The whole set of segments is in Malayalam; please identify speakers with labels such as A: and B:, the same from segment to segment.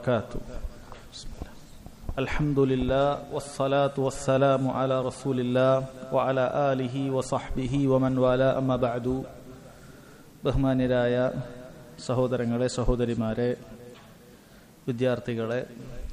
A: وبركاته الحمد لله والصلاة والسلام على رسول الله وعلى آله وصحبه ومن والاه أما بعد ബഹുമാന്യരായ സഹോദരങ്ങളെ സഹോദരിമാരെ വിദ്യാർത്ഥികളെ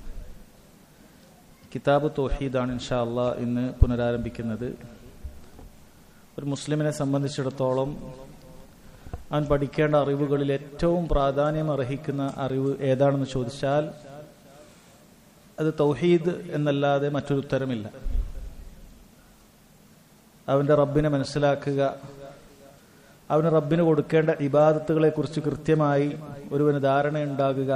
A: കിതാബ് തോഹീദാണ് ഇൻഷാ അള്ളാ ഇന്ന് പുനരാരംഭിക്കുന്നത് ഒരു മുസ്ലിമിനെ സംബന്ധിച്ചിടത്തോളം അവൻ പഠിക്കേണ്ട അറിവുകളിൽ ഏറ്റവും പ്രാധാന്യം അർഹിക്കുന്ന അറിവ് ഏതാണെന്ന് ചോദിച്ചാൽ അത് തൗഹീദ് എന്നല്ലാതെ മറ്റൊരു ഉത്തരമില്ല അവന്റെ റബ്ബിനെ മനസ്സിലാക്കുക അവന് റബ്ബിന് കൊടുക്കേണ്ട ഇബാദത്തുകളെ കുറിച്ച് കൃത്യമായി ഒരുവന് ധാരണയുണ്ടാകുക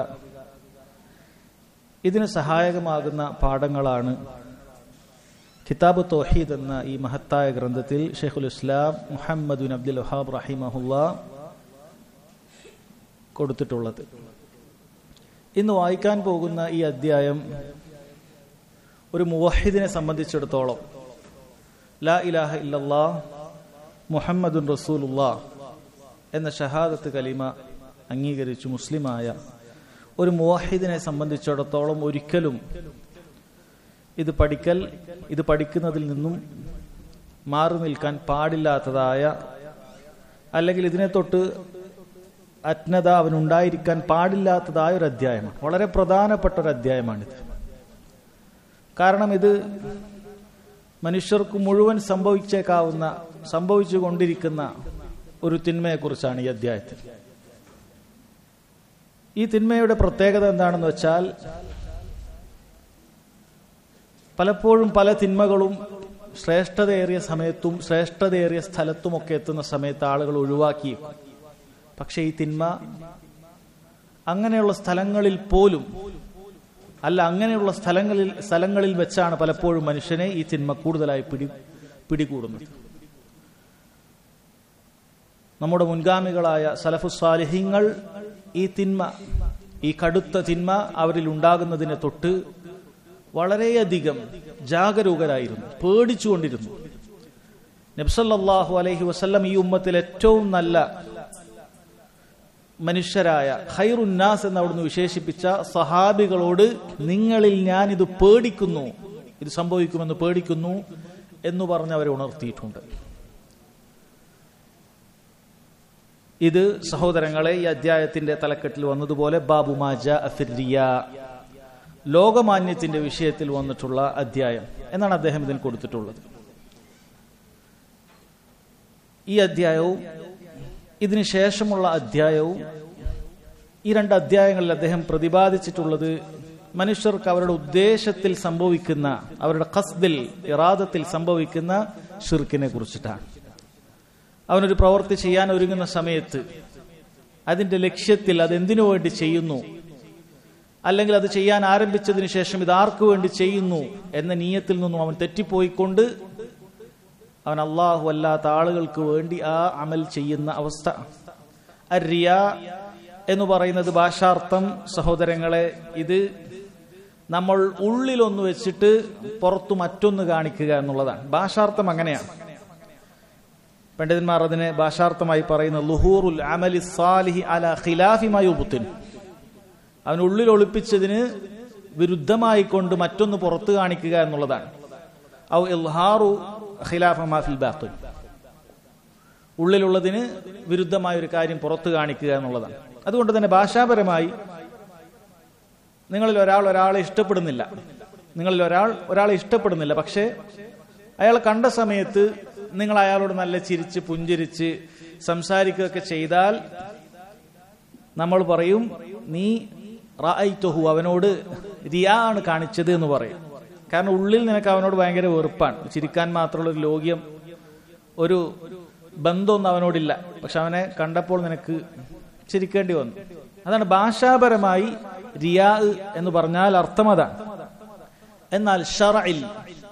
A: ഇതിന് സഹായകമാകുന്ന പാഠങ്ങളാണ് കിതാബ് തോഹീദ് എന്ന ഈ മഹത്തായ ഗ്രന്ഥത്തിൽ ഷെയ്ഖുൽ ഇസ്ലാം മുഹമ്മദ് ബിൻ അബ്ദുൽ വഹാബ് റഹിമഹുല്ല കൊടുത്തിട്ടുള്ളത് ഇന്ന് വായിക്കാൻ പോകുന്ന ഈ അധ്യായം ഒരു മുവഹിദിനെ സംബന്ധിച്ചിടത്തോളം ലാ ഇലാഹ ഇല്ലല്ലാ മുഹമ്മദുൻ റസൂലുല്ലാ എന്ന ഷഹാദത്ത് കലിമ അംഗീകരിച്ചു മുസ്ലിമായ ഒരു മുവാഹിദിനെ സംബന്ധിച്ചിടത്തോളം ഒരിക്കലും ഇത് പഠിക്കൽ ഇത് പഠിക്കുന്നതിൽ നിന്നും മാറി നിൽക്കാൻ പാടില്ലാത്തതായ അല്ലെങ്കിൽ ഇതിനെ തൊട്ട് അജ്ഞത അവനുണ്ടായിരിക്കാൻ പാടില്ലാത്തതായ ഒരു അധ്യായമാണ് വളരെ പ്രധാനപ്പെട്ട ഒരു അധ്യായമാണിത് കാരണം ഇത് മനുഷ്യർക്ക് മുഴുവൻ സംഭവിച്ചേക്കാവുന്ന സംഭവിച്ചുകൊണ്ടിരിക്കുന്ന ഒരു തിന്മയെക്കുറിച്ചാണ് ഈ അധ്യായത്തിൽ ഈ തിന്മയുടെ പ്രത്യേകത എന്താണെന്ന് വെച്ചാൽ പലപ്പോഴും പല തിന്മകളും ശ്രേഷ്ഠതയേറിയ സമയത്തും ശ്രേഷ്ഠതയേറിയ സ്ഥലത്തുമൊക്കെ എത്തുന്ന സമയത്ത് ആളുകൾ ഒഴിവാക്കി പക്ഷെ ഈ തിന്മ അങ്ങനെയുള്ള സ്ഥലങ്ങളിൽ പോലും അല്ല അങ്ങനെയുള്ള സ്ഥലങ്ങളിൽ സ്ഥലങ്ങളിൽ വെച്ചാണ് പലപ്പോഴും മനുഷ്യനെ ഈ തിന്മ കൂടുതലായി പിടി പിടികൂടുന്നത് നമ്മുടെ മുൻഗാമികളായ സലഫുസ്വാലിഹ്യങ്ങൾ ഈ തിന്മ ഈ കടുത്ത തിന്മ അവരിൽ ഉണ്ടാകുന്നതിനെ തൊട്ട് വളരെയധികം ജാഗരൂകരായിരുന്നു പേടിച്ചുകൊണ്ടിരുന്നു നബ്സല്ലാഹു അലൈഹി വസ്ല്ലം ഈ ഉമ്മത്തിൽ ഏറ്റവും നല്ല മനുഷ്യരായ ഖൈറുന്നാസ് എന്ന് അവിടുന്ന് വിശേഷിപ്പിച്ച സഹാബികളോട് നിങ്ങളിൽ ഞാൻ ഇത് പേടിക്കുന്നു ഇത് സംഭവിക്കുമെന്ന് പേടിക്കുന്നു എന്ന് പറഞ്ഞ് അവരെ ഉണർത്തിയിട്ടുണ്ട് ഇത് സഹോദരങ്ങളെ ഈ അധ്യായത്തിന്റെ തലക്കെട്ടിൽ വന്നതുപോലെ ബാബു മാജ അഫിറിയ ലോകമാന്യത്തിന്റെ വിഷയത്തിൽ വന്നിട്ടുള്ള അധ്യായം എന്നാണ് അദ്ദേഹം ഇതിന് കൊടുത്തിട്ടുള്ളത് ഈ അധ്യായവും ഇതിനു ശേഷമുള്ള അധ്യായവും ഈ രണ്ട് അധ്യായങ്ങളിൽ അദ്ദേഹം പ്രതിപാദിച്ചിട്ടുള്ളത് മനുഷ്യർക്ക് അവരുടെ ഉദ്ദേശത്തിൽ സംഭവിക്കുന്ന അവരുടെ ഖസ്ദിൽ ഇറാദത്തിൽ സംഭവിക്കുന്ന ഷിർക്കിനെ കുറിച്ചിട്ടാണ് അവനൊരു പ്രവൃത്തി ചെയ്യാൻ ഒരുങ്ങുന്ന സമയത്ത് അതിന്റെ ലക്ഷ്യത്തിൽ അതെന്തിനു വേണ്ടി ചെയ്യുന്നു അല്ലെങ്കിൽ അത് ചെയ്യാൻ ആരംഭിച്ചതിന് ശേഷം ഇത് ആർക്കു വേണ്ടി ചെയ്യുന്നു എന്ന നീയത്തിൽ നിന്നും അവൻ തെറ്റിപ്പോയിക്കൊണ്ട് അവൻ അള്ളാഹു അല്ലാത്ത ആളുകൾക്ക് വേണ്ടി ആ അമൽ ചെയ്യുന്ന അവസ്ഥ അരിയ എന്ന് പറയുന്നത് ഭാഷാർത്ഥം സഹോദരങ്ങളെ ഇത് നമ്മൾ ഉള്ളിലൊന്ന് വെച്ചിട്ട് പുറത്തു മറ്റൊന്ന് കാണിക്കുക എന്നുള്ളതാണ് ഭാഷാർത്ഥം അങ്ങനെയാണ് പണ്ഡിതന്മാർ അതിനെ ഭാഷാർത്ഥമായി പറയുന്ന ലുഹൂറുൽ അമലി സാലിഹി അല ഖിലാഫിമായി ഉബുത്തിൻ അവൻ ഉള്ളിൽ ഒളിപ്പിച്ചതിന് വിരുദ്ധമായി കൊണ്ട് മറ്റൊന്ന് പുറത്തു കാണിക്കുക എന്നുള്ളതാണ് ഔ ഇൽഹാറു ഖിലാഫ മാഫിൽ ബാത്തുൽ ഉള്ളിലുള്ളതിന് വിരുദ്ധമായ ഒരു കാര്യം പുറത്തു കാണിക്കുക എന്നുള്ളതാണ് അതുകൊണ്ട് തന്നെ ഭാഷാപരമായി നിങ്ങളിൽ ഒരാൾ ഒരാളെ ഇഷ്ടപ്പെടുന്നില്ല നിങ്ങളിൽ ഒരാൾ ഒരാളെ ഇഷ്ടപ്പെടുന്നില്ല പക്ഷേ അയാളെ കണ്ട സമയത്ത് നിങ്ങൾ അയാളോട് നല്ല ചിരിച്ച് പുഞ്ചിരിച്ച് സംസാരിക്കുകയൊക്കെ ചെയ്താൽ നമ്മൾ പറയും നീ റായിത്തൊഹു അവനോട് റിയാ ആണ് കാണിച്ചത് എന്ന് പറയും കാരണം ഉള്ളിൽ നിനക്ക് അവനോട് ഭയങ്കര വെറുപ്പാണ് ചിരിക്കാൻ മാത്രമുള്ള ഒരു ലോക്യം ഒരു ബന്ധമൊന്നും അവനോടില്ല പക്ഷെ അവനെ കണ്ടപ്പോൾ നിനക്ക് ചിരിക്കേണ്ടി വന്നു അതാണ് ഭാഷാപരമായി റിയാ എന്ന് പറഞ്ഞാൽ അർത്ഥം അതാണ് എന്നാൽ ഷറയിൽ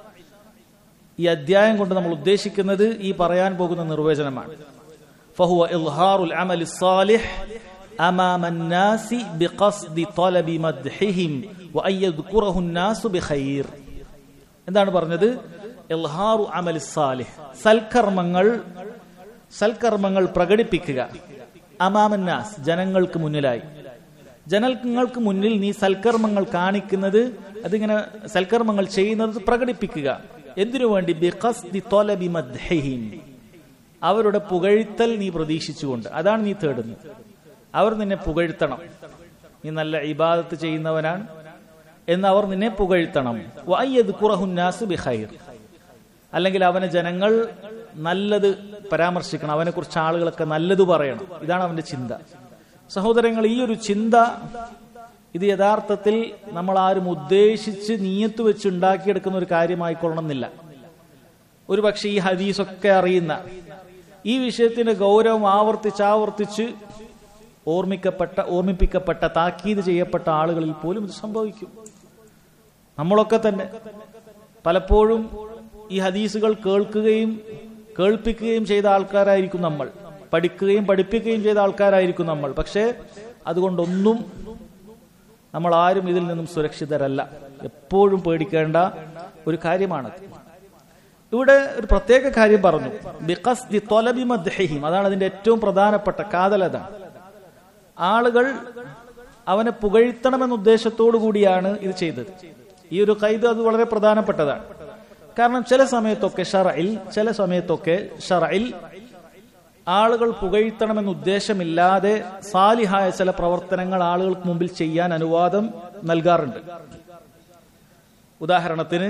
A: ഈ അധ്യായം കൊണ്ട് നമ്മൾ ഉദ്ദേശിക്കുന്നത് ഈ പറയാൻ പോകുന്ന നിർവചനമാണ് ഫഹുവ ഇൽഹാറുൽ അമലി സാലിഹ് أمام الناس بقصد طلب مدحهم وأن يذكره الناس بخير എന്താണ് പറഞ്ഞത് ഇൽഹാറു അമലി സാലിഹ് സൽക്കർമ്മങ്ങൾ സൽക്കർമ്മങ്ങൾ പ്രകടിപ്പിക്കുക അമാമന്നാസ് ജനങ്ങൾക്ക് മുന്നിലായി ജനങ്ങൾക്ക് മുന്നിൽ നീ സൽക്കർമ്മങ്ങൾ കാണിക്കുന്നത് അതിങ്ങനെ സൽക്കർമ്മങ്ങൾ ചെയ്യുന്നത് പ്രകടിപ്പിക്കുക എന്തിനു വേണ്ടി ബിഖസ്ദി ത്വലബി മദ്ഹിഹിം. അവരുടെ പുകഴ്ത്തൽ നീ പ്രതീക്ഷിച്ചുകൊണ്ട് അതാണ് നീ തേടുന്നത് അവർ നിന്നെ പുകഴ്ത്തണം നീ നല്ല ഇബാദത്ത് ചെയ്യുന്നവനാണ് എന്ന് അവർ നിന്നെ പുകഴ്ത്തണം വയ്യത് കുറഹുന്നാസ് ബിഖൈർ അല്ലെങ്കിൽ അവനെ ജനങ്ങൾ നല്ലത് പരാമർശിക്കണം അവനെ കുറിച്ച് ആളുകളൊക്കെ നല്ലത് പറയണം ഇതാണ് അവന്റെ ചിന്ത സഹോദരങ്ങൾ ഈ ഒരു ചിന്ത ഇത് യഥാർത്ഥത്തിൽ നമ്മൾ ആരും ഉദ്ദേശിച്ച് നീയത്ത് വെച്ച് ഉണ്ടാക്കിയെടുക്കുന്ന ഒരു കാര്യമായിക്കൊള്ളണമെന്നില്ല ഒരു പക്ഷെ ഈ ഹദീസൊക്കെ അറിയുന്ന ഈ വിഷയത്തിന്റെ ഗൗരവം ആവർത്തിച്ച് ആവർത്തിച്ച് ഓർമ്മിക്കപ്പെട്ട ഓർമ്മിപ്പിക്കപ്പെട്ട താക്കീത് ചെയ്യപ്പെട്ട ആളുകളിൽ പോലും ഇത് സംഭവിക്കും നമ്മളൊക്കെ തന്നെ പലപ്പോഴും ഈ ഹദീസുകൾ കേൾക്കുകയും കേൾപ്പിക്കുകയും ചെയ്ത ആൾക്കാരായിരിക്കും നമ്മൾ പഠിക്കുകയും പഠിപ്പിക്കുകയും ചെയ്ത ആൾക്കാരായിരിക്കും നമ്മൾ പക്ഷേ അതുകൊണ്ടൊന്നും നമ്മൾ ആരും ഇതിൽ നിന്നും സുരക്ഷിതരല്ല എപ്പോഴും പേടിക്കേണ്ട ഒരു കാര്യമാണത് ഇവിടെ ഒരു പ്രത്യേക കാര്യം പറഞ്ഞു ബിഖസ്ദി ത്വലബി മദ്ഹിഹിം അതാണ് അതിന്റെ ഏറ്റവും പ്രധാനപ്പെട്ട കാതലത ആളുകൾ അവനെ പുകഴ്ത്തണമെന്ന ഉദ്ദേശത്തോടു കൂടിയാണ് ഇത് ചെയ്തത് ഈ ഒരു കൈത് അത് വളരെ പ്രധാനപ്പെട്ടതാണ് കാരണം ചില സമയത്തൊക്കെ ഷറയിൽ ചില സമയത്തൊക്കെ ഷറയിൽ ആളുകൾ പുകഴ്ത്തണമെന്ന ഉദ്ദേശമില്ലാതെ സാലിഹായ ചില പ്രവർത്തനങ്ങൾ ആളുകൾക്ക് മുമ്പിൽ ചെയ്യാൻ അനുവാദം നൽകാറുണ്ട് ഉദാഹരണത്തിന്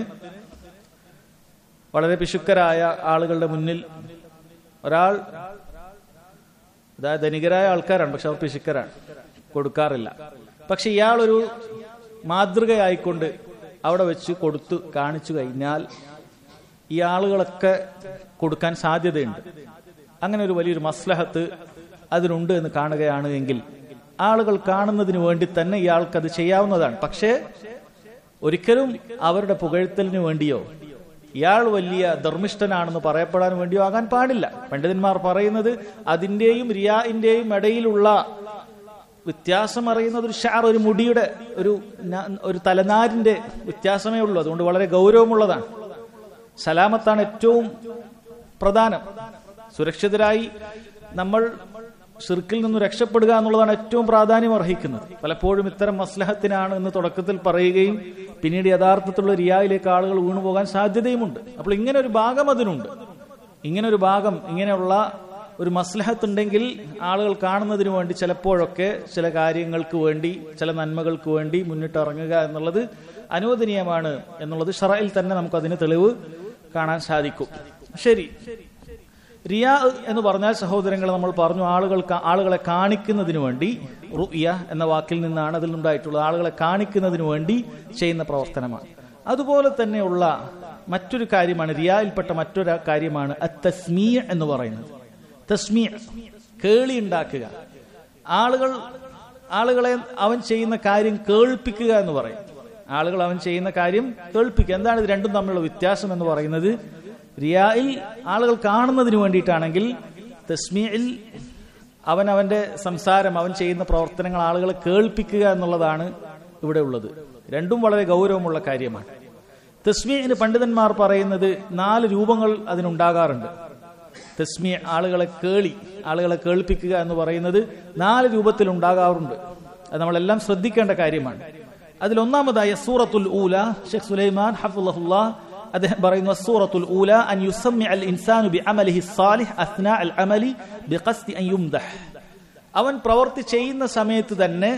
A: വളരെ പിശുക്കരായ ആളുകളുടെ മുന്നിൽ ഒരാൾ അതായത് ധനികരായ ആൾക്കാരാണ് പക്ഷെ അവർ പിശുക്കരാണ് കൊടുക്കാറില്ല പക്ഷെ ഇയാളൊരു മാതൃകയായിക്കൊണ്ട് അവിടെ വെച്ച് കൊടുത്തു കാണിച്ചു കഴിഞ്ഞാൽ ഈ ആളുകളൊക്കെ കൊടുക്കാൻ സാധ്യതയുണ്ട് അങ്ങനെ ഒരു വലിയൊരു മസ്ലഹത്ത് അതിനുണ്ട് എന്ന് കാണുകയാണ് എങ്കിൽ ആളുകൾ കാണുന്നതിന് വേണ്ടി തന്നെ ഇയാൾക്ക് അത് ചെയ്യാവുന്നതാണ് പക്ഷേ ഒരിക്കലും അവരുടെ പുകഴ്ത്തലിന് വേണ്ടിയോ ഇയാൾ വലിയ ധർമ്മിഷ്ഠനാണെന്ന് പറയപ്പെടാൻ വേണ്ടിയോ ആകാൻ പാടില്ല പണ്ഡിതന്മാർ പറയുന്നത് അതിന്റെയും റിയാഇന്റെയും ഇടയിലുള്ള വ്യത്യാസം അറിയുന്നത് ഒരു ഷാർ ഒരു മുടിയുടെ ഒരു ന- ഒരു തലനാരിന്റെ വ്യത്യാസമേ ഉള്ളൂ അതുകൊണ്ട് വളരെ ഗൗരവമുള്ളതാണ് സലാമത്താണ് ഏറ്റവും പ്രധാനം സുരക്ഷിതരായി നമ്മൾ ഷിർക്കിൽ നിന്ന് രക്ഷപ്പെടുക എന്നുള്ളതാണ് ഏറ്റവും പ്രാധാന്യം അർഹിക്കുന്നത് പലപ്പോഴും ഇത്തരം മസ്ലഹത്തിനാണ് എന്ന് തുടക്കത്തിൽ പറയുകയും പിന്നീട് യഥാർത്ഥത്തിലുള്ള റിയായിലേക്ക് ആളുകൾ വീണുപോകാൻ സാധ്യതയുമുണ്ട് അപ്പോൾ ഇങ്ങനെ ഒരു ഭാഗം അതിനുണ്ട് ഇങ്ങനെ ഒരു ഭാഗം ഇങ്ങനെയുള്ള ഒരു മസ്ലഹത്ത് ഉണ്ടെങ്കിൽ ആളുകൾ കാണുന്നതിന് വേണ്ടി ചിലപ്പോഴൊക്കെ ചില കാര്യങ്ങൾക്ക് വേണ്ടി ചില നന്മകൾക്ക് വേണ്ടി മുന്നിട്ടിറങ്ങുക എന്നുള്ളത് അനുവദനീയമാണ് എന്നുള്ളത് ഷറയിൽ തന്നെ നമുക്ക് അതിന് തെളിവ് കാണാൻ സാധിക്കും ശരി റിയാ എന്ന് പറഞ്ഞാൽ സഹോദരങ്ങൾ നമ്മൾ പറഞ്ഞു ആളുകൾ ആളുകളെ കാണിക്കുന്നതിന് വേണ്ടി റുയ എന്ന വാക്കിൽ നിന്നാണ് അതിൽ ഉണ്ടായിട്ടുള്ളത് ആളുകളെ കാണിക്കുന്നതിന് വേണ്ടി ചെയ്യുന്ന പ്രവർത്തനമാണ് അതുപോലെ തന്നെയുള്ള മറ്റൊരു കാര്യമാണ് റിയായിൽപ്പെട്ട മറ്റൊരു കാര്യമാണ് തസ്മീ എന്ന് പറയുന്നത് തസ്മീ കേളി ഉണ്ടാക്കുക ആളുകൾ ആളുകളെ അവൻ ചെയ്യുന്ന കാര്യം കേൾപ്പിക്കുക എന്ന് പറയും ആളുകൾ അവൻ ചെയ്യുന്ന കാര്യം കേൾപ്പിക്കുക എന്താണ് ഇത് രണ്ടും തമ്മിലുള്ള വ്യത്യാസം എന്ന് പറയുന്നത് റിയായിൽ ആളുകൾ കാണുന്നതിന് വേണ്ടിയിട്ടാണെങ്കിൽ തസ്മീയിൽ അവൻ അവന്റെ സംസാരം അവൻ ചെയ്യുന്ന പ്രവർത്തനങ്ങൾ ആളുകളെ കേൾപ്പിക്കുക എന്നുള്ളതാണ് ഇവിടെ ഉള്ളത് രണ്ടും വളരെ ഗൗരവമുള്ള കാര്യമാണ് തസ്മീന് പണ്ഡിതന്മാർ പറയുന്നത് നാല് രൂപങ്ങൾ അതിനുണ്ടാകാറുണ്ട് തസ്മീ ആളുകളെ കേളി ആളുകളെ കേൾപ്പിക്കുക എന്ന് പറയുന്നത് നാല് രൂപത്തിൽ ഉണ്ടാകാറുണ്ട് അത് നമ്മളെല്ലാം ശ്രദ്ധിക്കേണ്ട കാര്യമാണ് അതിലൊന്നാമതായ സൂറത്തുൽ ഊല ഷെഖ് സുലൈമാൻ ഹഫുല്ലാ അദ്ദേഹം പറയുന്നു സൂറത്തുൽ ഊല അൻ യുസമ്മി അൽ ഇൻസാനു ബി അമലിഹി സാലിഹ് അസ്ന അൽ അമലി ബി ഖസ്ദി അൻ യുംദഹ് അവൻ പ്രവർത്തി ചെയ്യുന്ന സമയത്ത് തന്നെ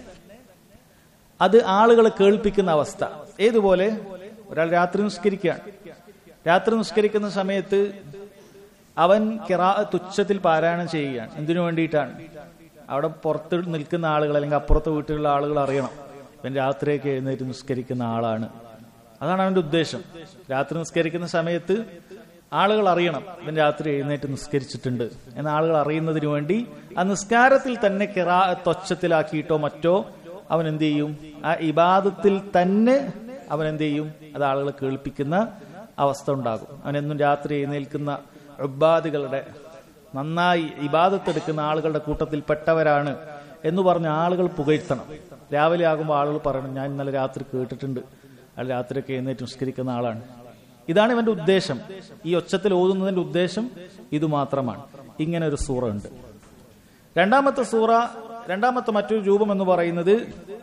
A: അത് ആളുകളെ കേൾപ്പിക്കുന്ന അവസ്ഥ ഏതുപോലെ ഒരാൾ രാത്രി നിസ്കരിക്കുകയാണ് രാത്രി നിസ്കരിക്കുന്ന സമയത്ത് അവൻ കിറാ തുച്ഛത്തിൽ പാരായണം ചെയ്യുകയാണ് എന്തിനു വേണ്ടിയിട്ടാണ് അവിടെ പുറത്ത് നിൽക്കുന്ന ആളുകൾ അല്ലെങ്കിൽ അപ്പുറത്തെ വീട്ടിലുള്ള ആളുകൾ അറിയണം ഇവൻ രാത്രിയൊക്കെ എഴുന്നേറ്റ് നിസ്കരിക്കുന്ന ആളാണ് അതാണ് അവന്റെ ഉദ്ദേശം രാത്രി നിസ്കരിക്കുന്ന സമയത്ത് ആളുകൾ അറിയണം ഇവൻ രാത്രി എഴുന്നേറ്റ് നിസ്കരിച്ചിട്ടുണ്ട് എന്ന ആളുകൾ അറിയുന്നതിന് വേണ്ടി ആ നിസ്കാരത്തിൽ തന്നെ കിറാ തൊച്ചത്തിലാക്കിയിട്ടോ മറ്റോ അവൻ എന്ത് ചെയ്യും ആ ഇബാദത്തിൽ തന്നെ അവൻ എന്ത് ചെയ്യും അത് ആളുകളെ കേൾപ്പിക്കുന്ന അവസ്ഥ ഉണ്ടാകും അവൻ എന്നും രാത്രി എഴുന്നേൽക്കുന്ന ഉബാദികളുടെ നന്നായി ഇബാദത്തെടുക്കുന്ന ആളുകളുടെ കൂട്ടത്തിൽ പെട്ടവരാണ് എന്ന് പറഞ്ഞ ആളുകൾ പുകഴ്ത്തണം രാവിലെ ആകുമ്പോൾ ആളുകൾ പറയണം ഞാൻ ഇന്നലെ രാത്രി കേട്ടിട്ടുണ്ട് അയാൾ രാത്രിയൊക്കെ എഴുന്നേറ്റ് നിസ്കരിക്കുന്ന ആളാണ് ഇതാണ് ഇവന്റെ ഉദ്ദേശം ഈ ഒച്ചത്തിൽ ഓതുന്നതിന്റെ ഉദ്ദേശം ഇത് മാത്രമാണ് ഇങ്ങനെ ഒരു സൂറ ഉണ്ട് രണ്ടാമത്തെ സൂറ രണ്ടാമത്തെ മറ്റൊരു രൂപം എന്ന് പറയുന്നത്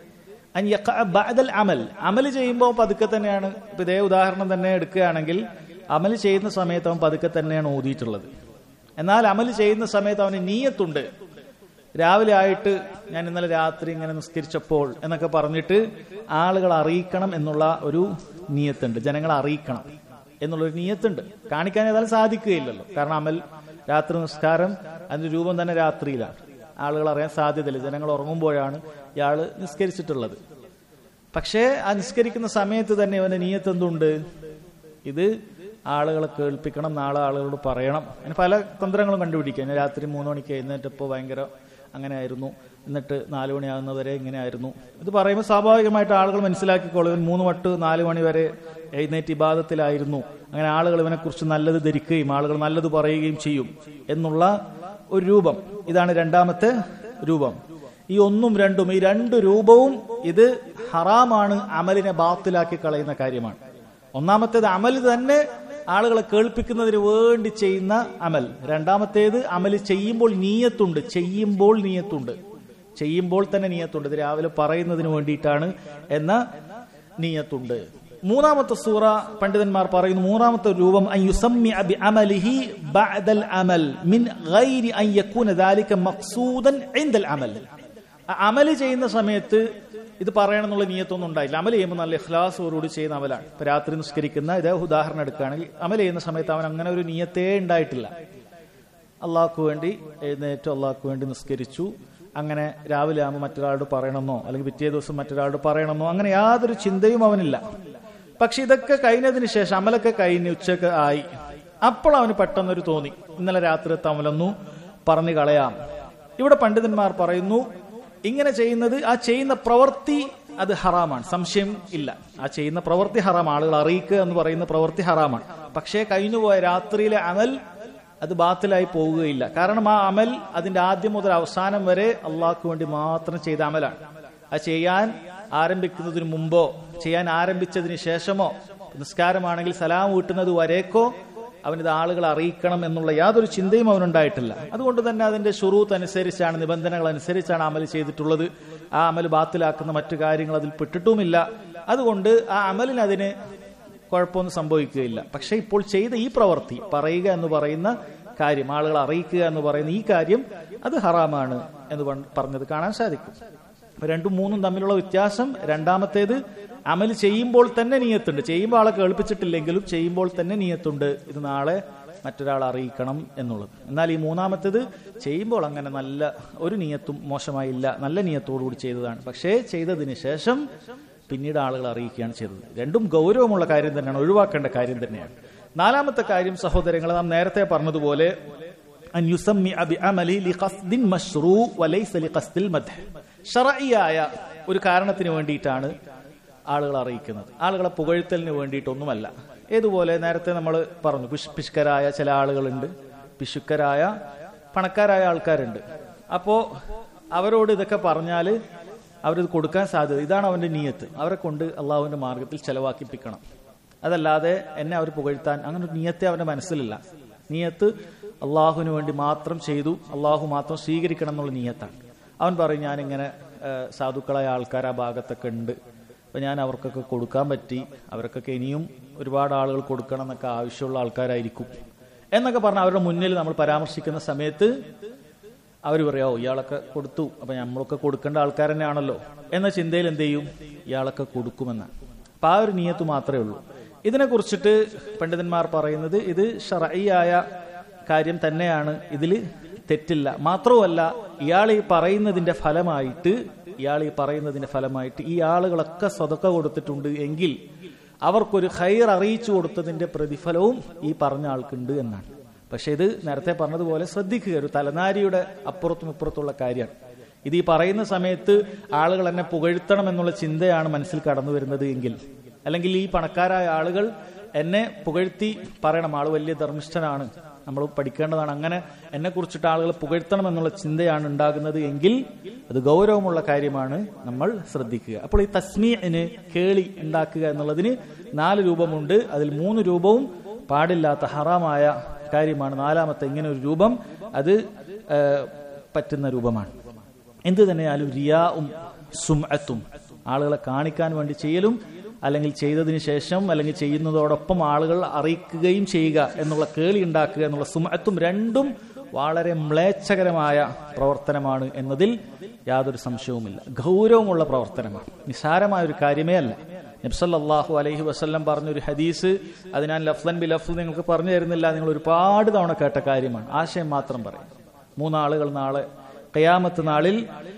A: അൻ യഖഅ ബഅദൽ അമൽ അമൽ ചെയ്യുമ്പോൾ പതുക്കെ തന്നെയാണ് ഇപ്പൊ ഇതേ ഉദാഹരണം തന്നെ എടുക്കുകയാണെങ്കിൽ അമൽ ചെയ്യുന്ന സമയത്ത് അവൻ പതുക്കെ തന്നെയാണ് ഓതിയിട്ടുള്ളത് എന്നാൽ അമൽ ചെയ്യുന്ന സമയത്ത് അവന് നീയത്തുണ്ട് രാവിലെ ആയിട്ട് ഞാൻ ഇന്നലെ രാത്രി ഇങ്ങനെ നിസ്കരിച്ചപ്പോൾ എന്നൊക്കെ പറഞ്ഞിട്ട് ആളുകൾ അറിയിക്കണം എന്നുള്ള ഒരു നീയത്തുണ്ട് ജനങ്ങളെ അറിയിക്കണം എന്നുള്ളൊരു നീയത്തുണ്ട് കാണിക്കാൻ ഏതായാലും സാധിക്കുകയില്ലല്ലോ കാരണം അമൽ രാത്രി നിസ്കാരം അതിന്റെ രൂപം തന്നെ രാത്രിയിലാണ് ആളുകൾ അറിയാൻ സാധ്യതയില്ല ജനങ്ങൾ ഉറങ്ങുമ്പോഴാണ് ഇയാൾ നിസ്കരിച്ചിട്ടുള്ളത് പക്ഷേ ആ നിസ്കരിക്കുന്ന സമയത്ത് തന്നെ അവന്റെ നീയത്ത് എന്തുണ്ട് ഇത് ആളുകളെ കേൾപ്പിക്കണം നാളെ ആളുകളോട് പറയണം അതിന് പല തന്ത്രങ്ങളും കണ്ടുപിടിക്കുക ഞാൻ രാത്രി മൂന്ന് മണിക്ക് എഴുന്നേറ്റപ്പോൾ ഭയങ്കര അങ്ങനെ ആയിരുന്നു എന്നിട്ട് നാല് മണിയാകുന്നവരെ ഇങ്ങനെ ആയിരുന്നു ഇത് പറയുമ്പോൾ സ്വാഭാവികമായിട്ട് ആളുകൾ മനസ്സിലാക്കിക്കോളും ഇവൻ മൂന്ന് മട്ട് നാല് മണി വരെ എഴുന്നേറ്റ് ഇബാദത്തിലായിരുന്നു അങ്ങനെ ആളുകൾ ഇവനെക്കുറിച്ച് നല്ലത് ധരിക്കുകയും ആളുകൾ നല്ലത് പറയുകയും ചെയ്യും എന്നുള്ള ഒരു രൂപം ഇതാണ് രണ്ടാമത്തെ രൂപം ഈ ഒന്നും രണ്ടും ഈ രണ്ട് രൂപവും ഇത് ഹറാമാണ് അമലിനെ ബാത്തിലാക്കി കളയുന്ന കാര്യമാണ് ഒന്നാമത്തേത് അമൽ തന്നെ ആളുകളെ കേൾപ്പിക്കുന്നതിന് വേണ്ടി ചെയ്യുന്ന അമൽ രണ്ടാമത്തേത് അമൽ ചെയ്യുമ്പോൾ നീയത്തുണ്ട് ചെയ്യുമ്പോൾ നീയത്തുണ്ട് ചെയ്യുമ്പോൾ തന്നെ നീയത്തുണ്ട് ഇത് രാവിലെ പറയുന്നതിന് വേണ്ടിയിട്ടാണ് എന്ന നീയത്തുണ്ട് മൂന്നാമത്തെ സൂറ പണ്ഡിതന്മാർ പറയുന്നു മൂന്നാമത്തെ രൂപം അൻ യുസമ്മിഅ ബിഅമലിഹി ബഅദൽ അമൽ മിൻ ഗൈരി അൻ യകൂന ദാലിക മഖ്സൂദൻ ഇൻദൽ അമൽ ആ അമല് ചെയ്യുന്ന സമയത്ത് ഇത് പറയണം എന്നുള്ള നീയത്തൊന്നും ഉണ്ടായില്ല അമൽ ചെയ്യുമ്പോൾ നല്ല ഇഖ്ലാസോടുകൂടി ചെയ്യുന്ന അമലാണ് ഇപ്പൊ രാത്രി നിസ്കരിക്കുന്ന ഇതേ ഉദാഹരണം എടുക്കുകയാണെങ്കിൽ അമൽ ചെയ്യുന്ന സമയത്ത് അവൻ അങ്ങനെ ഒരു നീയത്തേ ഉണ്ടായിട്ടില്ല അള്ളാഹ്ക്ക് വേണ്ടി എഴുന്നേറ്റ് അള്ളാഹ്ക്ക് വേണ്ടി നിസ്കരിച്ചു അങ്ങനെ രാവിലെ ആകുമ്പോൾ മറ്റൊരാളോട് പറയണമെന്നോ അല്ലെങ്കിൽ പിറ്റേ ദിവസം മറ്റൊരാളോട് പറയണമെന്നോ അങ്ങനെ യാതൊരു ചിന്തയും അവനില്ല പക്ഷെ ഇതൊക്കെ കഴിഞ്ഞതിന് ശേഷം അമലൊക്കെ കഴിഞ്ഞ് ഉച്ചക്ക് ആയി അപ്പോൾ അവന് പെട്ടെന്നൊരു തോന്നി ഇന്നലെ രാത്രി അമലൊന്നു പറഞ്ഞു കളയാം ഇവിടെ പണ്ഡിതന്മാർ പറയുന്നു ഇങ്ങനെ ചെയ്യുന്നത് ആ ചെയ്യുന്ന പ്രവൃത്തി അത് ഹറാമാണ് സംശയം ഇല്ല ആ ചെയ്യുന്ന പ്രവൃത്തി ഹറാം ആളുകൾ അറിയിക്കുക എന്ന് പറയുന്ന പ്രവൃത്തി ഹറാമാണ് പക്ഷേ കഴിഞ്ഞുപോയ രാത്രിയിലെ അമൽ അത് ബാത്തിലായി പോവുകയില്ല കാരണം ആ അമൽ അതിന്റെ ആദ്യം മുതൽ അവസാനം വരെ അള്ളാഹ്ക്ക് വേണ്ടി മാത്രം ചെയ്ത അമലാണ് അത് ചെയ്യാൻ ആരംഭിക്കുന്നതിന് മുമ്പോ ചെയ്യാൻ ആരംഭിച്ചതിന് ശേഷമോ നിസ്കാരമാണെങ്കിൽ സലാം വീട്ടുന്നത് വരേക്കോ അവനിത് ആളുകളെ അറിയിക്കണം എന്നുള്ള യാതൊരു ചിന്തയും അവനുണ്ടായിട്ടില്ല അതുകൊണ്ട് തന്നെ അതിന്റെ ഷുറൂത്ത് അനുസരിച്ചാണ് നിബന്ധനകൾ അനുസരിച്ചാണ് അമൽ ചെയ്തിട്ടുള്ളത് ആ അമൽ ബാത്തിലാക്കുന്ന മറ്റു കാര്യങ്ങൾ അതിൽ പെട്ടിട്ടുമില്ല അതുകൊണ്ട് ആ അമലിന് അതിന് കുഴപ്പമൊന്നും സംഭവിക്കുകയില്ല പക്ഷെ ഇപ്പോൾ ചെയ്ത ഈ പ്രവൃത്തി പറയുക എന്ന് പറയുന്ന കാര്യം ആളുകളെ അറിയിക്കുക എന്ന് പറയുന്ന ഈ കാര്യം അത് ഹറാമാണ് എന്ന് പൺ- പറഞ്ഞത് കാണാൻ സാധിക്കും അപ്പൊ രണ്ടും മൂന്നും തമ്മിലുള്ള വ്യത്യാസം രണ്ടാമത്തേത് അമൽ ചെയ്യുമ്പോൾ തന്നെ നീയത്തുണ്ട് ചെയ്യുമ്പോൾ ആളെ കേൾപ്പിച്ചിട്ടില്ലെങ്കിലും ചെയ്യുമ്പോൾ തന്നെ നീയത്തുണ്ട് ഇത് നാളെ മറ്റൊരാളെ അറിയിക്കണം എന്നുള്ളത് എന്നാൽ ഈ മൂന്നാമത്തേത് ചെയ്യുമ്പോൾ അങ്ങനെ നല്ല ഒരു നീയത്തും മോശമായില്ല നല്ല നീയത്തോടുകൂടി ചെയ്തതാണ് പക്ഷേ ചെയ്തതിന് ശേഷം പിന്നീട് ആളുകൾ അറിയിക്കുകയാണ് ചെയ്തത് രണ്ടും ഗൗരവമുള്ള കാര്യം തന്നെയാണ് ഒഴിവാക്കേണ്ട കാര്യം തന്നെയാണ് നാലാമത്തെ കാര്യം സഹോദരങ്ങൾ നാം നേരത്തെ പറഞ്ഞതുപോലെ അൻ യുസമ്മി ബിഅമലി ലിഖസ്ദിൻ മശ്റൂ വലൈസ ലിഖസ്ദിൽ മദ്ഹ് ശറഈയായ ഒരു കാരണത്തിന് വേണ്ടിയിട്ടാണ് ആളുകൾ അറിയിക്കുന്നത് ആളുകളെ പുകഴ്ത്തലിന് വേണ്ടിയിട്ടൊന്നുമല്ല ഏതുപോലെ നേരത്തെ നമ്മൾ പറഞ്ഞു പിശ് പിശുക്കരായ ചില ആളുകളുണ്ട് പിശുക്കരായ പണക്കാരായ ആൾക്കാരുണ്ട് അപ്പോ അവരോട് ഇതൊക്കെ പറഞ്ഞാല് അവരിത് കൊടുക്കാൻ സാധ്യത ഇതാണ് അവന്റെ നീയത്ത് അവരെ കൊണ്ട് അള്ളാഹുവിന്റെ മാർഗത്തിൽ ചെലവാക്കിപ്പിക്കണം അതല്ലാതെ എന്നെ അവർ പുകഴ്ത്താൻ അങ്ങനെ ഒരു നീയത്തെ അവന്റെ മനസ്സിലില്ല നീയത്ത് അള്ളാഹുവിന് വേണ്ടി മാത്രം ചെയ്തു അള്ളാഹു മാത്രം സ്വീകരിക്കണം എന്നുള്ള നീയത്താണ് അവൻ പറയും ഞാനിങ്ങനെ ഏഹ്, സാധുക്കളായ ആൾക്കാർ ആ ഭാഗത്തൊക്കെ ഉണ്ട് അപ്പൊ ഞാൻ അവർക്കൊക്കെ കൊടുക്കാൻ പറ്റി അവർക്കൊക്കെ ഇനിയും ഒരുപാട് ആളുകൾ കൊടുക്കണം എന്നൊക്കെ ആവശ്യമുള്ള ആൾക്കാരായിരിക്കും എന്നൊക്കെ പറഞ്ഞ് അവരുടെ മുന്നിൽ നമ്മൾ പരാമർശിക്കുന്ന സമയത്ത് അവർ പറയാമോ ഇയാളൊക്കെ കൊടുത്തു അപ്പൊ നമ്മളൊക്കെ കൊടുക്കേണ്ട ആൾക്കാർ തന്നെയാണല്ലോ എന്ന ചിന്തയിൽ എന്ത് ചെയ്യും ഇയാളൊക്കെ കൊടുക്കുമെന്നാണ് അപ്പൊ ആ ഒരു നീയത്ത് മാത്രമേ ഉള്ളൂ ഇതിനെ കുറിച്ചിട്ട് പണ്ഡിതന്മാർ പറയുന്നത് ഇത് ഷറയായ കാര്യം തന്നെയാണ് ഇതിൽ തെറ്റില്ല മാത്രവുമല്ല ഇയാൾ ഈ പറയുന്നതിന്റെ ഫലമായിട്ട് ഇയാൾ ഈ പറയുന്നതിന്റെ ഫലമായിട്ട് ഈ ആളുകളൊക്കെ സ്വതക്ക കൊടുത്തിട്ടുണ്ട് എങ്കിൽ അവർക്കൊരു ഹൈർ അറിയിച്ചു കൊടുത്തതിന്റെ പ്രതിഫലവും ഈ പറഞ്ഞ ആൾക്കുണ്ട് എന്നാണ് പക്ഷെ ഇത് നേരത്തെ പറഞ്ഞതുപോലെ ശ്രദ്ധിക്കുക ഒരു തലനാരിയുടെ അപ്പുറത്തും ഇപ്പുറത്തുള്ള കാര്യമാണ് ഇത് ഈ പറയുന്ന സമയത്ത് ആളുകൾ എന്നെ പുകഴ്ത്തണം എന്നുള്ള ചിന്തയാണ് മനസ്സിൽ കടന്നു വരുന്നത് എങ്കിൽ അല്ലെങ്കിൽ ഈ പണക്കാരായ ആളുകൾ എന്നെ പുകഴ്ത്തി പറയണം ആള് വലിയ ധർമ്മിഷ്ഠനാണ് നമ്മൾ പഠിക്കേണ്ടതാണ് അങ്ങനെ എന്നെ കുറിച്ചിട്ട് ആളുകൾ പുകഴ്ത്തണം എന്നുള്ള ചിന്തയാണ് ഉണ്ടാകുന്നത് എങ്കിൽ അത് ഗൗരവമുള്ള കാര്യമാണ് നമ്മൾ ശ്രദ്ധിക്കുക അപ്പോൾ ഈ തസ്മീന് കേളി ഉണ്ടാക്കുക എന്നുള്ളതിന് നാല് രൂപമുണ്ട് അതിൽ മൂന്ന് രൂപവും പാടില്ലാത്ത ഹറാമായ കാര്യമാണ് നാലാമത്തെ ഇങ്ങനെ ഒരു രൂപം അത് ഏഹ്, പറ്റുന്ന രൂപമാണ് എന്ത് തന്നെയാലും റിയാവും സുംഅത്തും ആളുകളെ കാണിക്കാൻ വേണ്ടി ചെയ്യലും അല്ലെങ്കിൽ ചെയ്തതിന് ശേഷം അല്ലെങ്കിൽ ചെയ്യുന്നതോടൊപ്പം ആളുകൾ അറിയിക്കുകയും ചെയ്യുക എന്നുള്ള കേളി ഉണ്ടാക്കുക എന്നുള്ള സുമത്തും രണ്ടും വളരെ മ്ലേച്ഛകരമായ പ്രവർത്തനമാണ് എന്നതിൽ യാതൊരു സംശയവുമില്ല ഗൗരവമുള്ള പ്രവർത്തനമാണ് നിസാരമായ ഒരു കാര്യമേ അല്ല നബ്സല്ലാഹു അലൈഹി വസ്ല്ലം പറഞ്ഞൊരു ഹദീസ് അത് ഞാൻ ലഫ്ലൻ ബി ലഫ് നിങ്ങൾക്ക് പറഞ്ഞു തരുന്നില്ല നിങ്ങൾ ഒരുപാട് തവണ കേട്ട കാര്യമാണ് ആശയം മാത്രം പറയും മൂന്നാളുകൾ നാളെ കയാമത്ത് നാളിൽ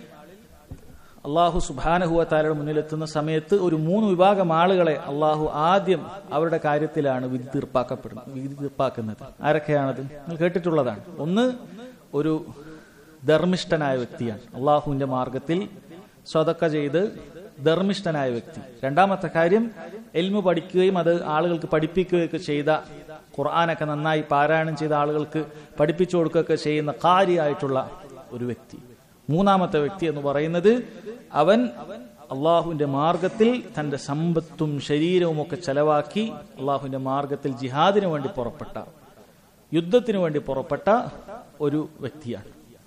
A: അള്ളാഹു സുബാനഹുവത്താലയുടെ മുന്നിലെത്തുന്ന സമയത്ത് ഒരു മൂന്ന് വിഭാഗം ആളുകളെ അള്ളാഹു ആദ്യം അവരുടെ കാര്യത്തിലാണ് വിധി തീർപ്പാക്കപ്പെടുന്നത് വിധി തീർപ്പാക്കുന്നത് ആരൊക്കെയാണത് നിങ്ങൾ കേട്ടിട്ടുള്ളതാണ് ഒന്ന് ഒരു ധർമ്മിഷ്ഠനായ വ്യക്തിയാണ് അള്ളാഹുവിന്റെ മാർഗത്തിൽ സ്വതക്ക ചെയ്ത് ധർമ്മിഷ്ഠനായ വ്യക്തി രണ്ടാമത്തെ കാര്യം എൽമു പഠിക്കുകയും അത് ആളുകൾക്ക് പഠിപ്പിക്കുകയൊക്കെ ചെയ്ത ഖുർആാനൊക്കെ നന്നായി പാരായണം ചെയ്ത ആളുകൾക്ക് പഠിപ്പിച്ചു കൊടുക്കുകയൊക്കെ ചെയ്യുന്ന കാര്യമായിട്ടുള്ള ഒരു വ്യക്തി മൂന്നാമത്തെ വ്യക്തി എന്ന് പറയുന്നത് അവൻ അള്ളാഹുവിന്റെ മാർഗത്തിൽ തന്റെ സമ്പത്തും ശരീരവും ഒക്കെ ചെലവാക്കി അള്ളാഹുവിന്റെ മാർഗത്തിൽ ജിഹാദിന് വേണ്ടി പുറപ്പെട്ട യുദ്ധത്തിന് വേണ്ടി പുറപ്പെട്ട ഒരു വ്യക്തിയാണ്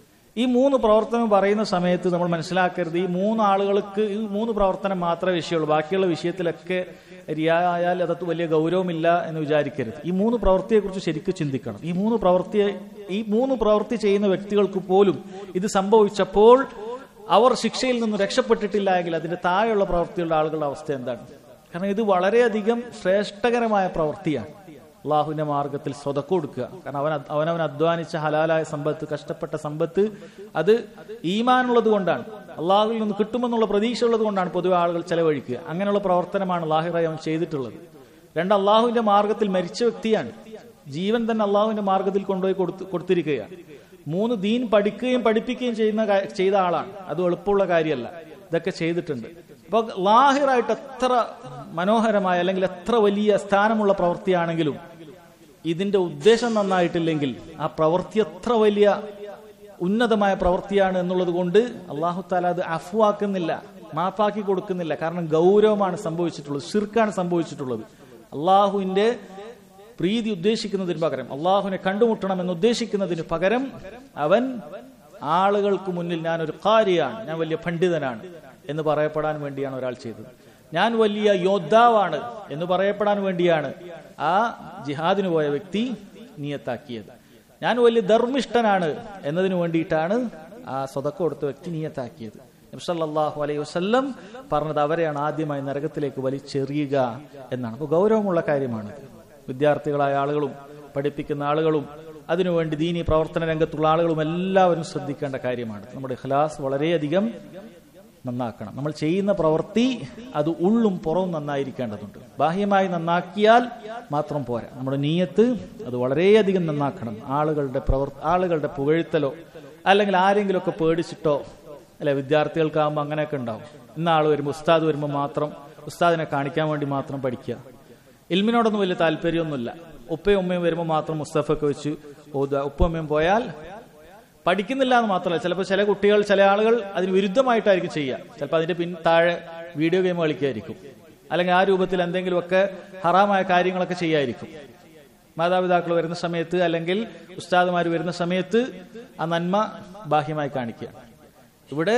A: ഈ മൂന്ന് പ്രവർത്തനം പറയുന്ന സമയത്ത് നമ്മൾ മനസ്സിലാക്കരുത് ഈ മൂന്ന് ആളുകൾക്ക് ഈ മൂന്ന് പ്രവർത്തനം മാത്രമേ വിഷയമുള്ളൂ ബാക്കിയുള്ള വിഷയത്തിലൊക്കെ റിയായാൽ അതത് വലിയ ഗൗരവമില്ല എന്ന് വിചാരിക്കരുത് ഈ മൂന്ന് പ്രവൃത്തിയെക്കുറിച്ച് ശരിക്കും ചിന്തിക്കണം ഈ മൂന്ന് പ്രവൃത്തിയെ ഈ മൂന്ന് പ്രവൃത്തി ചെയ്യുന്ന വ്യക്തികൾക്ക് പോലും ഇത് സംഭവിച്ചപ്പോൾ അവർ ശിക്ഷയിൽ നിന്ന് രക്ഷപ്പെട്ടിട്ടില്ല എങ്കിൽ അതിന്റെ താഴെയുള്ള പ്രവൃത്തിയുള്ള ആളുകളുടെ അവസ്ഥ എന്താണ് കാരണം ഇത് വളരെയധികം ശ്രേഷ്ഠകരമായ പ്രവൃത്തിയാണ് അള്ളാഹുവിന്റെ മാർഗത്തിൽ സ്വതക്ക കൊടുക്കുക കാരണം അവൻ അവനവൻ അധ്വാനിച്ച ഹലാലായ സമ്പത്ത് കഷ്ടപ്പെട്ട സമ്പത്ത് അത് ഈമാനുള്ളത് കൊണ്ടാണ് അള്ളാഹുവിൽ നിന്ന് കിട്ടുമെന്നുള്ള പ്രതീക്ഷ ഉള്ളത് കൊണ്ടാണ് പൊതുവെ ആളുകൾ ചെലവഴിക്കുക അങ്ങനെയുള്ള പ്രവർത്തനമാണ് ലാഹിറായി അവൻ ചെയ്തിട്ടുള്ളത് രണ്ട് അള്ളാഹുവിന്റെ മാർഗത്തിൽ മരിച്ച വ്യക്തിയാണ് ജീവൻ തന്നെ അള്ളാഹുവിന്റെ മാർഗത്തിൽ കൊണ്ടുപോയി കൊടുത്ത് കൊടുത്തിരിക്കുകയാണ് മൂന്ന് ദീൻ പഠിക്കുകയും പഠിപ്പിക്കുകയും ചെയ്യുന്ന ചെയ്ത ആളാണ് അത് എളുപ്പമുള്ള കാര്യമല്ല ഇതൊക്കെ ചെയ്തിട്ടുണ്ട് അപ്പൊ ലാഹിറായിട്ട് എത്ര മനോഹരമായ അല്ലെങ്കിൽ എത്ര വലിയ സ്ഥാനമുള്ള പ്രവൃത്തിയാണെങ്കിലും ഇതിന്റെ ഉദ്ദേശം നന്നായിട്ടില്ലെങ്കിൽ ആ പ്രവൃത്തി എത്ര വലിയ ഉന്നതമായ പ്രവൃത്തിയാണ് എന്നുള്ളത് കൊണ്ട് അള്ളാഹു താല അത് അഫുവാക്കുന്നില്ല മാപ്പാക്കി കൊടുക്കുന്നില്ല കാരണം ഗൗരവമാണ് സംഭവിച്ചിട്ടുള്ളത് ഷിർക്കാണ് സംഭവിച്ചിട്ടുള്ളത് അള്ളാഹുവിന്റെ പ്രീതി ഉദ്ദേശിക്കുന്നതിന് പകരം അള്ളാഹുവിനെ കണ്ടുമുട്ടണം എന്ന് ഉദ്ദേശിക്കുന്നതിന് പകരം അവൻ ആളുകൾക്ക് മുന്നിൽ ഞാൻ ഒരു കാര്യമാണ് ഞാൻ വലിയ പണ്ഡിതനാണ് എന്ന് പറയപ്പെടാൻ വേണ്ടിയാണ് ഒരാൾ ചെയ്തത് ഞാൻ വലിയ യോദ്ധാവാണ് എന്ന് പറയപ്പെടാൻ വേണ്ടിയാണ് ആ ജിഹാദിന് പോയ വ്യക്തി നിയത്താക്കിയത് ഞാൻ വലിയ ധർമ്മിഷ്ഠനാണ് എന്നതിന് വേണ്ടിയിട്ടാണ് ആ സ്വതക്ക കൊടുത്ത വ്യക്തി നിയത്താക്കിയത് നബ്സല്ലാഹു അലൈഹി വസ്ല്ലം പറഞ്ഞത് അവരെയാണ് ആദ്യമായി നരകത്തിലേക്ക് വലിച്ചെറിയുക എന്നാണ് അപ്പോൾ ഗൗരവമുള്ള കാര്യമാണ് വിദ്യാർത്ഥികളായ ആളുകളും പഠിപ്പിക്കുന്ന ആളുകളും അതിനുവേണ്ടി ദീനി പ്രവർത്തന രംഗത്തുള്ള ആളുകളും എല്ലാവരും ശ്രദ്ധിക്കേണ്ട കാര്യമാണ് നമ്മുടെ ഖലാസ് വളരെയധികം നന്നാക്കണം നമ്മൾ ചെയ്യുന്ന പ്രവൃത്തി അത് ഉള്ളും പുറവും നന്നായിരിക്കേണ്ടതുണ്ട് ബാഹ്യമായി നന്നാക്കിയാൽ മാത്രം പോരാ നമ്മുടെ നീയത്ത് അത് വളരെയധികം നന്നാക്കണം ആളുകളുടെ പ്രവർ ആളുകളുടെ പുകഴ്ത്തലോ അല്ലെങ്കിൽ ആരെങ്കിലുമൊക്കെ പേടിച്ചിട്ടോ അല്ലെ വിദ്യാർത്ഥികൾക്കാകുമ്പോൾ അങ്ങനെയൊക്കെ ഉണ്ടാവും ഇന്ന ആൾ വരുമ്പോൾ ഉസ്താദ് വരുമ്പോൾ മാത്രം ഉസ്താദിനെ കാണിക്കാൻ വേണ്ടി മാത്രം പഠിക്കുക ഇൽമിനോടൊന്നും വലിയ താല്പര്യമൊന്നുമില്ല ഉപ്പയും ഉമ്മയും വരുമ്പോൾ മാത്രം മുസ്തഫൊക്കെ വെച്ച് ഓതുക ഉപ്പയും ഉമ്മയും പോയാൽ പഠിക്കുന്നില്ല എന്ന് മാത്രമല്ല ചിലപ്പോൾ ചില കുട്ടികൾ ചില ആളുകൾ അതിന് വിരുദ്ധമായിട്ടായിരിക്കും ചെയ്യുക ചിലപ്പോൾ അതിന്റെ പിൻ താഴെ വീഡിയോ ഗെയിം കളിക്കായിരിക്കും അല്ലെങ്കിൽ ആ രൂപത്തിൽ എന്തെങ്കിലുമൊക്കെ ഹറാമായ കാര്യങ്ങളൊക്കെ ചെയ്യായിരിക്കും മാതാപിതാക്കൾ വരുന്ന സമയത്ത് അല്ലെങ്കിൽ ഉസ്താദുമാർ വരുന്ന സമയത്ത് ആ നന്മ ബാഹ്യമായി കാണിക്കുക ഇവിടെ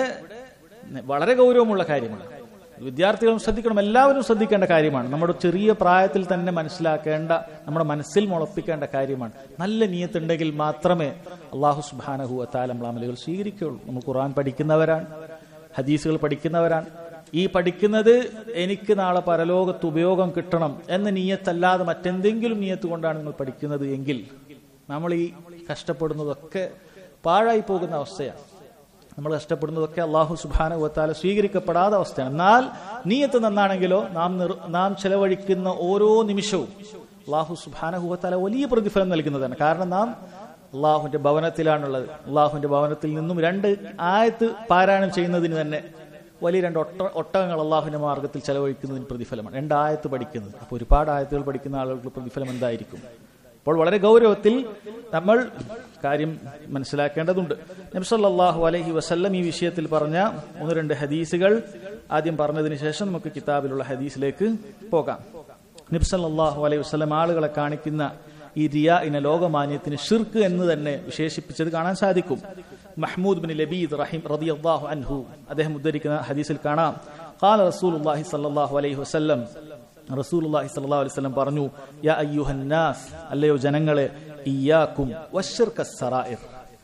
A: വളരെ ഗൗരവമുള്ള കാര്യമാണ് വിദ്യാർത്ഥികളും ശ്രദ്ധിക്കണം എല്ലാവരും ശ്രദ്ധിക്കേണ്ട കാര്യമാണ് നമ്മുടെ ചെറിയ പ്രായത്തിൽ തന്നെ മനസ്സിലാക്കേണ്ട നമ്മുടെ മനസ്സിൽ മുളപ്പിക്കേണ്ട കാര്യമാണ് നല്ല നീയത്തുണ്ടെങ്കിൽ മാത്രമേ അള്ളാഹു സുബാനഹു അത്താലം അമലുകൾ സ്വീകരിക്കുകയുള്ളൂ നമ്മൾ ഖുറാൻ പഠിക്കുന്നവരാണ് ഹദീസുകൾ പഠിക്കുന്നവരാണ് ഈ പഠിക്കുന്നത് എനിക്ക് നാളെ പരലോകത്ത് ഉപയോഗം കിട്ടണം എന്ന നീയത്തല്ലാതെ മറ്റെന്തെങ്കിലും നീയത്ത് കൊണ്ടാണ് നിങ്ങൾ പഠിക്കുന്നത് എങ്കിൽ നമ്മൾ ഈ കഷ്ടപ്പെടുന്നതൊക്കെ പാഴായി പോകുന്ന അവസ്ഥയാണ് നമ്മൾ കഷ്ടപ്പെടുന്നതൊക്കെ അള്ളാഹു സുബാന വത്താല സ്വീകരിക്കപ്പെടാത്ത അവസ്ഥയാണ് എന്നാൽ നീയത്ത് നന്നാണെങ്കിലോ നാം നാം ചെലവഴിക്കുന്ന ഓരോ നിമിഷവും അള്ളാഹു സുബാനഹുവത്താല വലിയ പ്രതിഫലം നൽകുന്നതാണ് കാരണം നാം അള്ളാഹുവിന്റെ ഭവനത്തിലാണുള്ളത് അള്ളാഹുവിന്റെ ഭവനത്തിൽ നിന്നും രണ്ട് ആയത്ത് പാരായണം ചെയ്യുന്നതിന് തന്നെ വലിയ രണ്ട് ഒട്ട ഒട്ടകങ്ങൾ അള്ളാഹുവിന്റെ മാർഗത്തിൽ ചെലവഴിക്കുന്നതിന് പ്രതിഫലമാണ് രണ്ട് ആയത്ത് പഠിക്കുന്നത് അപ്പോൾ ഒരുപാട് ആയത്തുകൾ പഠിക്കുന്ന ആളുകൾക്ക് പ്രതിഫലം എന്തായിരിക്കും അപ്പോൾ വളരെ ഗൗരവത്തിൽ നമ്മൾ കാര്യം മനസ്സിലാക്കേണ്ടതുണ്ട് നബ്സല്ലാഹു അലഹി വസല്ലം ഈ വിഷയത്തിൽ പറഞ്ഞ ഒന്ന് രണ്ട് ഹദീസുകൾ ആദ്യം പറഞ്ഞതിന് ശേഷം നമുക്ക് കിതാബിലുള്ള ഹദീസിലേക്ക് പോകാം നബ്സല്ലാഹു അലൈഹി വസ്ലം ആളുകളെ കാണിക്കുന്ന ഈ റിയ ഇന ലോകമാന്യത്തിന് ഷിർക്ക് എന്ന് തന്നെ വിശേഷിപ്പിച്ചത് കാണാൻ സാധിക്കും മഹ്മൂദ് ബിൻ ലബീദ് റഹിം റളിയല്ലാഹു അൻഹു അദ്ദേഹം ഉദ്ധരിക്കുന്ന ഹദീസിൽ കാണാം قال رسول الله صلى الله عليه وسلم റസൂൽ അള്ളാഹി സല്ലല്ലാഹു അലൈഹി വസല്ലം പറഞ്ഞു യാ അയ്യുഹൻ നാസ് അല്ലയോ ജനങ്ങളെ ഇയ്യാക്കും വശിർക സറായിർ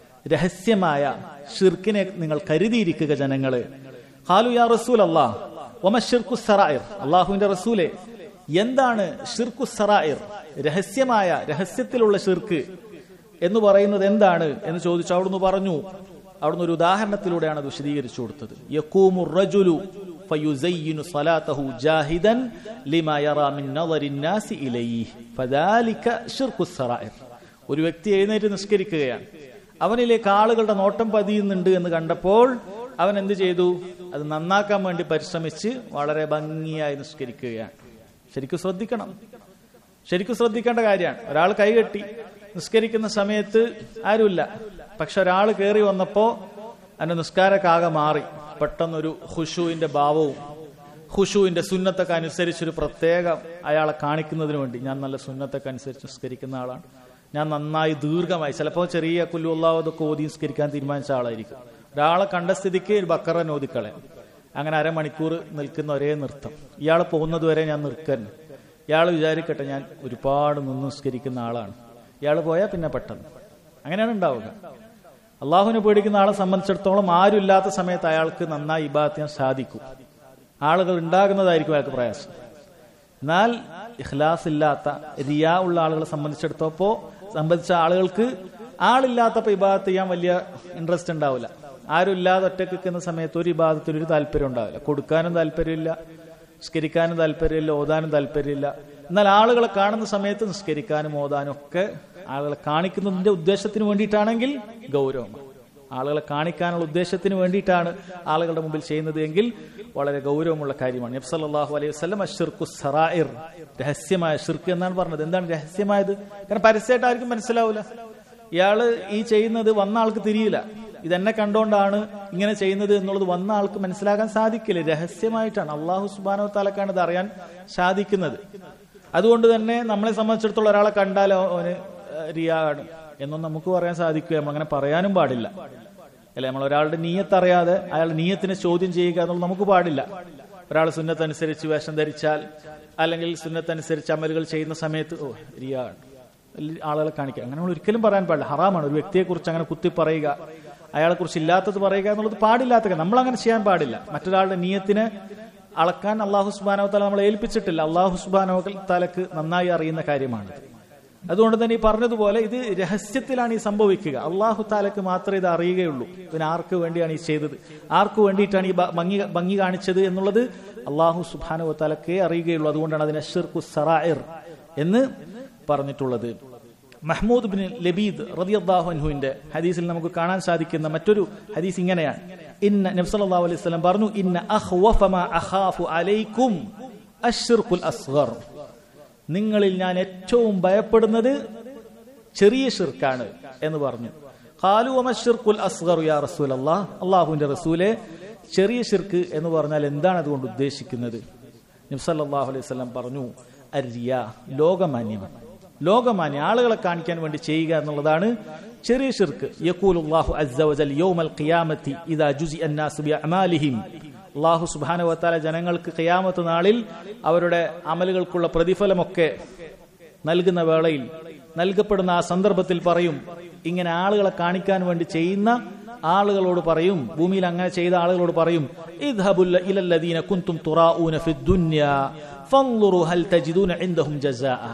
A: രഹസ്യമായ ഷിർക്കിനെ നിങ്ങൾ കരുതിയിരിക്കുക ജനങ്ങളെ ഖാലു യാ റസൂൽ അല്ലാഹ് വമ ഷിർക്കു സറായിർ അള്ളാഹുവിന്റെ റസൂലെ എന്താണ് ഷിർക്കു സറായിർ രഹസ്യമായ രഹസ്യത്തിലുള്ള ഷിർക്ക് എന്ന് പറയുന്നത് എന്താണ് എന്ന് ചോദിച്ചു അവിടുന്ന് പറഞ്ഞു അവിടുന്ന് ഒരു ഉദാഹരണത്തിലൂടെയാണ് അത് വിശദീകരിച്ചു കൊടുത്തത് യക്കൂമു റജുലു ഫയുസയ്യിനു സ്വലാത്തഹു ജാഹിദൻ ലിമാ യറാ മിൻ നളരി الناس ഇലൈഹി ഫദാലിക ശിർക്കു സറായിർ ഒരു വ്യക്തി എഴുന്നേറ്റ് നിസ്കരിക്കുകയാണ് അവനിലേക്ക് ആളുകളുടെ നോട്ടം പതിയുന്നുണ്ട് എന്ന് കണ്ടപ്പോൾ അവൻ എന്ത് ചെയ്തു അത് നന്നാക്കാൻ വേണ്ടി പരിശ്രമിച്ച് വളരെ ഭംഗിയായി നിസ്കരിക്കുകയാണ് ശരിക്കും ശ്രദ്ധിക്കണം ശരിക്കും ശ്രദ്ധിക്കേണ്ട കാര്യമാണ് ഒരാൾ കൈകെട്ടി നിസ്കരിക്കുന്ന സമയത്ത് ആരുമില്ല പക്ഷെ ഒരാൾ കയറി വന്നപ്പോ അതിന്റെ നിസ്കാരക്കാകെ മാറി പെട്ടെന്നൊരു ഹുഷുവിന്റെ ഭാവവും ഹുഷുവിന്റെ സുന്നത്തൊക്കെ അനുസരിച്ചൊരു പ്രത്യേകം അയാളെ കാണിക്കുന്നതിന് വേണ്ടി ഞാൻ നല്ല സുന്നത്തൊക്കെ അനുസരിച്ച് നിസ്കരിക്കുന്ന ആളാണ് ഞാൻ നന്നായി ദീർഘമായി ചിലപ്പോൾ ചെറിയ കുല്ലുള്ളതൊക്കെ ഓതി നിസ്കരിക്കാൻ തീരുമാനിച്ച ആളായിരിക്കും ഒരാളെ കണ്ട സ്ഥിതിക്ക് ഒരു ബക്കറൻ ഓതിക്കളയാം അങ്ങനെ അരമണിക്കൂർ നിൽക്കുന്ന ഒരേ നൃത്തം ഇയാൾ പോകുന്നത് വരെ ഞാൻ നിൽക്കുന്നു ഇയാൾ വിചാരിക്കട്ടെ ഞാൻ ഒരുപാട് നിന്ന് നിസ്കരിക്കുന്ന ആളാണ് ഇയാൾ പോയാൽ പിന്നെ പെട്ടെന്ന് അങ്ങനെയാണ് ഉണ്ടാവുക അള്ളാഹുവിനെ പേടിക്കുന്ന ആളെ സംബന്ധിച്ചിടത്തോളം ആരും ഇല്ലാത്ത സമയത്ത് അയാൾക്ക് നന്നായി ഇബാദത്ത് ചെയ്യാൻ സാധിക്കും ആളുകൾ ഉണ്ടാകുന്നതായിരിക്കും അയാൾക്ക് പ്രയാസം എന്നാൽ ഇഖ്ലാസ് ഇല്ലാത്ത റിയാ ഉള്ള ആളുകളെ സംബന്ധിച്ചിടത്തോപ്പോ സംബന്ധിച്ച ആളുകൾക്ക് ആളില്ലാത്തപ്പോ ഇബാദത്ത് ചെയ്യാൻ വലിയ ഇൻട്രസ്റ്റ് ഉണ്ടാവില്ല ആരും ഇല്ലാതെ ഒറ്റക്ക് നിൽക്കുന്ന സമയത്ത് ഒരു ഇബാദത്തിന് ഒരു താല്പര്യം ഉണ്ടാവില്ല കൊടുക്കാനും താല്പര്യമില്ല നിസ്കരിക്കാനും താല്പര്യമില്ല ഓതാനും താല്പര്യമില്ല എന്നാൽ ആളുകളെ കാണുന്ന സമയത്ത് നിസ്കരിക്കാനും ഓതാനും ഒക്കെ ആളുകളെ കാണിക്കുന്നതിന്റെ ഉദ്ദേശത്തിന് വേണ്ടിയിട്ടാണെങ്കിൽ ഗൗരവമാണ് ആളുകളെ കാണിക്കാനുള്ള ഉദ്ദേശത്തിന് വേണ്ടിയിട്ടാണ് ആളുകളുടെ മുമ്പിൽ ചെയ്യുന്നത് എങ്കിൽ വളരെ ഗൗരവമുള്ള കാര്യമാണ് നബ്സല്ലാഹു അലൈഹി വസ്ലം അഷിർക്കു സറായിർ രഹസ്യമായ ഷിർക്ക് എന്നാണ് പറഞ്ഞത് എന്താണ് രഹസ്യമായത് കാരണം പരസ്യമായിട്ട് ആർക്കും മനസ്സിലാവില്ല ഇയാള് ഈ ചെയ്യുന്നത് വന്ന ആൾക്ക് തിരിയില്ല ഇതെന്നെ കണ്ടോണ്ടാണ് ഇങ്ങനെ ചെയ്യുന്നത് എന്നുള്ളത് വന്ന ആൾക്ക് മനസ്സിലാക്കാൻ സാധിക്കില്ല രഹസ്യമായിട്ടാണ് അള്ളാഹു സുബാനോ താലക്കാണ് ഇത് അറിയാൻ സാധിക്കുന്നത് അതുകൊണ്ട് തന്നെ നമ്മളെ സംബന്ധിച്ചിടത്തോളം ഒരാളെ കണ്ടാൽ അവന് റിയാണ് എന്നൊന്നും നമുക്ക് പറയാൻ സാധിക്കുക അങ്ങനെ പറയാനും പാടില്ല അല്ലെ നമ്മൾ ഒരാളുടെ നീയത്ത് അറിയാതെ അയാളുടെ നീയത്തിനെ ചോദ്യം ചെയ്യുക എന്നുള്ളത് നമുക്ക് പാടില്ല ഒരാൾ സുന്നത്തനുസരിച്ച് വേഷം ധരിച്ചാൽ അല്ലെങ്കിൽ സുന്നത്തനുസരിച്ച് അമലുകൾ ചെയ്യുന്ന സമയത്ത് ഓ റിയാണ് ആളുകളെ കാണിക്കുക അങ്ങനെ നമ്മൾ ഒരിക്കലും പറയാൻ പാടില്ല ഹറാമാണ് ഒരു വ്യക്തിയെ കുറിച്ച് അങ്ങനെ കുത്തി പറയുക അയാളെ കുറിച്ച് ഇല്ലാത്തത് പറയുക എന്നുള്ളത് പാടില്ലാത്ത നമ്മൾ അങ്ങനെ ചെയ്യാൻ പാടില്ല മറ്റൊരാളുടെ നീയത്തിന് അളക്കാൻ അള്ളാഹു സുബാനോ താല നമ്മളെ ഏൽപ്പിച്ചിട്ടില്ല അള്ളാഹു സുബാനോ താലക്ക് നന്നായി അറിയുന്ന കാര്യമാണ് അതുകൊണ്ട് തന്നെ ഈ പറഞ്ഞതുപോലെ ഇത് രഹസ്യത്തിലാണ് ഈ സംഭവിക്കുക അള്ളാഹു താലക്ക് മാത്രമേ ഇത് അറിയുകയുള്ളൂ പിന്നെ ആർക്ക് വേണ്ടിയാണ് ഈ ചെയ്തത് ആർക്ക് വേണ്ടിയിട്ടാണ് ഈ ഭംഗി ഭംഗി കാണിച്ചത് എന്നുള്ളത് അള്ളാഹു സുബാനോ താലക്കേ അറിയുകയുള്ളൂ അതുകൊണ്ടാണ് അതിനെ ഷിർക്കു സറായിർ എന്ന് പറഞ്ഞിട്ടുള്ളത് മഹ്മൂദ് ബിൻ ലബീദ് റതിയല്ലാഹു അൻഹുവിന്റെ ഹദീസിൽ നമുക്ക് കാണാൻ സാധിക്കുന്ന മറ്റൊരു ഹദീസ് ഇങ്ങനെയാണ് ഇന്ന നബ്സല്ലാഹു അലൈഹി സ്വലം പറഞ്ഞു ഇന്ന അഖ്വഫ മാ അഖാഫു അലൈക്കും അഷ്ർഖുൽ അസ്ഗർ നിങ്ങളിൽ ഞാൻ ഏറ്റവും ഭയപ്പെടുന്നത് ചെറിയ ഷിർക്കാണ് എന്ന് പറഞ്ഞു ഖാലു വമഷിർഖുൽ അസ്ഗർ യാ റസൂലല്ലാഹ് അള്ളാഹുവിന്റെ റസൂലെ ചെറിയ ഷിർക്ക് എന്ന് പറഞ്ഞാൽ എന്താണ് അതുകൊണ്ട് ഉദ്ദേശിക്കുന്നത് നബ്സല്ലാഹു അലൈഹി സ്വലം പറഞ്ഞു അരിയ ലോകമാന്യം ലോകമാന്യ ആളുകളെ കാണിക്കാൻ വേണ്ടി ചെയ്യുക എന്നുള്ളതാണ് ചെറിയ ഷിർക്ക് യക്കൂലുല്ലാഹു അസ്സവജൽ യൗമൽ ഖിയാമത്തി ഇദാ ജുസി അന്നാസ് ബി അമാലിഹിം അള്ളാഹു സുബ്ഹാനഹു വതആല ജനങ്ങൾക്ക് ഖിയാമത്ത് നാളിൽ അവരുടെ അമലുകൾക്കുള്ള പ്രതിഫലമൊക്കെ നൽകുന്ന വേളയിൽ നൽകപ്പെടുന്ന ആ സന്ദർഭത്തിൽ പറയും ഇങ്ങനെ ആളുകളെ കാണിക്കാൻ വേണ്ടി ചെയ്യുന്ന ആളുകളോട് പറയും ഭൂമിയിൽ അങ്ങനെ ചെയ്ത ആളുകളോട് പറയും ഇദ്ഹബുൽ ഇലല്ലദീന കുന്തും തുറാഊന ഫിദ്ദുന്യ ഫൻളുറു ഹൽ തജിദൂന ഇൻദഹും ജസാഅ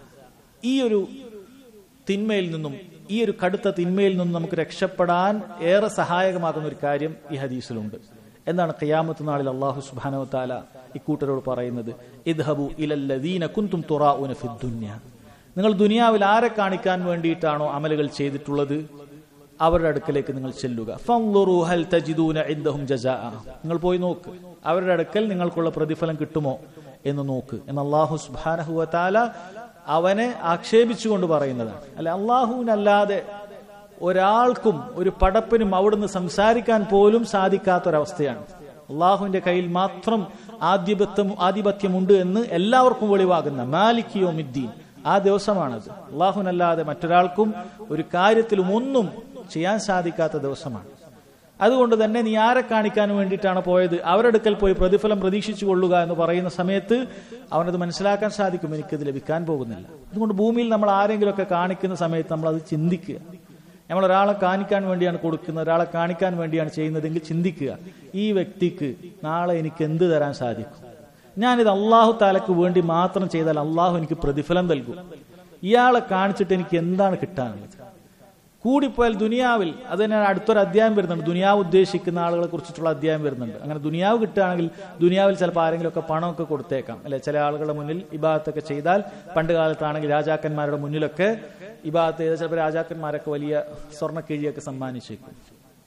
A: ഈ ഒരു തിന്മയിൽ നിന്നും ഈ ഒരു കടുത്ത തിന്മയിൽ നിന്നും നമുക്ക് രക്ഷപ്പെടാൻ ഏറെ സഹായകമാകുന്ന ഒരു കാര്യം ഈ ഹദീസിലുണ്ട് എന്താണ് ഖിയാമത്ത് നാളിൽ അള്ളാഹു സുബ്ഹാനഹു വതആല ഇക്കൂട്ടരോട് പറയുന്നത് ഇദ്ഹബു ഇലല്ലദീന കുന്തും തുറാഊന ഫിദ്ദുന്യ നിങ്ങൾ ദുനിയാവിൽ ആരെ കാണിക്കാൻ വേണ്ടിയിട്ടാണോ അമലുകൾ ചെയ്തിട്ടുള്ളത് അവരുടെ അടുക്കലേക്ക് നിങ്ങൾ ചെല്ലുക ഫൻളുറു ഹൽ തജിദൂന ഇൻദഹും ജസാഅ നിങ്ങൾ പോയി നോക്ക് അവരുടെ അടുക്കൽ നിങ്ങൾക്കുള്ള പ്രതിഫലം കിട്ടുമോ എന്ന് നോക്ക് എന്ന് അള്ളാഹു സുബ്ഹാനഹു വതആല അവനെ ആക്ഷേപിച്ചുകൊണ്ട് പറയുന്നതാണ് അല്ലെ അള്ളാഹുവിനല്ലാതെ ഒരാൾക്കും ഒരു പടപ്പിനും അവിടുന്ന് സംസാരിക്കാൻ പോലും സാധിക്കാത്തൊരവസ്ഥയാണ് അള്ളാഹുവിന്റെ കയ്യിൽ മാത്രം ആധിപത്യം ആധിപത്യമുണ്ട് എന്ന് എല്ലാവർക്കും വെളിവാകുന്ന മാലിക്കിയോ മിദ്ദീൻ ആ ദിവസമാണത് അള്ളാഹുനല്ലാതെ മറ്റൊരാൾക്കും ഒരു കാര്യത്തിലും ഒന്നും ചെയ്യാൻ സാധിക്കാത്ത ദിവസമാണ് അതുകൊണ്ട് തന്നെ നീ ആരെ കാണിക്കാൻ വേണ്ടിയിട്ടാണ് പോയത് അവരെടുക്കൽ പോയി പ്രതിഫലം പ്രതീക്ഷിച്ചു കൊള്ളുക എന്ന് പറയുന്ന സമയത്ത് അവനത് മനസ്സിലാക്കാൻ സാധിക്കും എനിക്കത് ലഭിക്കാൻ പോകുന്നില്ല അതുകൊണ്ട് ഭൂമിയിൽ നമ്മൾ ആരെങ്കിലുമൊക്കെ കാണിക്കുന്ന സമയത്ത് നമ്മൾ അത് ചിന്തിക്കുക നമ്മൾ ഒരാളെ കാണിക്കാൻ വേണ്ടിയാണ് കൊടുക്കുന്നത് ഒരാളെ കാണിക്കാൻ വേണ്ടിയാണ് ചെയ്യുന്നതെങ്കിൽ ചിന്തിക്കുക ഈ വ്യക്തിക്ക് നാളെ എനിക്ക് എന്ത് തരാൻ സാധിക്കും ഞാനിത് അള്ളാഹു താലക്ക് വേണ്ടി മാത്രം ചെയ്താൽ അള്ളാഹു എനിക്ക് പ്രതിഫലം നൽകും ഇയാളെ കാണിച്ചിട്ട് എനിക്ക് എന്താണ് കിട്ടാനുള്ളത് കൂടിപ്പോയാൽ ദുനിയാവിൽ അത് തന്നെ അടുത്തൊരു അധ്യായം വരുന്നുണ്ട് ദുനിയാവ് ഉദ്ദേശിക്കുന്ന ആളുകളെ കുറിച്ചിട്ടുള്ള അധ്യായം വരുന്നുണ്ട് അങ്ങനെ ദുനിയാവ് കിട്ടുകയാണെങ്കിൽ ദുനിയാവിൽ ചിലപ്പോൾ ആരെങ്കിലുമൊക്കെ പണമൊക്കെ കൊടുത്തേക്കാം അല്ലെ ചില ആളുകളുടെ മുന്നിൽ ഇബാദത്തൊക്കെ ചെയ്താൽ പണ്ട് കാലത്താണെങ്കിൽ രാജാക്കന്മാരുടെ മുന്നിലൊക്കെ ഇബാദത്ത് ചെയ്ത ചിലപ്പോൾ രാജാക്കന്മാരൊക്കെ വലിയ സ്വർണ്ണക്കിഴിയൊക്കെ സമ്മാനിച്ചേക്കും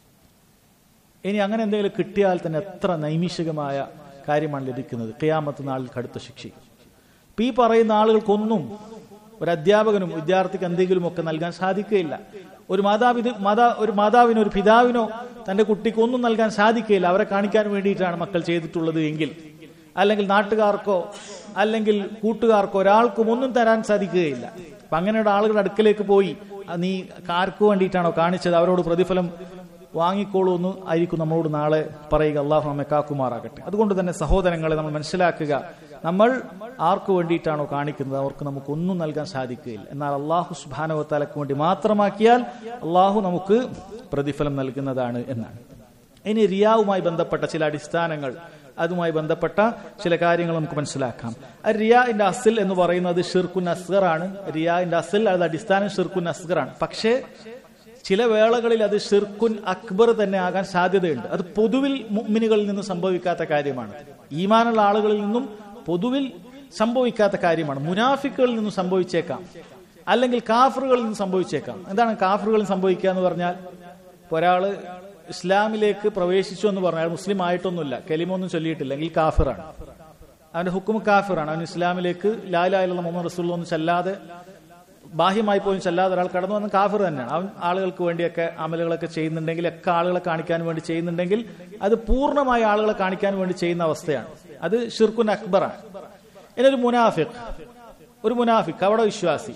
A: ഇനി അങ്ങനെ എന്തെങ്കിലും കിട്ടിയാൽ തന്നെ എത്ര നൈമിഷികമായ കാര്യമാണ് ലഭിക്കുന്നത് ഖിയാമത്ത് നാളിൽ കടുത്ത ശിക്ഷ ഇപ്പൊ ഈ പറയുന്ന ആളുകൾക്കൊന്നും ഒരു അധ്യാപകനും വിദ്യാർത്ഥിക്ക് എന്തെങ്കിലും ഒക്കെ നൽകാൻ സാധിക്കുകയില്ല ഒരു മാതാപിത മാതാ ഒരു മാതാവിനോ ഒരു പിതാവിനോ തന്റെ കുട്ടിക്ക് ഒന്നും നൽകാൻ സാധിക്കുകയില്ല അവരെ കാണിക്കാൻ വേണ്ടിയിട്ടാണ് മക്കൾ ചെയ്തിട്ടുള്ളത് എങ്കിൽ അല്ലെങ്കിൽ നാട്ടുകാർക്കോ അല്ലെങ്കിൽ കൂട്ടുകാർക്കോ ഒരാൾക്കും ഒന്നും തരാൻ സാധിക്കുകയില്ല അപ്പൊ അങ്ങനെയുള്ള ആളുകളുടെ അടുക്കലേക്ക് പോയി "ആ, നീ ആർക്ക് വേണ്ടിയിട്ടാണോ കാണിച്ചത് അവരോട് പ്രതിഫലം വാങ്ങിക്കോളൂ എന്ന് ആയിരിക്കും നമ്മളോട് നാളെ പറയുക അള്ളാഹു നമ്മെ കാക്കുമാറാകട്ടെ അതുകൊണ്ട് തന്നെ സഹോദരങ്ങളെ നമ്മൾ മനസ്സിലാക്കുക നമ്മൾ ആർക്കു വേണ്ടിയിട്ടാണോ കാണിക്കുന്നത് അവർക്ക് നമുക്ക് ഒന്നും നൽകാൻ സാധിക്കുകയില്ല എന്നാൽ അള്ളാഹു സുബാനവത്താലക്ക് വേണ്ടി മാത്രമാക്കിയാൽ അള്ളാഹു നമുക്ക് പ്രതിഫലം നൽകുന്നതാണ് എന്നാണ് ഇനി റിയാവുമായി ബന്ധപ്പെട്ട ചില അടിസ്ഥാനങ്ങൾ അതുമായി ബന്ധപ്പെട്ട ചില കാര്യങ്ങൾ നമുക്ക് മനസ്സിലാക്കാം ആ റിയാന്റെ അസിൽ എന്ന് പറയുന്നത് ഷിർക്കുൻ അസ്ഗർ ആണ് റിയാന്റെ അസിൽ അത് അടിസ്ഥാനം ഷിർക്കുൻ അസ്ഗർ ആണ് പക്ഷേ ചില വേളകളിൽ അത് ഷിർക്കുൻ അക്ബർ തന്നെ ആകാൻ സാധ്യതയുണ്ട് അത് പൊതുവിൽ മുഅ്മിനുകളിൽ നിന്ന് സംഭവിക്കാത്ത കാര്യമാണ് ഈമാനുള്ള ആളുകളിൽ നിന്നും പൊതുവിൽ സംഭവിക്കാത്ത കാര്യമാണ് മുനാഫിക്കുകളിൽ നിന്നും സംഭവിച്ചേക്കാം അല്ലെങ്കിൽ കാഫറുകളിൽ നിന്ന് സംഭവിച്ചേക്കാം എന്താണ് കാഫറുകളിൽ സംഭവിക്കുക എന്ന് പറഞ്ഞാൽ ഇപ്പൊ ഒരാള് ഇസ്ലാമിലേക്ക് പ്രവേശിച്ചു എന്ന് പറഞ്ഞാൽ മുസ്ലിം ആയിട്ടൊന്നുമില്ല കലിമൊന്നും ചൊല്ലിയിട്ടില്ല എങ്കിൽ കാഫിറാണ് അവന്റെ ഹുക്കും കാഫിറാണ് അവൻ ഇസ്ലാമിലേക്ക് ലാലായുള്ള മുഹമ്മദ് റസൂൽ ഒന്നും ചെല്ലാതെ ബാഹ്യമായി പോലും ചെല്ലാതെ ഒരാൾ കടന്നു വന്ന കാഫിർ തന്നെയാണ് അവൻ ആളുകൾക്ക് വേണ്ടിയൊക്കെ അമലുകളൊക്കെ ചെയ്യുന്നുണ്ടെങ്കിൽ ഒക്കെ ആളുകളെ കാണിക്കാൻ വേണ്ടി ചെയ്യുന്നുണ്ടെങ്കിൽ അത് പൂർണ്ണമായ ആളുകളെ കാണിക്കാൻ വേണ്ടി ചെയ്യുന്ന അവസ്ഥയാണ് അത് ഷിർക്കുൻ അക്ബറാണ് ഇനി ഒരു മുനാഫിഖ് ഒരു മുനാഫിഖ് അവിടെ വിശ്വാസി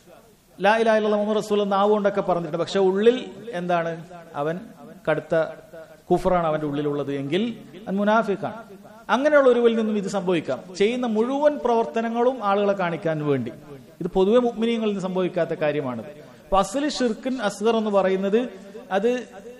A: ലാ ഇലാഹില്ല മുഹമ്മദ് റസൂൽ നാവുകൊണ്ടൊക്കെ പറഞ്ഞിട്ടുണ്ട് പക്ഷെ ഉള്ളിൽ എന്താണ് അവൻ കടുത്ത കുഫറാണ് അവന്റെ ഉള്ളിലുള്ളത് എങ്കിൽ അത് മുനാഫിക്കാണ് അങ്ങനെയുള്ള ഒരുവിൽ നിന്നും ഇത് സംഭവിക്കാം ചെയ്യുന്ന മുഴുവൻ പ്രവർത്തനങ്ങളും ആളുകളെ കാണിക്കാൻ വേണ്ടി ഇത് പൊതുവെ മുഗ്മിനിയങ്ങളിൽ നിന്ന് സംഭവിക്കാത്ത കാര്യമാണിത് അപ്പൊ അസല് ഷിർക്കിൻ അസ്ഗർ എന്ന് പറയുന്നത് അത്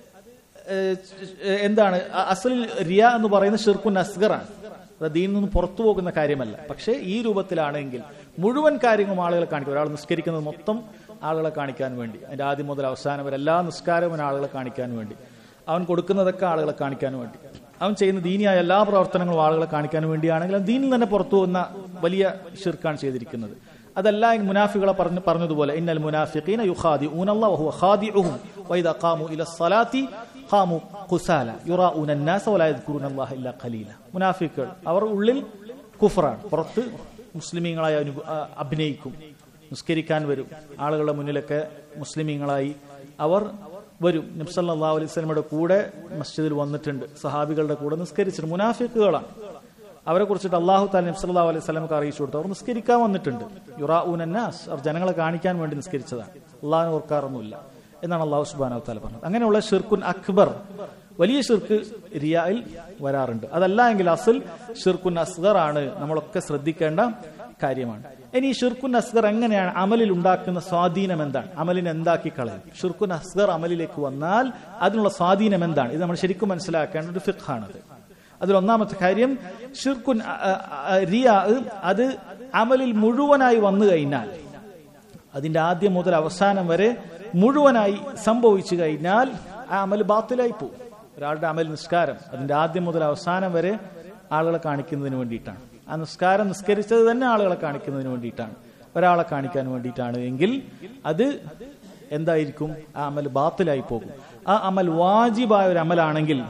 A: ഏഹ്, എന്താണ് അ- അസലിൽ റിയ എന്ന് പറയുന്നത് ഷിർക്കുൻ അസ്ഗറാണ് അത് ദീനിൽ നിന്ന് പുറത്തു പോകുന്ന കാര്യമല്ല പക്ഷേ ഈ രൂപത്തിലാണെങ്കിൽ മുഴുവൻ കാര്യങ്ങളും ആളുകളെ കാണിക്കും ഒരാൾ നിസ്കരിക്കുന്നത് മൊത്തം ആളുകളെ കാണിക്കാൻ വേണ്ടി അതിന്റെ ആദ്യം മുതൽ അവസാനം വരെ എല്ലാ നിസ്കാരവും അവൻ ആളുകളെ കാണിക്കാൻ വേണ്ടി അവൻ കൊടുക്കുന്നതൊക്കെ ആളുകളെ കാണിക്കാൻ വേണ്ടി അവൻ ചെയ്യുന്ന ദീനിയായ എല്ലാ പ്രവർത്തനങ്ങളും ആളുകളെ കാണിക്കാൻ വേണ്ടിയാണെങ്കിൽ അവൻ ദീനിൽ തന്നെ പുറത്തു പോകുന്ന വലിയ ഷിർക്കാണ് ചെയ്തിരിക്കുന്നത് അതല്ല ഈ മുനാഫികളെ പറഞ്ഞു പറഞ്ഞതുപോലെ ഇന്നൽ മുനാഫിഖീന യുഖാദിഊന അല്ലാഹു വഹുവ ഖാദിഉഹും വഇദാ ഖാമു ഇല സ്വലാത്തി ഖാമു ഖുസാല യുറാഊന الناس ولا يذكرون الله الا قليلا മുനാഫിക്കുകൾ അവർ ഉള്ളിൽ കുഫറാണ് പുറത്ത് മുസ്ലിമീങ്ങളായി അനു- ആ, അഭിനയിക്കും നിസ്കരിക്കാൻ വരും ആളുകളുടെ മുന്നിലൊക്കെ മുസ്ലിമീങ്ങളായി അവർ വരും നബ്സല്ലാ അലൈഹി സ്വലമയുടെ കൂടെ മസ്ജിദിൽ വന്നിട്ടുണ്ട് സഹാബികളുടെ കൂടെ നിസ്കരിച്ചിട്ടുണ്ട് മുനാഫിക്കുകളാണ് അവരെ കുറിച്ചിട്ട് അള്ളാഹു താല നബ്സല്ലാ അലൈഹി സ്വലമക്ക് അറിയിച്ചു കൊടുത്തു അവർ നിസ്കരിക്കാൻ വന്നിട്ടുണ്ട് യുറാ ഉനന്നാസ് അവർ ജനങ്ങളെ കാണിക്കാൻ വേണ്ടി നിസ്കരിച്ചതാണ് അള്ളാഹിനെ ഓർക്കാറൊന്നുമില്ല എന്നാണ് അള്ളാഹു സുബാന താല പറഞ്ഞത് അങ്ങനെയുള്ള ഷിർക്കുൻ അക്ബർ വലിയ ഷിർക്ക് റിയായിൽ വരാറുണ്ട് അതല്ല എങ്കിൽ അസൽ ഷിർക്കുൻ അസ്ഗർ ആണ് നമ്മളൊക്കെ ശ്രദ്ധിക്കേണ്ട കാര്യമാണ് ഇനി ഈ ഷിർക്കുൻ അസ്ഗർ എങ്ങനെയാണ് അമലിൽ ഉണ്ടാക്കുന്ന സ്വാധീനം എന്താണ് അമലിനെ എന്താക്കി കളയും ഷിർക്കുൻ അസ്ഗർ അമലിലേക്ക് വന്നാൽ അതിനുള്ള സ്വാധീനം എന്താണ് ഇത് നമ്മൾ ശരിക്കും മനസ്സിലാക്കേണ്ട ഒരു ഫിഖാണത് അതിൽ ഒന്നാമത്തെ കാര്യം ഷിർക്കുൻ അ- അ- അ- റിയ അത് അമലിൽ മുഴുവനായി വന്നു കഴിഞ്ഞാൽ അതിന്റെ ആദ്യം മുതൽ അവസാനം വരെ മുഴുവനായി സംഭവിച്ചു കഴിഞ്ഞാൽ ആ അമൽ ബാത്തിലായി പോകും ഒരാളുടെ അമൽ നിസ്കാരം അതിന്റെ ആദ്യം മുതൽ അവസാനം വരെ ആളുകളെ കാണിക്കുന്നതിന് വേണ്ടിയിട്ടാണ് ആ നിസ്കാരം നിസ്കരിച്ചത് തന്നെ ആളുകളെ കാണിക്കുന്നതിന് വേണ്ടിയിട്ടാണ് ഒരാളെ കാണിക്കാൻ വേണ്ടിയിട്ടാണ് എങ്കിൽ അത് എന്തായിരിക്കും ആ അമൽ ബാത്തിലായി പോകും ആ അമൽ വാജിബായ ഒരു അമലാണെങ്കിൽ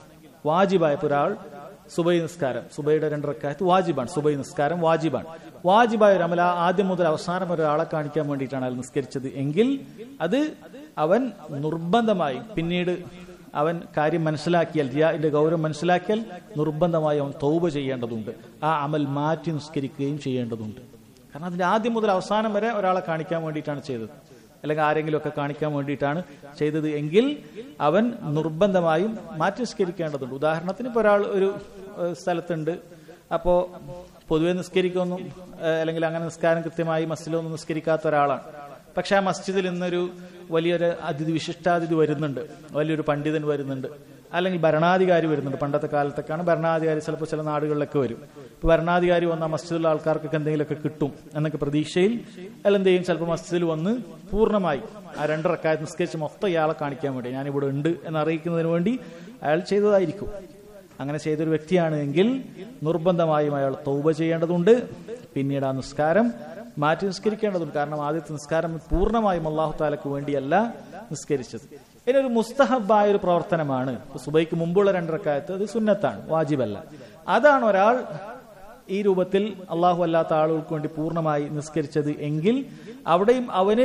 A: വാജിബായ ഇപ്പൊ ഒരാൾ സുബൈ നിസ്കാരം സുബൈയുടെ രണ്ടരക്കാലത്ത് വാജിബാണ് സുബൈ നിസ്കാരം വാജിബാണ് വാജിബായ ഒരു അമല ആദ്യം മുതൽ അവസാനം വരെ ഒരാളെ കാണിക്കാൻ വേണ്ടിയിട്ടാണ് അയാൾ നിസ്കരിച്ചത് എങ്കിൽ അത് അവൻ നിർബന്ധമായി പിന്നീട് അവൻ കാര്യം മനസ്സിലാക്കിയാൽ റിയാന്റെ ഗൗരവം മനസ്സിലാക്കിയാൽ നിർബന്ധമായി അവൻ തൗബ ചെയ്യേണ്ടതുണ്ട് ആ അമൽ മാറ്റി നിസ്കരിക്കുകയും ചെയ്യേണ്ടതുണ്ട് കാരണം അതിന്റെ ആദ്യം മുതൽ അവസാനം വരെ ഒരാളെ കാണിക്കാൻ വേണ്ടിയിട്ടാണ് ചെയ്തത് അല്ലെങ്കിൽ ആരെങ്കിലും ഒക്കെ കാണിക്കാൻ വേണ്ടിയിട്ടാണ് ചെയ്തത് എങ്കിൽ അവൻ നിർബന്ധമായും മാറ്റി നിസ്കരിക്കേണ്ടതുണ്ട് ഉദാഹരണത്തിന് ഇപ്പോൾ ഒരാൾ ഒരു ഏഹ്, സ്ഥലത്തുണ്ട് അപ്പോൾ പൊതുവെ നിസ്കരിക്കൊന്നും ഏഹ്, അല്ലെങ്കിൽ അങ്ങനെ നിസ്കാരം കൃത്യമായി മസ്ജിദിലൊന്നും നിസ്കരിക്കാത്ത ഒരാളാണ് പക്ഷെ ആ മസ്ജിദിൽ ഇന്നൊരു വലിയൊരു അതിഥി വിശിഷ്ടാതിഥി വരുന്നുണ്ട് വലിയൊരു പണ്ഡിതൻ വരുന്നുണ്ട് അല്ലെങ്കിൽ ഭരണാധികാരി വരുന്നുണ്ട് പണ്ടത്തെ കാലത്തൊക്കെയാണ് ഭരണാധികാരി ചിലപ്പോൾ ചില നാടുകളിലൊക്കെ വരും ഇപ്പൊ ഭരണാധികാരി വന്ന മസ്ജിദിലുള്ള ആൾക്കാർക്കൊക്കെ എന്തെങ്കിലുമൊക്കെ കിട്ടും എന്നൊക്കെ പ്രതീക്ഷയിൽ അയാൾ എന്ത് ചെയ്യും ചിലപ്പോൾ മസ്ജിദിൽ വന്ന് പൂർണ്ണമായി ആ രണ്ടരക്കാലത്ത് നിസ്കരിച്ച് മൊത്തം ഇയാളെ കാണിക്കാൻ വേണ്ടി ഞാൻ ഇവിടെ ഉണ്ട് എന്ന് അറിയിക്കുന്നതിന് വേണ്ടി അയാൾ ചെയ്തതായിരിക്കും അങ്ങനെ ചെയ്തൊരു വ്യക്തിയാണ് എങ്കിൽ നിർബന്ധമായും അയാൾ തൗബ ചെയ്യേണ്ടതുണ്ട് പിന്നീട് ആ നിസ്കാരം മാറ്റി നിസ്കരിക്കേണ്ടതുണ്ട് കാരണം ആദ്യത്തെ നിസ്കാരം പൂർണ്ണമായും അള്ളാഹു താലക്ക് വേണ്ടിയല്ല നിസ്കരിച്ചത് ഇനി ഒരു മുസ്തഹബായ ഒരു പ്രവർത്തനമാണ് ഇപ്പൊ സുബൈക്ക് മുമ്പുള്ള രണ്ടരക്കാലത്ത് അത് സുന്നത്താണ് വാജിബല്ല അതാണ് ഒരാൾ ഈ രൂപത്തിൽ അള്ളാഹു അല്ലാത്ത ആളുകൾക്ക് വേണ്ടി പൂർണ്ണമായി നിസ്കരിച്ചത് എങ്കിൽ അവിടെയും അവന്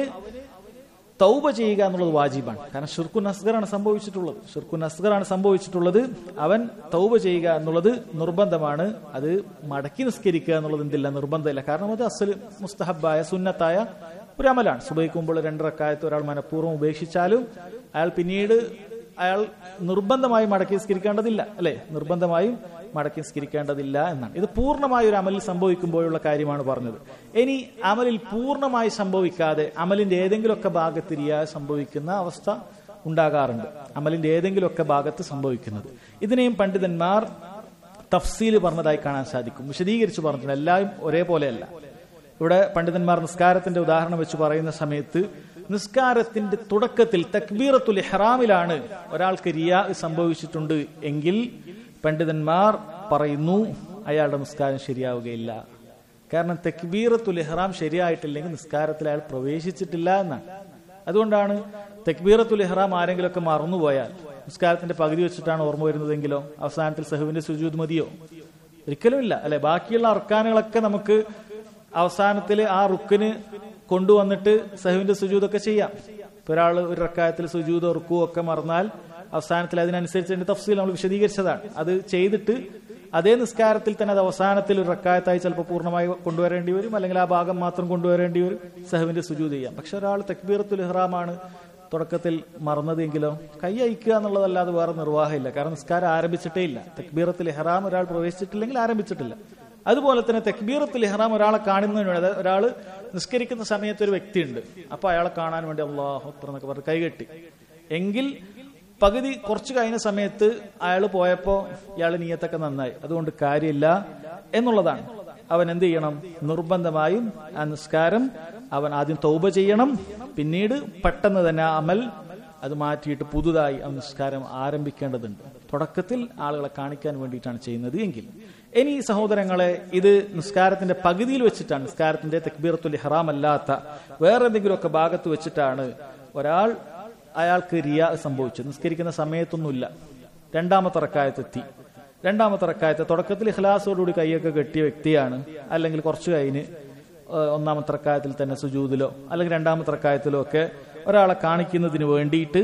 A: തൗബ ചെയ്യുക എന്നുള്ളത് വാജിബാണ് കാരണം ഷിർക്കു നസ്ഗറാണ് സംഭവിച്ചിട്ടുള്ളത് ഷിർക്കു നസ്ഗറാണ് സംഭവിച്ചിട്ടുള്ളത് അവൻ തൗബ ചെയ്യുക എന്നുള്ളത് നിർബന്ധമാണ് അത് മടക്കി നിസ്കരിക്കുക എന്നുള്ളത് എന്തില്ല നിർബന്ധമില്ല കാരണം അത് അസൽ മുസ്തഹബായ സുന്നത്തായ ഒരു അമലാണ് സുബൈക്ക് മുമ്പുള്ള രണ്ടരക്കാലത്ത് ഒരാൾ മനഃപൂർവ്വം ഉപേക്ഷിച്ചാലും അയാൾ പിന്നീട് അയാൾ നിർബന്ധമായും മടക്കി നിസ്കരിക്കേണ്ടതില്ല അല്ലെ നിർബന്ധമായും മടക്കി നിസ്കരിക്കേണ്ടതില്ല എന്നാണ് ഇത് പൂർണ്ണമായ ഒരു അമലിൽ സംഭവിക്കുമ്പോഴുള്ള കാര്യമാണ് പറഞ്ഞത് ഇനി അമലിൽ പൂർണ്ണമായി സംഭവിക്കാതെ അമലിന്റെ ഏതെങ്കിലുമൊക്കെ ഭാഗത്ത് റിയാ സംഭവിക്കുന്ന അവസ്ഥ ഉണ്ടാകാറുണ്ട് അമലിന്റെ ഏതെങ്കിലുമൊക്കെ ഭാഗത്ത് സംഭവിക്കുന്നത് ഇതിനെയും പണ്ഡിതന്മാർ തഫ്സീൽ പറഞ്ഞതായി കാണാൻ സാധിക്കും വിശദീകരിച്ച് പറഞ്ഞിട്ടുണ്ട് എല്ലാവരും ഒരേപോലെയല്ല ഇവിടെ പണ്ഡിതന്മാർ നിസ്കാരത്തിന്റെ ഉദാഹരണം വെച്ച് പറയുന്ന സമയത്ത് നിസ്കാരത്തിന്റെ തുടക്കത്തിൽ തക്ബീറത്തുൽ ഇഹ്റാമിലാണ് ഒരാൾക്ക് റിയാ സംഭവിച്ചിട്ടുണ്ട് എങ്കിൽ പണ്ഡിതന്മാർ പറയുന്നു അയാളുടെ നിസ്കാരം ശരിയാവുകയില്ല കാരണം തക്ബീറത്തുൽ ഇഹ്റാം ശരിയായിട്ടില്ലെങ്കിൽ നിസ്കാരത്തിൽ അയാൾ പ്രവേശിച്ചിട്ടില്ല എന്നാണ് അതുകൊണ്ടാണ് തക്ബീറത്തുൽ ഇഹ്റാം ആരെങ്കിലുമൊക്കെ മറന്നുപോയാൽ നിസ്കാരത്തിന്റെ പകുതി വെച്ചിട്ടാണ് ഓർമ്മ വരുന്നതെങ്കിലോ അവസാനത്തിൽ സഹുവിന്റെ സുജൂദ് മതിയോ ഒരിക്കലുമില്ല അല്ലെ ബാക്കിയുള്ള അർക്കാനുകളൊക്കെ നമുക്ക് അവസാനത്തിൽ ആ റുക്കിന് കൊണ്ടുവന്നിട്ട് സഹുവിന്റെ സുജൂദൊക്കെ ചെയ്യാം ഇപ്പൊ ഒരാൾ ഒരു റക്കായത്തിൽ സുജൂദ് ഉറക്കു ഒക്കെ മറന്നാൽ അവസാനത്തിൽ അതിനനുസരിച്ച് അതിന്റെ തഫ്സീൽ നമ്മൾ വിശദീകരിച്ചതാണ് അത് ചെയ്തിട്ട് അതേ നിസ്കാരത്തിൽ തന്നെ അത് അവസാനത്തിൽ ഒരു റക്കായത്തായി ചിലപ്പോൾ പൂർണ്ണമായി കൊണ്ടുവരേണ്ടി വരും അല്ലെങ്കിൽ ആ ഭാഗം മാത്രം കൊണ്ടുവരേണ്ടി വരും സഹുവിന്റെ സുജൂദ് ചെയ്യാം പക്ഷെ ഒരാൾ തക്ബീറത്തുൽ ഇഹ്റാമാണ് തുടക്കത്തിൽ മറന്നതെങ്കിലോ കൈ അയക്കുക എന്നുള്ളതല്ലാതെ വേറെ നിർവാഹമില്ല കാരണം നിസ്കാരം ആരംഭിച്ചിട്ടേ ഇല്ല തക്ബീറത്തിൽ ഇഹ്റാം ഒരാൾ പ്രവേശിച്ചിട്ടില്ലെങ്കിൽ ആരംഭിച്ചിട്ടില്ല അതുപോലെ തന്നെ തക്ബീറത്തിൽ ഇഹ്റാം ഒരാളെ കാണുന്നതിന് വേണ്ടി അതായത് ഒരാൾ നിസ്കരിക്കുന്ന സമയത്ത് ഒരു വ്യക്തിയുണ്ട് അപ്പൊ അയാളെ കാണാൻ വേണ്ടി അള്ളാഹു അക്ബർ എന്നൊക്കെ പറഞ്ഞ് കൈകെട്ടി എങ്കിൽ പകുതി കുറച്ച് കഴിഞ്ഞ സമയത്ത് അയാൾ പോയപ്പോ ഇയാൾ നീയത്തൊക്കെ നന്നായി അതുകൊണ്ട് കാര്യമില്ല എന്നുള്ളതാണ് അവൻ എന്ത് ചെയ്യണം നിർബന്ധമായും ആ നിസ്കാരം അവൻ ആദ്യം തൗബ ചെയ്യണം പിന്നീട് പെട്ടെന്ന് തന്നെ ആ അമൽ അത് മാറ്റിയിട്ട് പുതുതായി ആ നിസ്കാരം ആരംഭിക്കേണ്ടതുണ്ട് തുടക്കത്തിൽ ആളുകളെ കാണിക്കാൻ വേണ്ടിയിട്ടാണ് ചെയ്യുന്നത് എങ്കിൽ ഇനി സഹോദരങ്ങളെ ഇത് നിസ്കാരത്തിന്റെ പകുതിയിൽ വെച്ചിട്ടാണ് നിസ്കാരത്തിന്റെ തക്ബീറത്തുൽ ഇഹ്റാം അല്ലാത്ത വേറെ എന്തെങ്കിലുമൊക്കെ ഭാഗത്ത് വെച്ചിട്ടാണ് ഒരാൾ അയാൾക്ക് റിയ സംഭവിച്ചത് നിസ്കരിക്കുന്ന സമയത്തൊന്നുമില്ല രണ്ടാമത്തെ റക്കായത്തെത്തി രണ്ടാമത്തെ റക്കായത്ത് തുടക്കത്തിൽ ഇഖ്ലാസോടുകൂടി കൈയൊക്കെ കെട്ടിയ വ്യക്തിയാണ് അല്ലെങ്കിൽ കുറച്ചു കഴിഞ്ഞ് ഏഹ് ഒന്നാമത്തെ റക്കായത്തിൽ തന്നെ സുജൂദിലോ അല്ലെങ്കിൽ രണ്ടാമത്തെ റക്കായത്തിലോ ഒക്കെ ഒരാളെ കാണിക്കുന്നതിന് വേണ്ടിയിട്ട്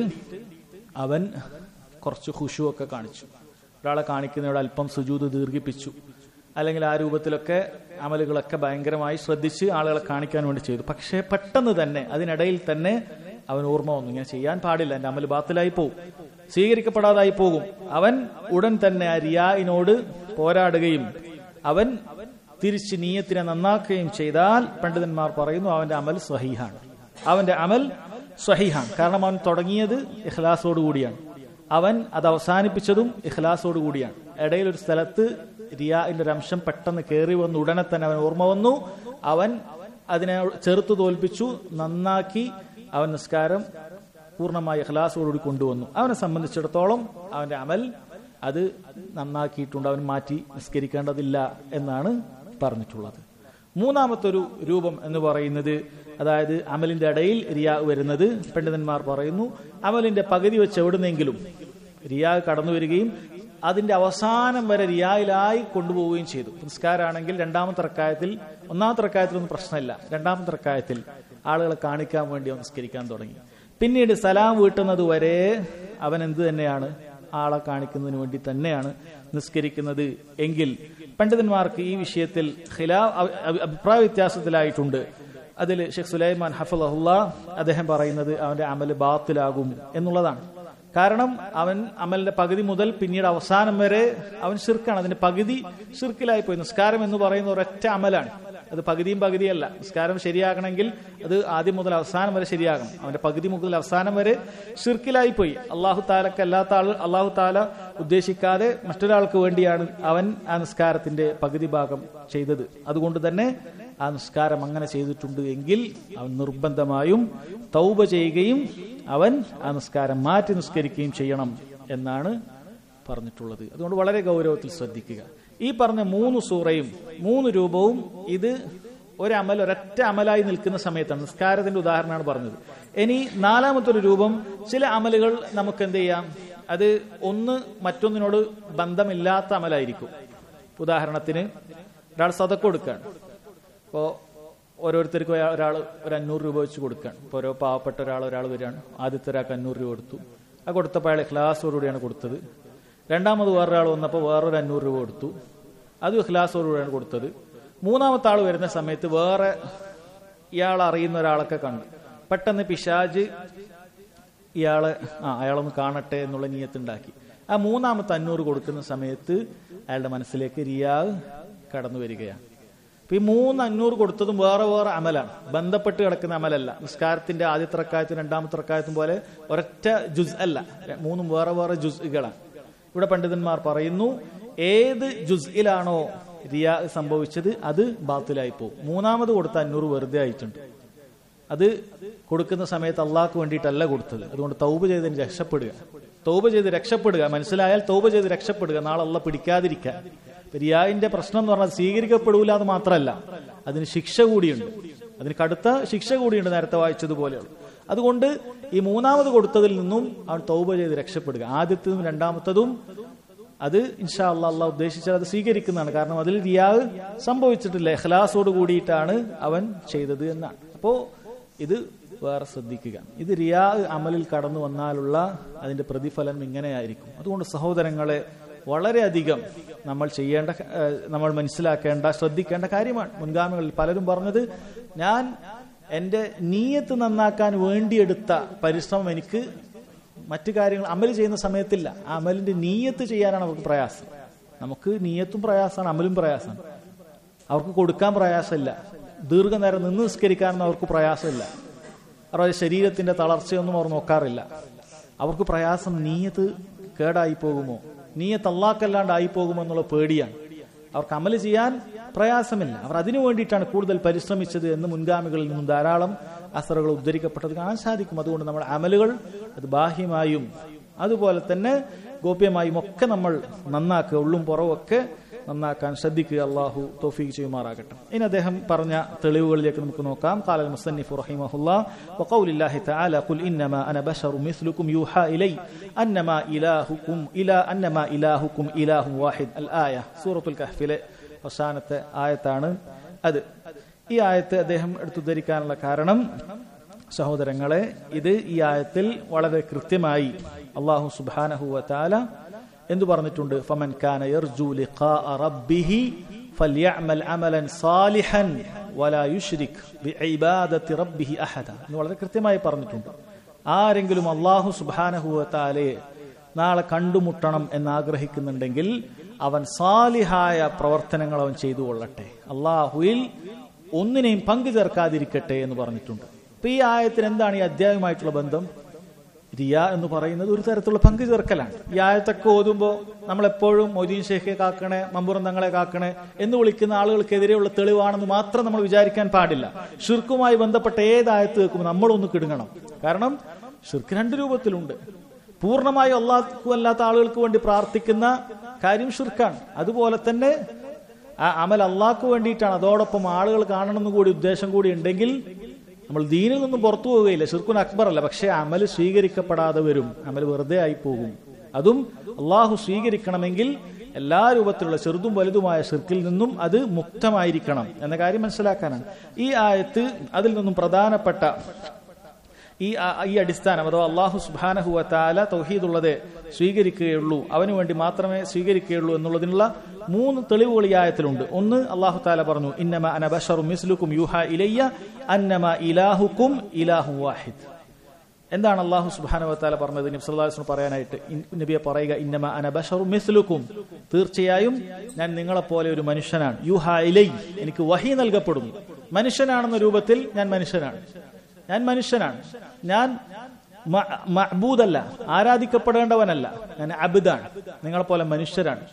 A: അവൻ കുറച്ച് ഹുഷു ഒക്കെ കാണിച്ചു ഒരാളെ കാണിക്കുന്നവിടെ അല്പം സുജൂദ് ദീർഘിപ്പിച്ചു അല്ലെങ്കിൽ ആ രൂപത്തിലൊക്കെ അമലുകളൊക്കെ ഭയങ്കരമായി ശ്രദ്ധിച്ച് ആളുകളെ കാണിക്കാൻ വേണ്ടി ചെയ്തു പക്ഷേ പെട്ടെന്ന് തന്നെ അതിനിടയിൽ തന്നെ അവൻ ഓർമ്മ വന്നു ഇങ്ങനെ ചെയ്യാൻ പാടില്ല എന്റെ അമൽ ബാത്തിലായി പോകും സ്വീകരിക്കപ്പെടാതായി പോകും അവൻ ഉടൻ തന്നെ ആ റിയായിനോട് പോരാടുകയും അവൻ തിരിച്ച് നീയത്തിനെ നന്നാക്കുകയും ചെയ്താൽ പണ്ഡിതന്മാർ പറയുന്നു അവന്റെ അമൽ സ്വഹീഹാണ് അവന്റെ അമൽ സ്വഹീഹാണ് കാരണം അവൻ തുടങ്ങിയത് ഇഖ്ലാസോട് കൂടിയാണ് അവൻ അത് അവസാനിപ്പിച്ചതും ഇഖ്ലാസോട് കൂടിയാണ് ഇടയിൽ ഒരു സ്ഥലത്ത് റിയാന്റെ ഒരു അംശം പെട്ടെന്ന് കയറി വന്ന് ഉടനെ തന്നെ അവൻ ഓർമ്മ വന്നു അവൻ അതിനെ ചെറുത്തു തോൽപ്പിച്ചു നന്നാക്കി അവൻ നിസ്കാരം പൂർണ്ണമായി ഇഖ്ലാസോടുകൂടി കൊണ്ടുവന്നു അവനെ സംബന്ധിച്ചിടത്തോളം അവന്റെ അമൽ അത് നന്നാക്കിയിട്ടുണ്ട് അവൻ മാറ്റി നിസ്കരിക്കേണ്ടതില്ല എന്നാണ് പറഞ്ഞിട്ടുള്ളത് മൂന്നാമത്തെ ഒരു രൂപം എന്ന് പറയുന്നത് അതായത് അമലിന്റെ ഇടയിൽ റിയാ വരുന്നത് പണ്ഡിതന്മാർ പറയുന്നു അമലിന്റെ പകുതി വെച്ച് എവിടുന്നെങ്കിലും റിയാ കടന്നു വരികയും അതിന്റെ അവസാനം വരെ റിയായിലായി കൊണ്ടുപോവുകയും ചെയ്തു നിസ്കാരാണെങ്കിൽ രണ്ടാമത്തെ റക്കായത്തിൽ ഒന്നാമത്തെ റക്കായത്തിലൊന്നും പ്രശ്നമില്ല രണ്ടാമത്തെ റക്കായത്തിൽ ആളുകളെ കാണിക്കാൻ വേണ്ടി അവൻ നിസ്കരിക്കാൻ തുടങ്ങി പിന്നീട് സലാം വീട്ടുന്നത് വരെ അവൻ എന്ത് തന്നെയാണ് ആളെ കാണിക്കുന്നതിന് വേണ്ടി തന്നെയാണ് നിസ്കരിക്കുന്നത് എങ്കിൽ പണ്ഡിതന്മാർക്ക് ഈ വിഷയത്തിൽ ഖിലാ അഭിപ്രായ വ്യത്യാസത്തിലായിട്ടുണ്ട് അതിൽ ഷെഖ് സുലൈമാൻ ഹഫുല്ല അദ്ദേഹം പറയുന്നത് അവന്റെ അമല് ബാത്തിലാകും എന്നുള്ളതാണ് കാരണം അവൻ അമലിന്റെ പകുതി മുതൽ പിന്നീട് അവസാനം വരെ അവൻ ശിർക്കാണ് അതിന്റെ പകുതി ശിർക്കിലായി പോയി നിസ്കാരം എന്ന് പറയുന്ന ഒരൊറ്റ അമലാണ് അത് പകുതിയും പകുതിയല്ല നിസ്കാരം ശരിയാകണമെങ്കിൽ അത് ആദ്യം മുതൽ അവസാനം വരെ ശരിയാകണം അവന്റെ പകുതി മുതൽ അവസാനം വരെ ഷിർക്കിലായി പോയി അള്ളാഹു താലക്ക് അല്ലാത്ത ആൾ അള്ളാഹു താല ഉദ്ദേശിക്കാതെ മറ്റൊരാൾക്ക് വേണ്ടിയാണ് അവൻ ആ നിസ്കാരത്തിന്റെ പകുതി ഭാഗം ചെയ്തത് അതുകൊണ്ട് തന്നെ ആ നിസ്കാരം അങ്ങനെ ചെയ്തിട്ടുണ്ട് എങ്കിൽ അവൻ നിർബന്ധമായും തൗബ ചെയ്യുകയും അവൻ ആ നിസ്കാരം മാറ്റി നിസ്കരിക്കുകയും ചെയ്യണം എന്നാണ് പറഞ്ഞിട്ടുള്ളത് അതുകൊണ്ട് വളരെ ഗൗരവത്തിൽ ശ്രദ്ധിക്കുക ഈ പറഞ്ഞ മൂന്ന് സൂറയും മൂന്ന് രൂപവും ഇത് ഒരമൽ ഒരൊറ്റ അമലായി നിൽക്കുന്ന സമയത്താണ് നിസ്കാരത്തിന്റെ ഉദാഹരണമാണ് പറഞ്ഞത് ഇനി നാലാമത്തെ ഒരു രൂപം ചില അമലുകൾ നമുക്ക് എന്ത് ചെയ്യാം അത് ഒന്ന് മറ്റൊന്നിനോട് ബന്ധമില്ലാത്ത അമലായിരിക്കും ഉദാഹരണത്തിന് ഒരാൾ സതക്ക് കൊടുക്കുകയാണ് ഇപ്പോൾ ഓരോരുത്തർക്കും ഒരാൾ ഒരു അഞ്ഞൂറ് രൂപ വെച്ച് കൊടുക്കുകയാണ് ഇപ്പോൾ ഓരോ പാവപ്പെട്ട ഒരാൾ ഒരാൾ വരികയാണ് ആദ്യത്തെ ഒരാൾക്ക് അഞ്ഞൂറ് രൂപ കൊടുത്തു ആ കൊടുത്തപ്പോൾ അയാൾ ക്ലാസ്സോടുകൂടിയാണ് കൊടുത്തത് രണ്ടാമത് വേറൊരാൾ വന്നപ്പോൾ വേറൊരു അഞ്ഞൂറ് രൂപ കൊടുത്തു അത് ഇഖ്ലാസോടുകൂടിയാണ് കൊടുത്തത് മൂന്നാമത്തെ ആൾ വരുന്ന സമയത്ത് വേറെ ഇയാൾ അറിയുന്ന ഒരാളൊക്കെ കണ്ടു പെട്ടെന്ന് പിശാജ് ഇയാളെ ആ അയാളൊന്ന് കാണട്ടെ എന്നുള്ള നീയത്തുണ്ടാക്കി ആ മൂന്നാമത്തെ അഞ്ഞൂറ് കൊടുക്കുന്ന സമയത്ത് അയാളുടെ മനസ്സിലേക്ക് റിയാവ് കടന്നു വരികയാണ് അപ്പൊ ഈ മൂന്ന് അഞ്ഞൂറ് കൊടുത്തതും വേറെ വേറെ അമലാണ് ബന്ധപ്പെട്ട് കിടക്കുന്ന അമലല്ല നിസ്കാരത്തിന്റെ ആദ്യത്തെ റക്കായത്തും രണ്ടാമത്തെ റക്കായത്തും പോലെ ഒരൊറ്റ ജുസ് അല്ല മൂന്നും വേറെ വേറെ ജുസ്കളാണ് ഇവിടെ പണ്ഡിതന്മാർ പറയുന്നു ഏത് ജുസ്ഇലാണോ റിയാ സംഭവിച്ചത് അത് ബാത്തിലായി പോകും മൂന്നാമത് കൊടുത്ത അഞ്ഞൂറ് വെറുതെ ആയിട്ടുണ്ട് അത് കൊടുക്കുന്ന സമയത്ത് അള്ളാഹ്ക്ക് വേണ്ടിയിട്ടല്ല കൊടുത്തത് അതുകൊണ്ട് തൗബ ചെയ്തതിന് രക്ഷപ്പെടുക തൗബ ചെയ്ത് രക്ഷപ്പെടുക മനസ്സിലായാൽ തൗബ ചെയ്ത് രക്ഷപ്പെടുക നാളെ അള്ള പിടിക്കാതിരിക്കാൻ റിയാവിന്റെ പ്രശ്നം എന്ന് പറഞ്ഞാൽ സ്വീകരിക്കപ്പെടൂല എന്ന് മാത്രമല്ല അതിന് ശിക്ഷ കൂടിയുണ്ട് അതിന് കടുത്ത ശിക്ഷ കൂടിയുണ്ട് നേരത്തെ വായിച്ചതുപോലെയുള്ള അതുകൊണ്ട് ഈ മൂന്നാമത് കൊടുത്തതിൽ നിന്നും അവൻ തൗബ ചെയ്ത് രക്ഷപ്പെടുക ആദ്യത്തതും രണ്ടാമത്തതും അത് ഇൻഷാ അള്ളാഹ് അള്ളാഹ് ഉദ്ദേശിച്ചാൽ അത് സ്വീകരിക്കുന്നതാണ് കാരണം അതിൽ റിയാവ് സംഭവിച്ചിട്ടില്ല എഹ്ലാസോട് കൂടിയിട്ടാണ് അവൻ ചെയ്തത് എന്നാണ് അപ്പോ ഇത് വേറെ ശ്രദ്ധിക്കുക ഇത് റിയാ അമലിൽ കടന്നു വന്നാലുള്ള അതിന്റെ പ്രതിഫലം ഇങ്ങനെയായിരിക്കും അതുകൊണ്ട് സഹോദരങ്ങളെ വളരെയധികം നമ്മൾ ചെയ്യേണ്ട ഏഹ്, നമ്മൾ മനസ്സിലാക്കേണ്ട ശ്രദ്ധിക്കേണ്ട കാര്യമാണ് മുൻഗാമികളിൽ പലരും പറഞ്ഞത് ഞാൻ എന്റെ നീയത്ത് നന്നാക്കാൻ വേണ്ടിയെടുത്ത പരിശ്രമം എനിക്ക് മറ്റു കാര്യങ്ങൾ അമൽ ചെയ്യുന്ന സമയത്തില്ല ആ അമലിന്റെ നീയത്ത് ചെയ്യാനാണ് അവർക്ക് പ്രയാസം നമുക്ക് നീയത്തും പ്രയാസമാണ് അമലും പ്രയാസമാണ് അവർക്ക് കൊടുക്കാൻ പ്രയാസമില്ല ദീർഘനേരം നിന്ന് നിസ്കരിക്കാനൊന്നും അവർക്ക് പ്രയാസമില്ല അവരുടെ ശരീരത്തിന്റെ തളർച്ചയൊന്നും അവർ നോക്കാറില്ല അവർക്ക് പ്രയാസം നീയത്ത് കേടായി പോകുമോ നീയത്ത് അള്ളാക്കല്ലാണ്ട് ആയി പോകുമോ എന്നുള്ള പേടിയാണ് അവർക്ക് അമല് ചെയ്യാൻ പ്രയാസമില്ല അവർ അതിനു വേണ്ടിയിട്ടാണ് കൂടുതൽ പരിശ്രമിച്ചത് എന്ന് മുൻഗാമികളിൽ നിന്നും ധാരാളം അസറുകൾ ഉദ്ധരിക്കപ്പെട്ടത് കാണാൻ സാധിക്കും അതുകൊണ്ട് നമ്മുടെ അമലുകൾ അത് ബാഹ്യമായും അതുപോലെ തന്നെ ഗോപ്യമായും ഒക്കെ നമ്മൾ നന്നാക്കുക ഉള്ളും പുറവും ഒക്കെ നന്നാക്കാൻ ശ്രദ്ധിക്കുക അള്ളാഹു തോഫീക്ക് ചെയ്യുമാറാകട്ടെ ഇനി അദ്ദേഹം പറഞ്ഞ തെളിവുകളിലേക്ക് നമുക്ക് നോക്കാം قال المصنف رحمه الله وقول الله تعالى قل انما انا بشر مثلكم يوحى الي انما الهكم الى انما الهكم اله واحد الايه سوره الكهف അവസാനത്തെ ആയത്താണ് അത് ഈ ആയത്ത് അദ്ദേഹം എടുത്തുദ്ധരിക്കാനുള്ള കാരണം സഹോദരങ്ങളെ ഇത് ഈ ആയത്തിൽ വളരെ കൃത്യമായി അള്ളാഹു സുബ്ഹാനഹു വതആല എന്തു പറഞ്ഞിട്ടുണ്ട് ഫമൻ കാന യർജു ലിഖാഅ റബ്ബിഹി ഫൽയഅമൽ അമലൻ സാലിഹൻ വലാ യുശ്രിക് ബിഇബാദത്തി റബ്ബിഹി അഹദ എന്ന് വളരെ കൃത്യമായി പറഞ്ഞിട്ടുണ്ട് ആരെങ്കിലും അള്ളാഹു സുബ്ഹാനഹു വതആലയെ നാളെ കണ്ടുമുട്ടണം എന്ന് ആഗ്രഹിക്കുന്നുണ്ടെങ്കിൽ അവൻ സാലിഹായ പ്രവർത്തനങ്ങൾ അവൻ ചെയ്തു കൊള്ളട്ടെ അള്ളാഹുവിൽ ഒന്നിനെയും പങ്കു ചേർക്കാതിരിക്കട്ടെ എന്ന് പറഞ്ഞിട്ടുണ്ട് അപ്പൊ ഈ ആയത്തിന് എന്താണ് ഈ അധ്യായമായിട്ടുള്ള ബന്ധം റിയ എന്ന് പറയുന്നത് ഒരു തരത്തിലുള്ള പങ്കു ചേർക്കലാണ് ഈ ആയത്തൊക്കെ ഓതുമ്പോൾ നമ്മളെപ്പോഴും മൊയ്തീൻ ഷേഖെ കാക്കണേ മമ്പുറം തങ്ങളെ കാക്കണേ എന്ന് വിളിക്കുന്ന ആളുകൾക്കെതിരെയുള്ള തെളിവാണെന്ന് മാത്രം നമ്മൾ വിചാരിക്കാൻ പാടില്ല ഷിർക്കുമായി ബന്ധപ്പെട്ട ഏതായത്ത് കേൾക്കുമ്പോൾ നമ്മളൊന്ന് കിടുങ്ങണം കാരണം ഷിർക്ക് രണ്ട് രൂപത്തിലുണ്ട് പൂർണ്ണമായും അള്ളാഹു അല്ലാത്ത ആളുകൾക്ക് വേണ്ടി പ്രാർത്ഥിക്കുന്ന കാര്യം ഷിർക്കാണ് അതുപോലെ തന്നെ ആ അമൽ അള്ളാഹ്ക്ക് വേണ്ടിയിട്ടാണ് അതോടൊപ്പം ആളുകൾ കാണണമെന്ന് കൂടി ഉദ്ദേശം കൂടി ഉണ്ടെങ്കിൽ നമ്മൾ ദീനിൽ നിന്നും പുറത്തു പോവുകയില്ല ഷിർക്കുൻ അക്ബർ അല്ല പക്ഷെ അമൽ സ്വീകരിക്കപ്പെടാതെ വരും അമൽ വെറുതെ ആയി പോകും അതും അള്ളാഹു സ്വീകരിക്കണമെങ്കിൽ എല്ലാ രൂപത്തിലുള്ള ചെറുതും വലുതുമായ ഷിർക്കിൽ നിന്നും അത് മുക്തമായിരിക്കണം എന്ന കാര്യം മനസ്സിലാക്കാനാണ് ഈ ആയത്ത് അതിൽ നിന്നും പ്രധാനപ്പെട്ട ഈ ആ- ഈ അടിസ്ഥാനം അഥവാ അള്ളാഹു സുബാനഹുവ താല തൗഹീദുള്ളത് സ്വീകരിക്കുകയുള്ളൂ അവന് വേണ്ടി മാത്രമേ സ്വീകരിക്കുകയുള്ളൂ എന്നുള്ളതിനുള്ള മൂന്ന് തെളിവുകൾ ഈ ആയത്തിലുണ്ട് ഒന്ന് അള്ളാഹു താല പറഞ്ഞു ഇന്നമ അനബഷറും മിസ്ലുക്കും യൂഹ ഇലയ്യ അന്നമ ഇലാഹുക്കും ഇലാഹു വാഹിദ് എന്താണ് അള്ളാഹു സുബാനവത്താല പറഞ്ഞത് നബി സല്ലല്ലാഹു അലൈഹി വസല്ലം പറയാനായിട്ട് ഇൻ- നബിയെ പറയുക ഇന്നമ അനബഷറു മിസ്ലുക്കും തീർച്ചയായും ഞാൻ നിങ്ങളെപ്പോലെ ഒരു മനുഷ്യനാണ് യുഹ ഇലൈ എനിക്ക് വഹി നൽകപ്പെടുന്നു മനുഷ്യനാണെന്ന രൂപത്തിൽ ഞാൻ മനുഷ്യനാണ് ഞാൻ മനുഷ്യനാണ് ഞാൻ മ- മഅബൂദല്ല ആരാധിക്കപ്പെടേണ്ടവനല്ല ഞാൻ അബിദാണ് നിങ്ങളെപ്പോലെ മനുഷ്യരാണ്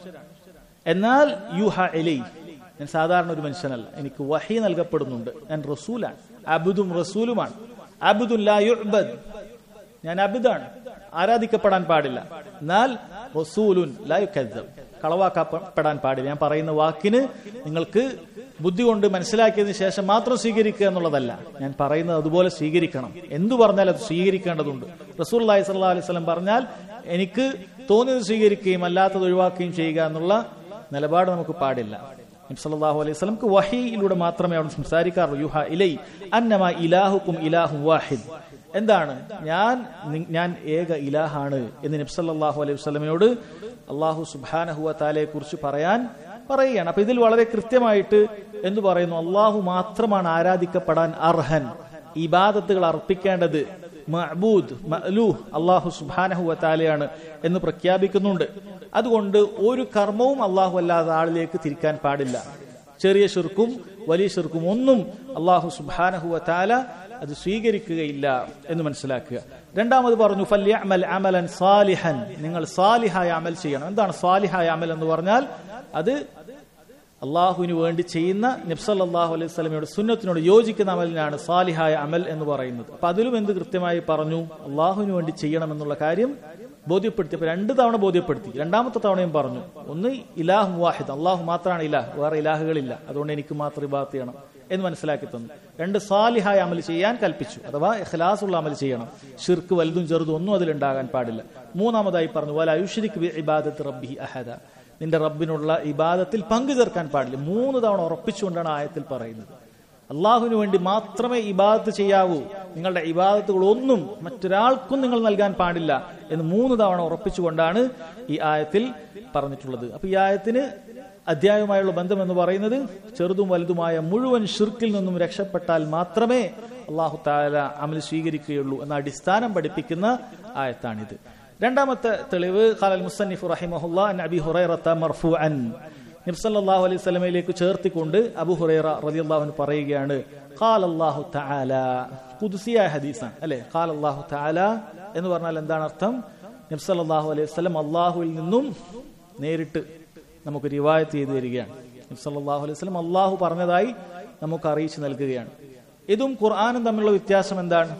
A: എന്നാൽ യുഹ ഇലൈ ഞാൻ സാധാരണ ഒരു മനുഷ്യനല്ല എനിക്ക് വഹി നൽകപ്പെടുന്നുണ്ട് ഞാൻ റസൂലാണ് അബുദും റസൂലുമാണ് അബുദുൻ ലാ യുഅ്ബദ് ഞാൻ അബിദാണ് ആരാധിക്കപ്പെടാൻ പാടില്ല എന്നാൽ റസൂലുൻ ലാ യുക്കദ്ദബ് കളവാക്കപ്പെടാൻ പാടില്ല ഞാൻ പറയുന്ന വാക്കിന് നിങ്ങൾക്ക് ബുദ്ധി കൊണ്ട് മനസ്സിലാക്കിയതിനു ശേഷം മാത്രം സ്വീകരിക്കുക എന്നുള്ളതല്ല ഞാൻ പറയുന്നത് അതുപോലെ സ്വീകരിക്കണം എന്തു പറഞ്ഞാൽ അത് സ്വീകരിക്കേണ്ടതുണ്ട് റസൂൽ അലൈഹി സ്വല്ലാ അലൈഹി സ്വലം പറഞ്ഞാൽ എനിക്ക് തോന്നിയത് സ്വീകരിക്കുകയും അല്ലാത്തത് ഒഴിവാക്കുകയും ചെയ്യുക എന്നുള്ള നിലപാട് നമുക്ക് പാടില്ല നബി സല്ലല്ലാഹു അലൈഹി വസല്ലംക്ക് വഹിയിലൂടെ മാത്രമേ അവിടെ സംസാരിക്കാറുള്ളൂ യുഹ ഇലൈ അന്നമ ഇലാഹുക്കും ഇലാഹു വാഹിദ് എന്താണ് ഞാൻ നി- ഞാൻ ഏക ഇലാഹാണ് എന്ന് നബി സല്ലല്ലാഹു അലൈഹി വസല്ലമയോട് അള്ളാഹു സുബ്ഹാനഹു വതആലയെ കുറിച്ച് പറയാൻ പറയുകയാണ് അപ്പൊ ഇതിൽ വളരെ കൃത്യമായിട്ട് എന്തു പറയുന്നു അള്ളാഹു മാത്രമാണ് ആരാധിക്കപ്പെടാൻ അർഹൻ ഇബാദത്തുകൾ അർപ്പിക്കേണ്ടത് മഅബൂദ് മഅലൂഹ് അള്ളാഹു സുബ്ഹാനഹു വതആലയാണ് എന്ന് പ്രഖ്യാപിക്കുന്നുണ്ട് അതുകൊണ്ട് ഒരു കർമ്മവും അള്ളാഹു അല്ലാതെ ആളിലേക്ക് തിരിക്കാൻ പാടില്ല ചെറിയ ഷിർക്കും വലിയ ഷിർക്കും ഒന്നും അള്ളാഹു സുബ്ഹാനഹു വതആല അത് സ്വീകരിക്കുകയില്ല എന്ന് മനസ്സിലാക്കുക രണ്ടാമത് പറഞ്ഞു ഫല്യഅമൽ അമലൻ സാലിഹൻ നിങ്ങൾ സാലിഹായ അമൽ ചെയ്യണം എന്താണ് സാലിഹായ അമൽ എന്ന് പറഞ്ഞാൽ അത് അള്ളാഹുവിന് വേണ്ടി ചെയ്യുന്ന നബ്സല്ലാഹു അലൈഹി സ്വലമയുടെ സുന്നത്തിനോട് യോജിക്കുന്ന അമലിനാണ് സാലിഹായ അമൽ എന്ന് പറയുന്നത് അപ്പൊ അതിലും എന്ത് കൃത്യമായി പറഞ്ഞു അള്ളാഹുവിന് വേണ്ടി ചെയ്യണം എന്നുള്ള കാര്യം ബോധ്യപ്പെടുത്തിയപ്പോൾ രണ്ട് തവണ ബോധ്യപ്പെടുത്തി രണ്ടാമത്തെ തവണയും പറഞ്ഞു ഒന്ന് ഇലാഹു വാഹിദ് അള്ളാഹു മാത്രമാണ് ഇലാഹ് വേറെ ഇലാഹുകളില്ല അതുകൊണ്ട് എനിക്ക് മാത്രം ഇബാത്ത് ചെയ്യണം എന്ന് മനസ്സിലാക്കി തന്നു രണ്ട് സാലിഹായ അമൽ ചെയ്യാൻ കൽപ്പിച്ചു അഥവാ ഇഖ്ലാസുള്ള അമൽ ചെയ്യണം ഷിർക്ക് വലുതും ചെറുതും ഒന്നും അതിലുണ്ടാകാൻ പാടില്ല മൂന്നാമതായി പറഞ്ഞു വല യുഷിരിക്ക് ഇബാദത്ത് റബ്ബി അഹദ നിന്റെ റബ്ബിനുള്ള ഇബാദത്തിൽ പങ്കു ചേർക്കാൻ പാടില്ല മൂന്ന് തവണ ഉറപ്പിച്ചുകൊണ്ടാണ് ആയത്തിൽ പറയുന്നത് അള്ളാഹുവിന് വേണ്ടി മാത്രമേ ഇബാദത്ത് ചെയ്യാവൂ നിങ്ങളുടെ ഇബാദത്തുകൾ ഒന്നും മറ്റൊരാൾക്കും നിങ്ങൾ നൽകാൻ പാടില്ല എന്ന് മൂന്ന് തവണ ഉറപ്പിച്ചുകൊണ്ടാണ് ഈ ആയത്തിൽ പറഞ്ഞിട്ടുള്ളത് അപ്പൊ ഈ ആയത്തിന് അധ്യായവുമായുള്ള ബന്ധം എന്ന് പറയുന്നത് ചെറുതും വലുതുമായ മുഴുവൻ ഷിർക്കിൽ നിന്നും രക്ഷപ്പെട്ടാൽ മാത്രമേ അള്ളാഹു താല അമൽ സ്വീകരിക്കുകയുള്ളൂ എന്ന അടിസ്ഥാനം പഠിപ്പിക്കുന്ന ആയത്താണിത് രണ്ടാമത്തെ തെളിവ് ഖാലൽ മുസന്നിഫ് റഹിമഹുല്ലാ അൻ അബി ഹുറൈറത്ത മർഫുഅൻ നബി സല്ലല്ലാഹു അലൈഹി വസല്ലമയിലേക്ക് ചേർത്തിക്കൊണ്ട് അബു ഹുറൈറ റളിയല്ലാഹു അൻഹു പറയുകയാണ് ഖാല അല്ലാഹു തആല ഖുദ്സിയായ ഹദീസാണ് അല്ലേ ഖാല അല്ലാഹു തആല എന്ന് പറഞ്ഞാൽ എന്താണ് അർത്ഥം നബി സല്ലല്ലാഹു അലൈഹി വസല്ലം അല്ലാഹുവിൽ നിന്നും നേരിട്ട് നമുക്ക് റിവായത്ത് ചെയ്തു തരികയാണ് നബി സല്ലല്ലാഹു അലൈഹി വസല്ലം അല്ലാഹു പറഞ്ഞതായി നമുക്ക് അറിയിച്ചു നൽകുകയാണ് ഇതും ഖുർആനും തമ്മിലുള്ള വ്യത്യാസം എന്താണ്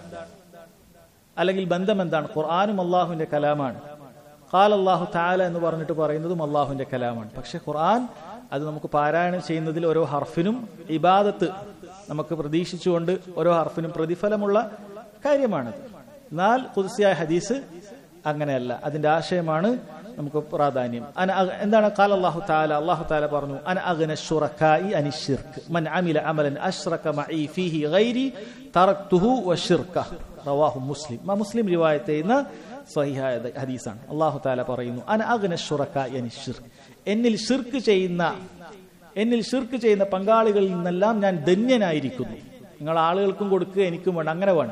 A: അല്ലെങ്കിൽ ബന്ധം എന്താണ് ഖുർആാനും അള്ളാഹുവിന്റെ കലാമാണ് ഖാൽ അള്ളാഹു താല എന്ന് പറഞ്ഞിട്ട് പറയുന്നതും അള്ളാഹുവിന്റെ കലാമാണ് പക്ഷെ ഖുർആൻ അത് നമുക്ക് പാരായണം ചെയ്യുന്നതിൽ ഓരോ ഹർഫിനും ഇബാദത്ത് നമുക്ക് പ്രതീക്ഷിച്ചുകൊണ്ട് ഓരോ ഹർഫിനും പ്രതിഫലമുള്ള കാര്യമാണത് എന്നാൽ കുതിസിയായ ഹദീസ് അങ്ങനെയല്ല അതിന്റെ ആശയമാണ് നമുക്ക് പ്രാധാന്യം അന അഗ്- എന്താണ് കാല അള്ളാഹു താല അള്ളാഹു താല പറഞ്ഞു അന അഗ്ന ശുറക്കായി അനിഷിർക്ക് മൻ അമില അമലൻ അഷ്റക മഈ ഫീഹി ഗൈരി തറക്തുഹു വശിർക റവാഹു മുസ്ലിം ആ മുസ്ലിം റിവായത്ത് ചെയ്യുന്ന സഹിഹായ ഹദീസാണ് അള്ളാഹു താല പറയുന്നു അന അഗ്ന ശുറക്കായി അനിഷിർക്ക് എന്നിൽ ഷിർക്ക് ചെയ്യുന്ന എന്നിൽ ഷിർക്ക് ചെയ്യുന്ന പങ്കാളികളിൽ നിന്നെല്ലാം ഞാൻ ധന്യനായിരിക്കുന്നു നിങ്ങൾ ആളുകൾക്കും കൊടുക്കുക എനിക്കും വേണ്ട അങ്ങനെ വേണ്ട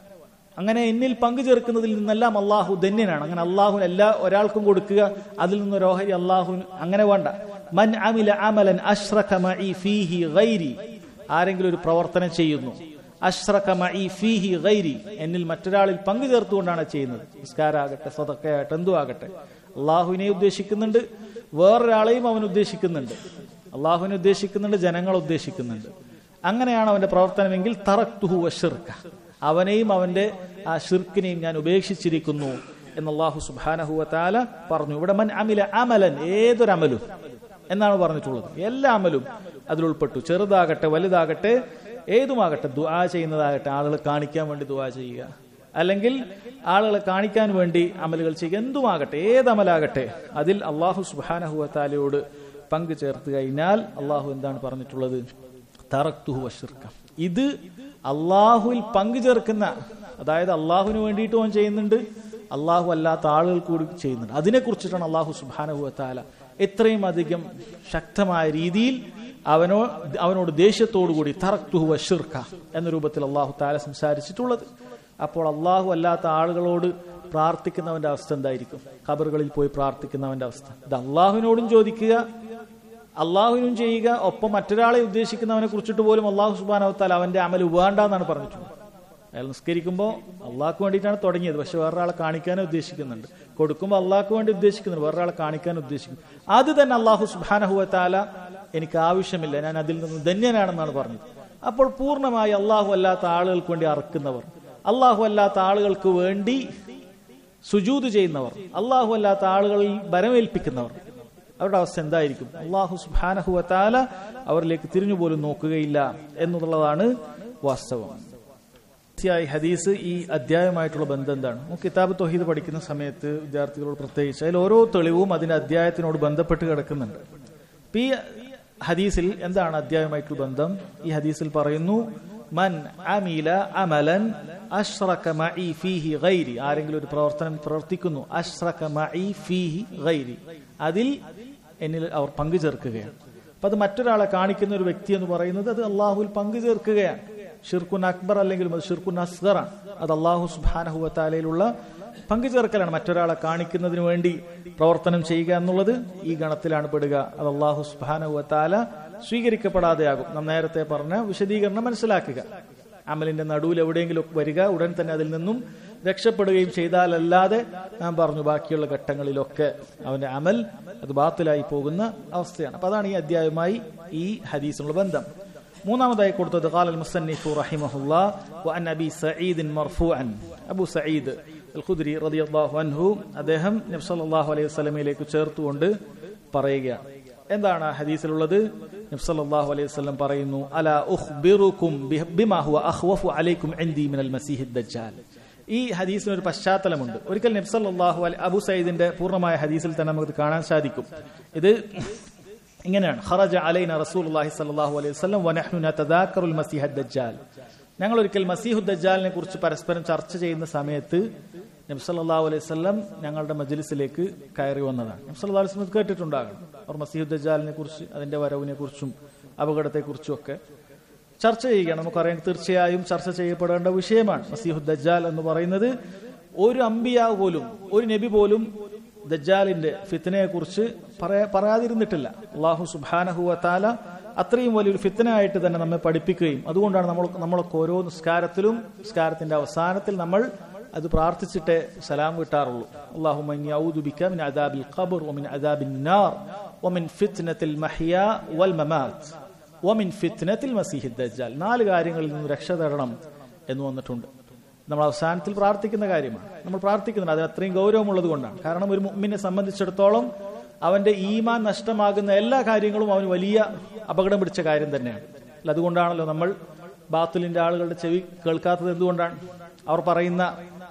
A: അങ്ങനെ എന്നിൽ പങ്കു ചേർക്കുന്നതിൽ നിന്നെല്ലാം അള്ളാഹു ധന്യനാണ് അങ്ങനെ അള്ളാഹുവിന് എല്ലാ ഒരാൾക്കും കൊടുക്കുക അതിൽ നിന്ന് ഒരു ഓഹരി അള്ളാഹു അങ്ങനെ വേണ്ട മൻ അമില അമലൻ അഷ്റഖ മഇ ഫീഹി ഗൈരി ആരെങ്കിലും ഒരു പ്രവർത്തനം ചെയ്യുന്നു അഷ്റഖ മഇ ഫീഹി ഗൈരി എന്നിൽ മറ്റൊരാളിൽ പങ്കു ചേർത്തുകൊണ്ടാണ് ചെയ്യുന്നത് നിസ്കാരാകട്ടെ സ്വതക്കയാകട്ടെ എന്തു ആകട്ടെ അള്ളാഹുവിനെ ഉദ്ദേശിക്കുന്നുണ്ട് വേറൊരാളെയും അവൻ ഉദ്ദേശിക്കുന്നുണ്ട് അള്ളാഹുവിനെ ഉദ്ദേശിക്കുന്നുണ്ട് ജനങ്ങളെ ഉദ്ദേശിക്കുന്നുണ്ട് അങ്ങനെയാണ് അവന്റെ പ്രവർത്തനമെങ്കിൽ തറക്തുഹു വഷിർക്ക അവനെയും അവന്റെ ആ ഷിർക്കിനെയും ഞാൻ ഉപേക്ഷിച്ചിരിക്കുന്നു എന്ന് അള്ളാഹു സുബാനഹുവ താല പറഞ്ഞു ഇവിടെ മൻ അമില അമലൻ ഏതൊരമലും എന്നാണ് പറഞ്ഞിട്ടുള്ളത് എല്ലാ അമലും അതിൽ ഉൾപ്പെട്ടു ചെറുതാകട്ടെ വലുതാകട്ടെ ഏതുമാകട്ടെ ദുആ ചെയ്യുന്നതാകട്ടെ ആളുകളെ കാണിക്കാൻ വേണ്ടി ദുആ ചെയ്യുക അല്ലെങ്കിൽ ആളുകളെ കാണിക്കാൻ വേണ്ടി അമലുകൾ ചെയ്യുക എന്തുമാകട്ടെ ഏതമലാകട്ടെ അതിൽ അള്ളാഹു സുബാനഹുവ താലയോട് പങ്കു ചേർത്ത് കഴിഞ്ഞാൽ അള്ളാഹു എന്താണ് പറഞ്ഞിട്ടുള്ളത് തറക്തുഹു വഷിർക്ക ഇത് അള്ളാഹുവിൽ പങ്കു ചേർക്കുന്ന അതായത് അള്ളാഹുവിന് വേണ്ടിയിട്ട് അവൻ ചെയ്യുന്നുണ്ട് അള്ളാഹു അല്ലാത്ത ആളുകൾ കൂടി ചെയ്യുന്നുണ്ട് അതിനെക്കുറിച്ചിട്ടാണ് അള്ളാഹു സുബാനഹുവത്താല എത്രയും അധികം ശക്തമായ രീതിയിൽ അവനോ അവനോട് ദേഷ്യത്തോടു കൂടി തറക്തുഹുവ ഷിർക്ക എന്ന രൂപത്തിൽ അള്ളാഹു താല സംസാരിച്ചിട്ടുള്ളത് അപ്പോൾ അള്ളാഹു അല്ലാത്ത ആളുകളോട് പ്രാർത്ഥിക്കുന്നവന്റെ അവസ്ഥ എന്തായിരിക്കും ഖബറുകളിൽ പോയി പ്രാർത്ഥിക്കുന്നവന്റെ അവസ്ഥ ഇത് അള്ളാഹുവിനോടും ചോദിക്കുക അള്ളാഹുവിനും ചെയ്യുക ഒപ്പം മറ്റൊരാളെ ഉദ്ദേശിക്കുന്നവനെ കുറിച്ചിട്ട് പോലും അള്ളാഹു സുബാനവത്താൽ അവന്റെ അമൽ വേണ്ട എന്നാണ് പറഞ്ഞിട്ടുള്ളത് അയാൾ നിസ്കരിക്കുമ്പോൾ അള്ളാഹ്ക്ക് വേണ്ടിയിട്ടാണ് തുടങ്ങിയത് പക്ഷെ വേറൊരാളെ കാണിക്കാനും ഉദ്ദേശിക്കുന്നുണ്ട് കൊടുക്കുമ്പോൾ അള്ളാഹ്ക്ക് വേണ്ടി ഉദ്ദേശിക്കുന്നുണ്ട് വേറൊരാളെ കാണിക്കാൻ ഉദ്ദേശിക്കുന്നു അത് തന്നെ അള്ളാഹു സുബാനഹുവത്താല എനിക്ക് ആവശ്യമില്ല ഞാൻ അതിൽ നിന്ന് ധന്യനാണെന്നാണ് പറഞ്ഞത് അപ്പോൾ പൂർണ്ണമായി അള്ളാഹു അല്ലാത്ത ആളുകൾക്ക് വേണ്ടി അറക്കുന്നവർ അള്ളാഹു അല്ലാത്ത ആളുകൾക്ക് വേണ്ടി സുജൂത് ചെയ്യുന്നവർ അള്ളാഹു അല്ലാത്ത ആളുകളിൽ ബലമേൽപ്പിക്കുന്നവർ അവരുടെ അവസ്ഥ എന്തായിരിക്കും അള്ളാഹു സുബാനഹുവത്താല അവരിലേക്ക് തിരിഞ്ഞു പോലും നോക്കുകയില്ല എന്നുള്ളതാണ് വാസ്തവം തീർച്ചയായി ഹദീസ് ഈ അധ്യായമായിട്ടുള്ള ബന്ധം എന്താണ് നമുക്ക് കിതാബ് തൊഹീദ് പഠിക്കുന്ന സമയത്ത് വിദ്യാർത്ഥികളോട് പ്രത്യേകിച്ച് അതിൽ ഓരോ തെളിവും അതിന്റെ അധ്യായത്തിനോട് ബന്ധപ്പെട്ട് കിടക്കുന്നുണ്ട് ഈ ഹദീസിൽ എന്താണ് അധ്യായമായിട്ടുള്ള ബന്ധം ഈ ഹദീസിൽ പറയുന്നു മൻ അമീല അമലൻ അഷ്റക മഇ ഫീഹി ഗൈരി ആരെങ്കിലും ഒരു പ്രവർത്തനം പ്രവർത്തിക്കുന്നു അഷ്റക മഇ ഫീഹി ഗൈരി അതിൽ എന്നിൽ അവർ പങ്കു ചേർക്കുകയാണ് അപ്പൊ അത് മറ്റൊരാളെ കാണിക്കുന്ന ഒരു വ്യക്തി എന്ന് പറയുന്നത് അത് അള്ളാഹുൽ പങ്കു ചേർക്കുകയാണ് ഷിർക്കുൻ അക്ബർ അല്ലെങ്കിലും അത് ഷിർക്കുൻ അസ്ഗറാണ് അത് അള്ളാഹു സുബാനഹുവത്താലയിലുള്ള പങ്കുചേർക്കലാണ് മറ്റൊരാളെ കാണിക്കുന്നതിന് വേണ്ടി പ്രവർത്തനം ചെയ്യുക എന്നുള്ളത് ഈ ഗണത്തിലാണ് പെടുക അത് അള്ളാഹു സുബാനഹുവത്താല സ്വീകരിക്കപ്പെടാതെയാകും നാം നേരത്തെ പറഞ്ഞ വിശദീകരണം മനസ്സിലാക്കുക അമലിന്റെ നടുവിൽ എവിടെയെങ്കിലും വരിക ഉടൻ തന്നെ അതിൽ നിന്നും രക്ഷപ്പെടുകയും ചെയ്താലല്ലാതെ നാം പറഞ്ഞു ബാക്കിയുള്ള ഘട്ടങ്ങളിലൊക്കെ അവന്റെ അമൽ അത് ബാത്തിലായി പോകുന്ന അവസ്ഥയാണ് അപ്പൊ അതാണ് ഈ അധ്യായവുമായി ഈ ഹദീസിനുള്ള ബന്ധം മൂന്നാമതായി കൊടുത്തത് قال المصنف رحمه الله وعن ابي سعيد مرفوعا അബു സഈദ് അൽ ഖുദ്രി റളിയല്ലാഹു അൻഹു അദ്ദേഹം നബി സല്ലല്ലാഹു അലൈഹി വസല്ലമയിലേക്ക് ചേർത്തുകൊണ്ട് പറയുകയാണ് എന്താണ് ആ ഹദീസിലുള്ളത് നബി സല്ലല്ലാഹു അലൈഹി വസല്ലം പറയുന്നു അലാ ഉഖ്ബിറുക്കും ബിമാ ഹുവ അഖ്വഫു അലൈക്കും ഇൻദി മിനൽ മസീഹി ദജ്ജാൽ ഈ ഹദീസിന് ഒരു പശ്ചാത്തലമുണ്ട് ഒരിക്കൽ നബി സല്ലല്ലാഹു അലൈഹി അബു സയ്യിദിന്റെ പൂർണ്ണമായ ഹദീസിൽ തന്നെ നമുക്ക് കാണാൻ സാധിക്കും ഇത് ഇങ്ങനെയാണ് ഖറജ അലൈന റസൂലുള്ളാഹി സ്വല്ലല്ലാഹു അലൈഹി വസല്ലം വനഹ്നു നതദാക്കറുൽ മസീഹ ദജ്ജാൽ ഞങ്ങൾ ഒരിക്കൽ മസീഹു ദജ്ജാലിനെ കുറിച്ച് പരസ്പരം ചർച്ച ചെയ്യുന്ന സമയത്ത് നബി സല്ലല്ലാഹു അലൈഹി വസല്ലം ഞങ്ങളുടെ മജ്ലിസിലേക്ക് കയറി വന്നതാണ് നബി സല്ലല്ലാഹു അലൈഹി വസല്ലം കേട്ടിട്ടുണ്ടാകണം അവർ മസീഹു ദജ്ജാലിനെ കുറിച്ച് അതിന്റെ വരവിനെ കുറിച്ചും അപകടത്തെക്കുറിച്ചും ഒക്കെ ചർച്ച ചെയ്യുകയാണ് നമുക്കറിയാം തീർച്ചയായും ചർച്ച ചെയ്യപ്പെടേണ്ട വിഷയമാണ് മസീഹു ദജ്ജാൽ എന്ന് പറയുന്നത് ഒരു അമ്പിയാവ് പോലും ഒരു നബി പോലും ദജ്ജാലിന്റെ ഫിത്തനയെ കുറിച്ച് പറയാ പറയാതിരുന്നിട്ടില്ല അള്ളാഹു സുബാനഹുവ താല അത്രയും വലിയൊരു ഫിത്തനായിട്ട് തന്നെ നമ്മെ പഠിപ്പിക്കുകയും അതുകൊണ്ടാണ് നമ്മൾ നമ്മളൊക്കെ ഓരോ നിസ്കാരത്തിലും നിസ്കാരത്തിന്റെ അവസാനത്തിൽ നമ്മൾ അത് പ്രാർത്ഥിച്ചിട്ടേ സലാം കിട്ടാറുള്ളൂ അള്ളാഹു മിൻ അദാബിൽ ഖബർ വമിൻ അദാബിൻ നാർ വമിൻ ഫിത്നത്തിൽ മഹിയ വൽ മമാത്ത് വമിൻ ഫിത്നത്തിൽ മസീഹി ദജ്ജാൽ നാല് കാര്യങ്ങളിൽ നിന്ന് രക്ഷ തരണം എന്ന് വന്നിട്ടുണ്ട് നമ്മൾ അവസാനത്തിൽ പ്രാർത്ഥിക്കുന്ന കാര്യമാണ് നമ്മൾ പ്രാർത്ഥിക്കുന്നുണ്ട് അത് അത്രയും ഗൗരവമുള്ളത് കൊണ്ടാണ് കാരണം ഒരു മുമ്മിനെ സംബന്ധിച്ചിടത്തോളം അവന്റെ ഈമാൻ നഷ്ടമാകുന്ന എല്ലാ കാര്യങ്ങളും അവന് വലിയ അപകടം പിടിച്ച കാര്യം തന്നെയാണ് അല്ല അതുകൊണ്ടാണല്ലോ നമ്മൾ ബാത്തുലിന്റെ ആളുകളുടെ ചെവി കേൾക്കാത്തത് എന്തുകൊണ്ടാണ് അവർ പറയുന്ന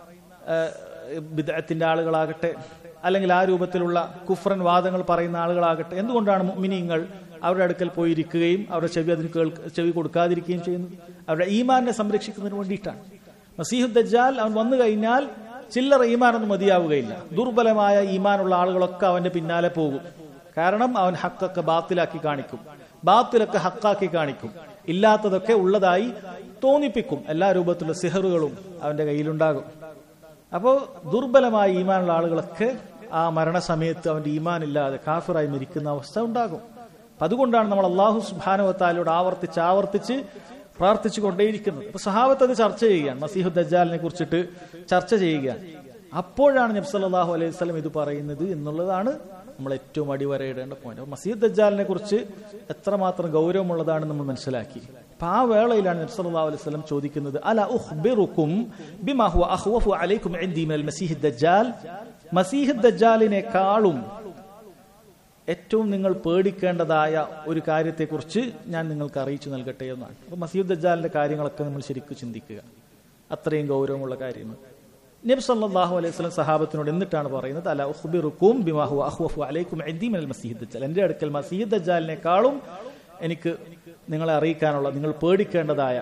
A: ബിദത്തിന്റെ ആളുകളാകട്ടെ അല്ലെങ്കിൽ ആ രൂപത്തിലുള്ള കുഫ്രൻ വാദങ്ങൾ പറയുന്ന ആളുകളാകട്ടെ എന്തുകൊണ്ടാണ് മിനിങ്ങൾ അവരുടെ അടുക്കൽ പോയിരിക്കുകയും അവരുടെ ചെവി അതിന് കേൾക്ക ചെവി കൊടുക്കാതിരിക്കുകയും ചെയ്യുന്നത് അവരുടെ ഈമാനെ സംരക്ഷിക്കുന്നതിന് വേണ്ടിയിട്ടാണ് മസീഹു ദജ്ജാൽ അവൻ വന്നു കഴിഞ്ഞാൽ ചില്ലറ ഈമാനൊന്നും മതിയാവുകയില്ല ദുർബലമായ ഈമാനുള്ള ആളുകളൊക്കെ അവന്റെ പിന്നാലെ പോകും കാരണം അവൻ ഹക്കൊക്കെ ബാത്തിലാക്കി കാണിക്കും ബാത്തിലൊക്കെ ഹക്കാക്കി കാണിക്കും ഇല്ലാത്തതൊക്കെ ഉള്ളതായി തോന്നിപ്പിക്കും എല്ലാ രൂപത്തിലുള്ള സിഹറുകളും അവന്റെ കയ്യിലുണ്ടാകും അപ്പോൾ ദുർബലമായ ഈമാനുള്ള ആളുകളൊക്കെ ആ മരണസമയത്ത് അവന്റെ ഈമാൻ ഇല്ലാതെ കാഫിറായി മരിക്കുന്ന അവസ്ഥ ഉണ്ടാകും അപ്പൊ അതുകൊണ്ടാണ് നമ്മൾ അള്ളാഹു സുബാനുവത്താലോട് ആവർത്തിച്ച് ആവർത്തിച്ച് പ്രാർത്ഥിച്ചു കൊണ്ടേയിരിക്കുന്നത് അപ്പൊ സഹാബത്ത് അത് ചർച്ച ചെയ്യുകയാണ് മസീഹു ദജ്ജാലിനെ കുറിച്ചിട്ട് ചർച്ച ചെയ്യുകയാണ് അപ്പോഴാണ് നബ്സല്ലാഹു അലൈഹി സ്വലം ഇത് പറയുന്നത് എന്നുള്ളതാണ് നമ്മൾ ഏറ്റവും അടിവരയിടേണ്ട പോയിന്റ് അപ്പൊ മസീദ് ദജ്ജാലിനെ കുറിച്ച് എത്രമാത്രം ഗൗരവമുള്ളതാണ് നമ്മൾ മനസ്സിലാക്കി അപ്പൊ ആ വേളയിലാണ് നബ്സല്ലാ അലൈഹി സ്വലം ചോദിക്കുന്നത് അല ഉഖ്ബിറുക്കും ബിമാ ഹുവ അഖ്വഫു അലൈക്കും ഇൻദി മിനൽ മസീഹ് ദജ്ജാൽ മസീഹ് ദജ്ജാലിനെക്കാളും ഏറ്റവും നിങ്ങൾ പേടിക്കേണ്ടതായ ഒരു കാര്യത്തെക്കുറിച്ച് ഞാൻ നിങ്ങൾക്ക് അറിയിച്ചു നൽകട്ടെ എന്നാണ് അപ്പൊ മസീദ് ദജ്ജാലിന്റെ കാര്യങ്ങളൊക്കെ നമ്മൾ ശരിക്കും ചിന്തിക്കുക അത്രയും ഗൗരവമുള്ള കാര്യമാണ് നബി സല്ലല്ലാഹു അലൈഹി വസല്ലം സഹാബത്തിനോട് എന്നിട്ടാണ് പറയുന്നത് അല ഉഖ്ബിറുക്കും ബിമാ ഹുവ അഖ്വഫു അലൈക്കും ഇൻദി മിനൽ മസീഹ് ദജ്ജാൽ എൻ്റെ അടുക്കൽ മസീഹ് ദജ്ജാലിനെക്കാളും എനിക്ക് നിങ്ങളെ അറിയിക്കാനുള്ള നിങ്ങൾ പേടിക്കേണ്ടതായ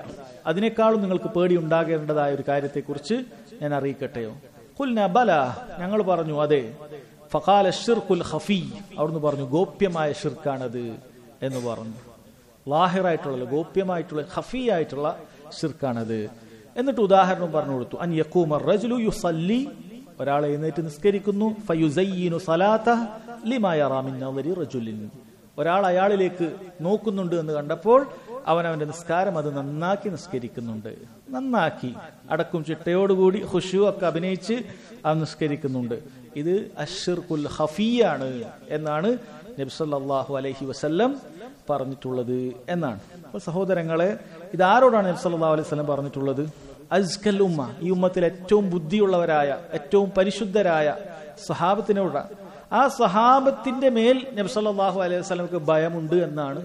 A: അതിനേക്കാളും നിങ്ങൾക്ക് പേടി ഉണ്ടാകേണ്ടതായ ഒരു കാര്യത്തെക്കുറിച്ച് ഞാൻ അറിയിക്കട്ടെയോ കുൽന ബല ഞങ്ങൾ പറഞ്ഞു അതെ ഫഖാല ഷിർഖുൽ ഖഫി അവിടുന്ന് പറഞ്ഞു ഗോപ്യമായ ഷിർക്കാണത് എന്ന് പറഞ്ഞു ലാഹിറായിട്ടുള്ള ഗോപ്യമായിട്ടുള്ള ഖഫി ആയിട്ടുള്ള ഷിർക്കാണത് എന്നിട്ട് ഉദാഹരണം പറഞ്ഞു കൊടുത്തു അൻ യക്കൂമർ റജുലു യുസല്ലി ഒരാൾ എഴുന്നേറ്റ് നിസ്കരിക്കുന്നു ഫയുസയ്യിനു സലാത്ത ലിമാ യറാ മിൻ നദരി റജുലിൻ ഒരാൾ അയാളിലേക്ക് നോക്കുന്നുണ്ട് എന്ന് കണ്ടപ്പോൾ അവൻ അവന്റെ നിസ്കാരം അത് നന്നാക്കി നിസ്കരിക്കുന്നുണ്ട് നന്നാക്കി അടക്കും ചിട്ടയോടുകൂടി ഖുഷു ഒക്കെ അഭിനയിച്ച് അവൻ നിസ്കരിക്കുന്നുണ്ട് ഇത് അഷിർകുൽ ഹഫിയാണ് എന്നാണ് നബി സല്ലല്ലാഹു അലൈഹി വസല്ലം പറഞ്ഞിട്ടുള്ളത് എന്നാണ് അപ്പോൾ സഹോദരങ്ങളെ ഇത് ആരോടാണ് നബി സല്ലല്ലാഹു അലൈഹി വസല്ലം പറഞ്ഞിട്ടുള്ളത് അസ്കൽ ഉമ്മ ഈ ഉമ്മത്തിൽ ഏറ്റവും ബുദ്ധിയുള്ളവരായ ഏറ്റവും പരിശുദ്ധരായ സഹാബത്തിനോട് ആ സഹാബത്തിന്റെ മേൽ നബി സല്ലല്ലാഹു അലൈഹി വസല്ലമക്ക് ഭയമുണ്ട് എന്നാണ്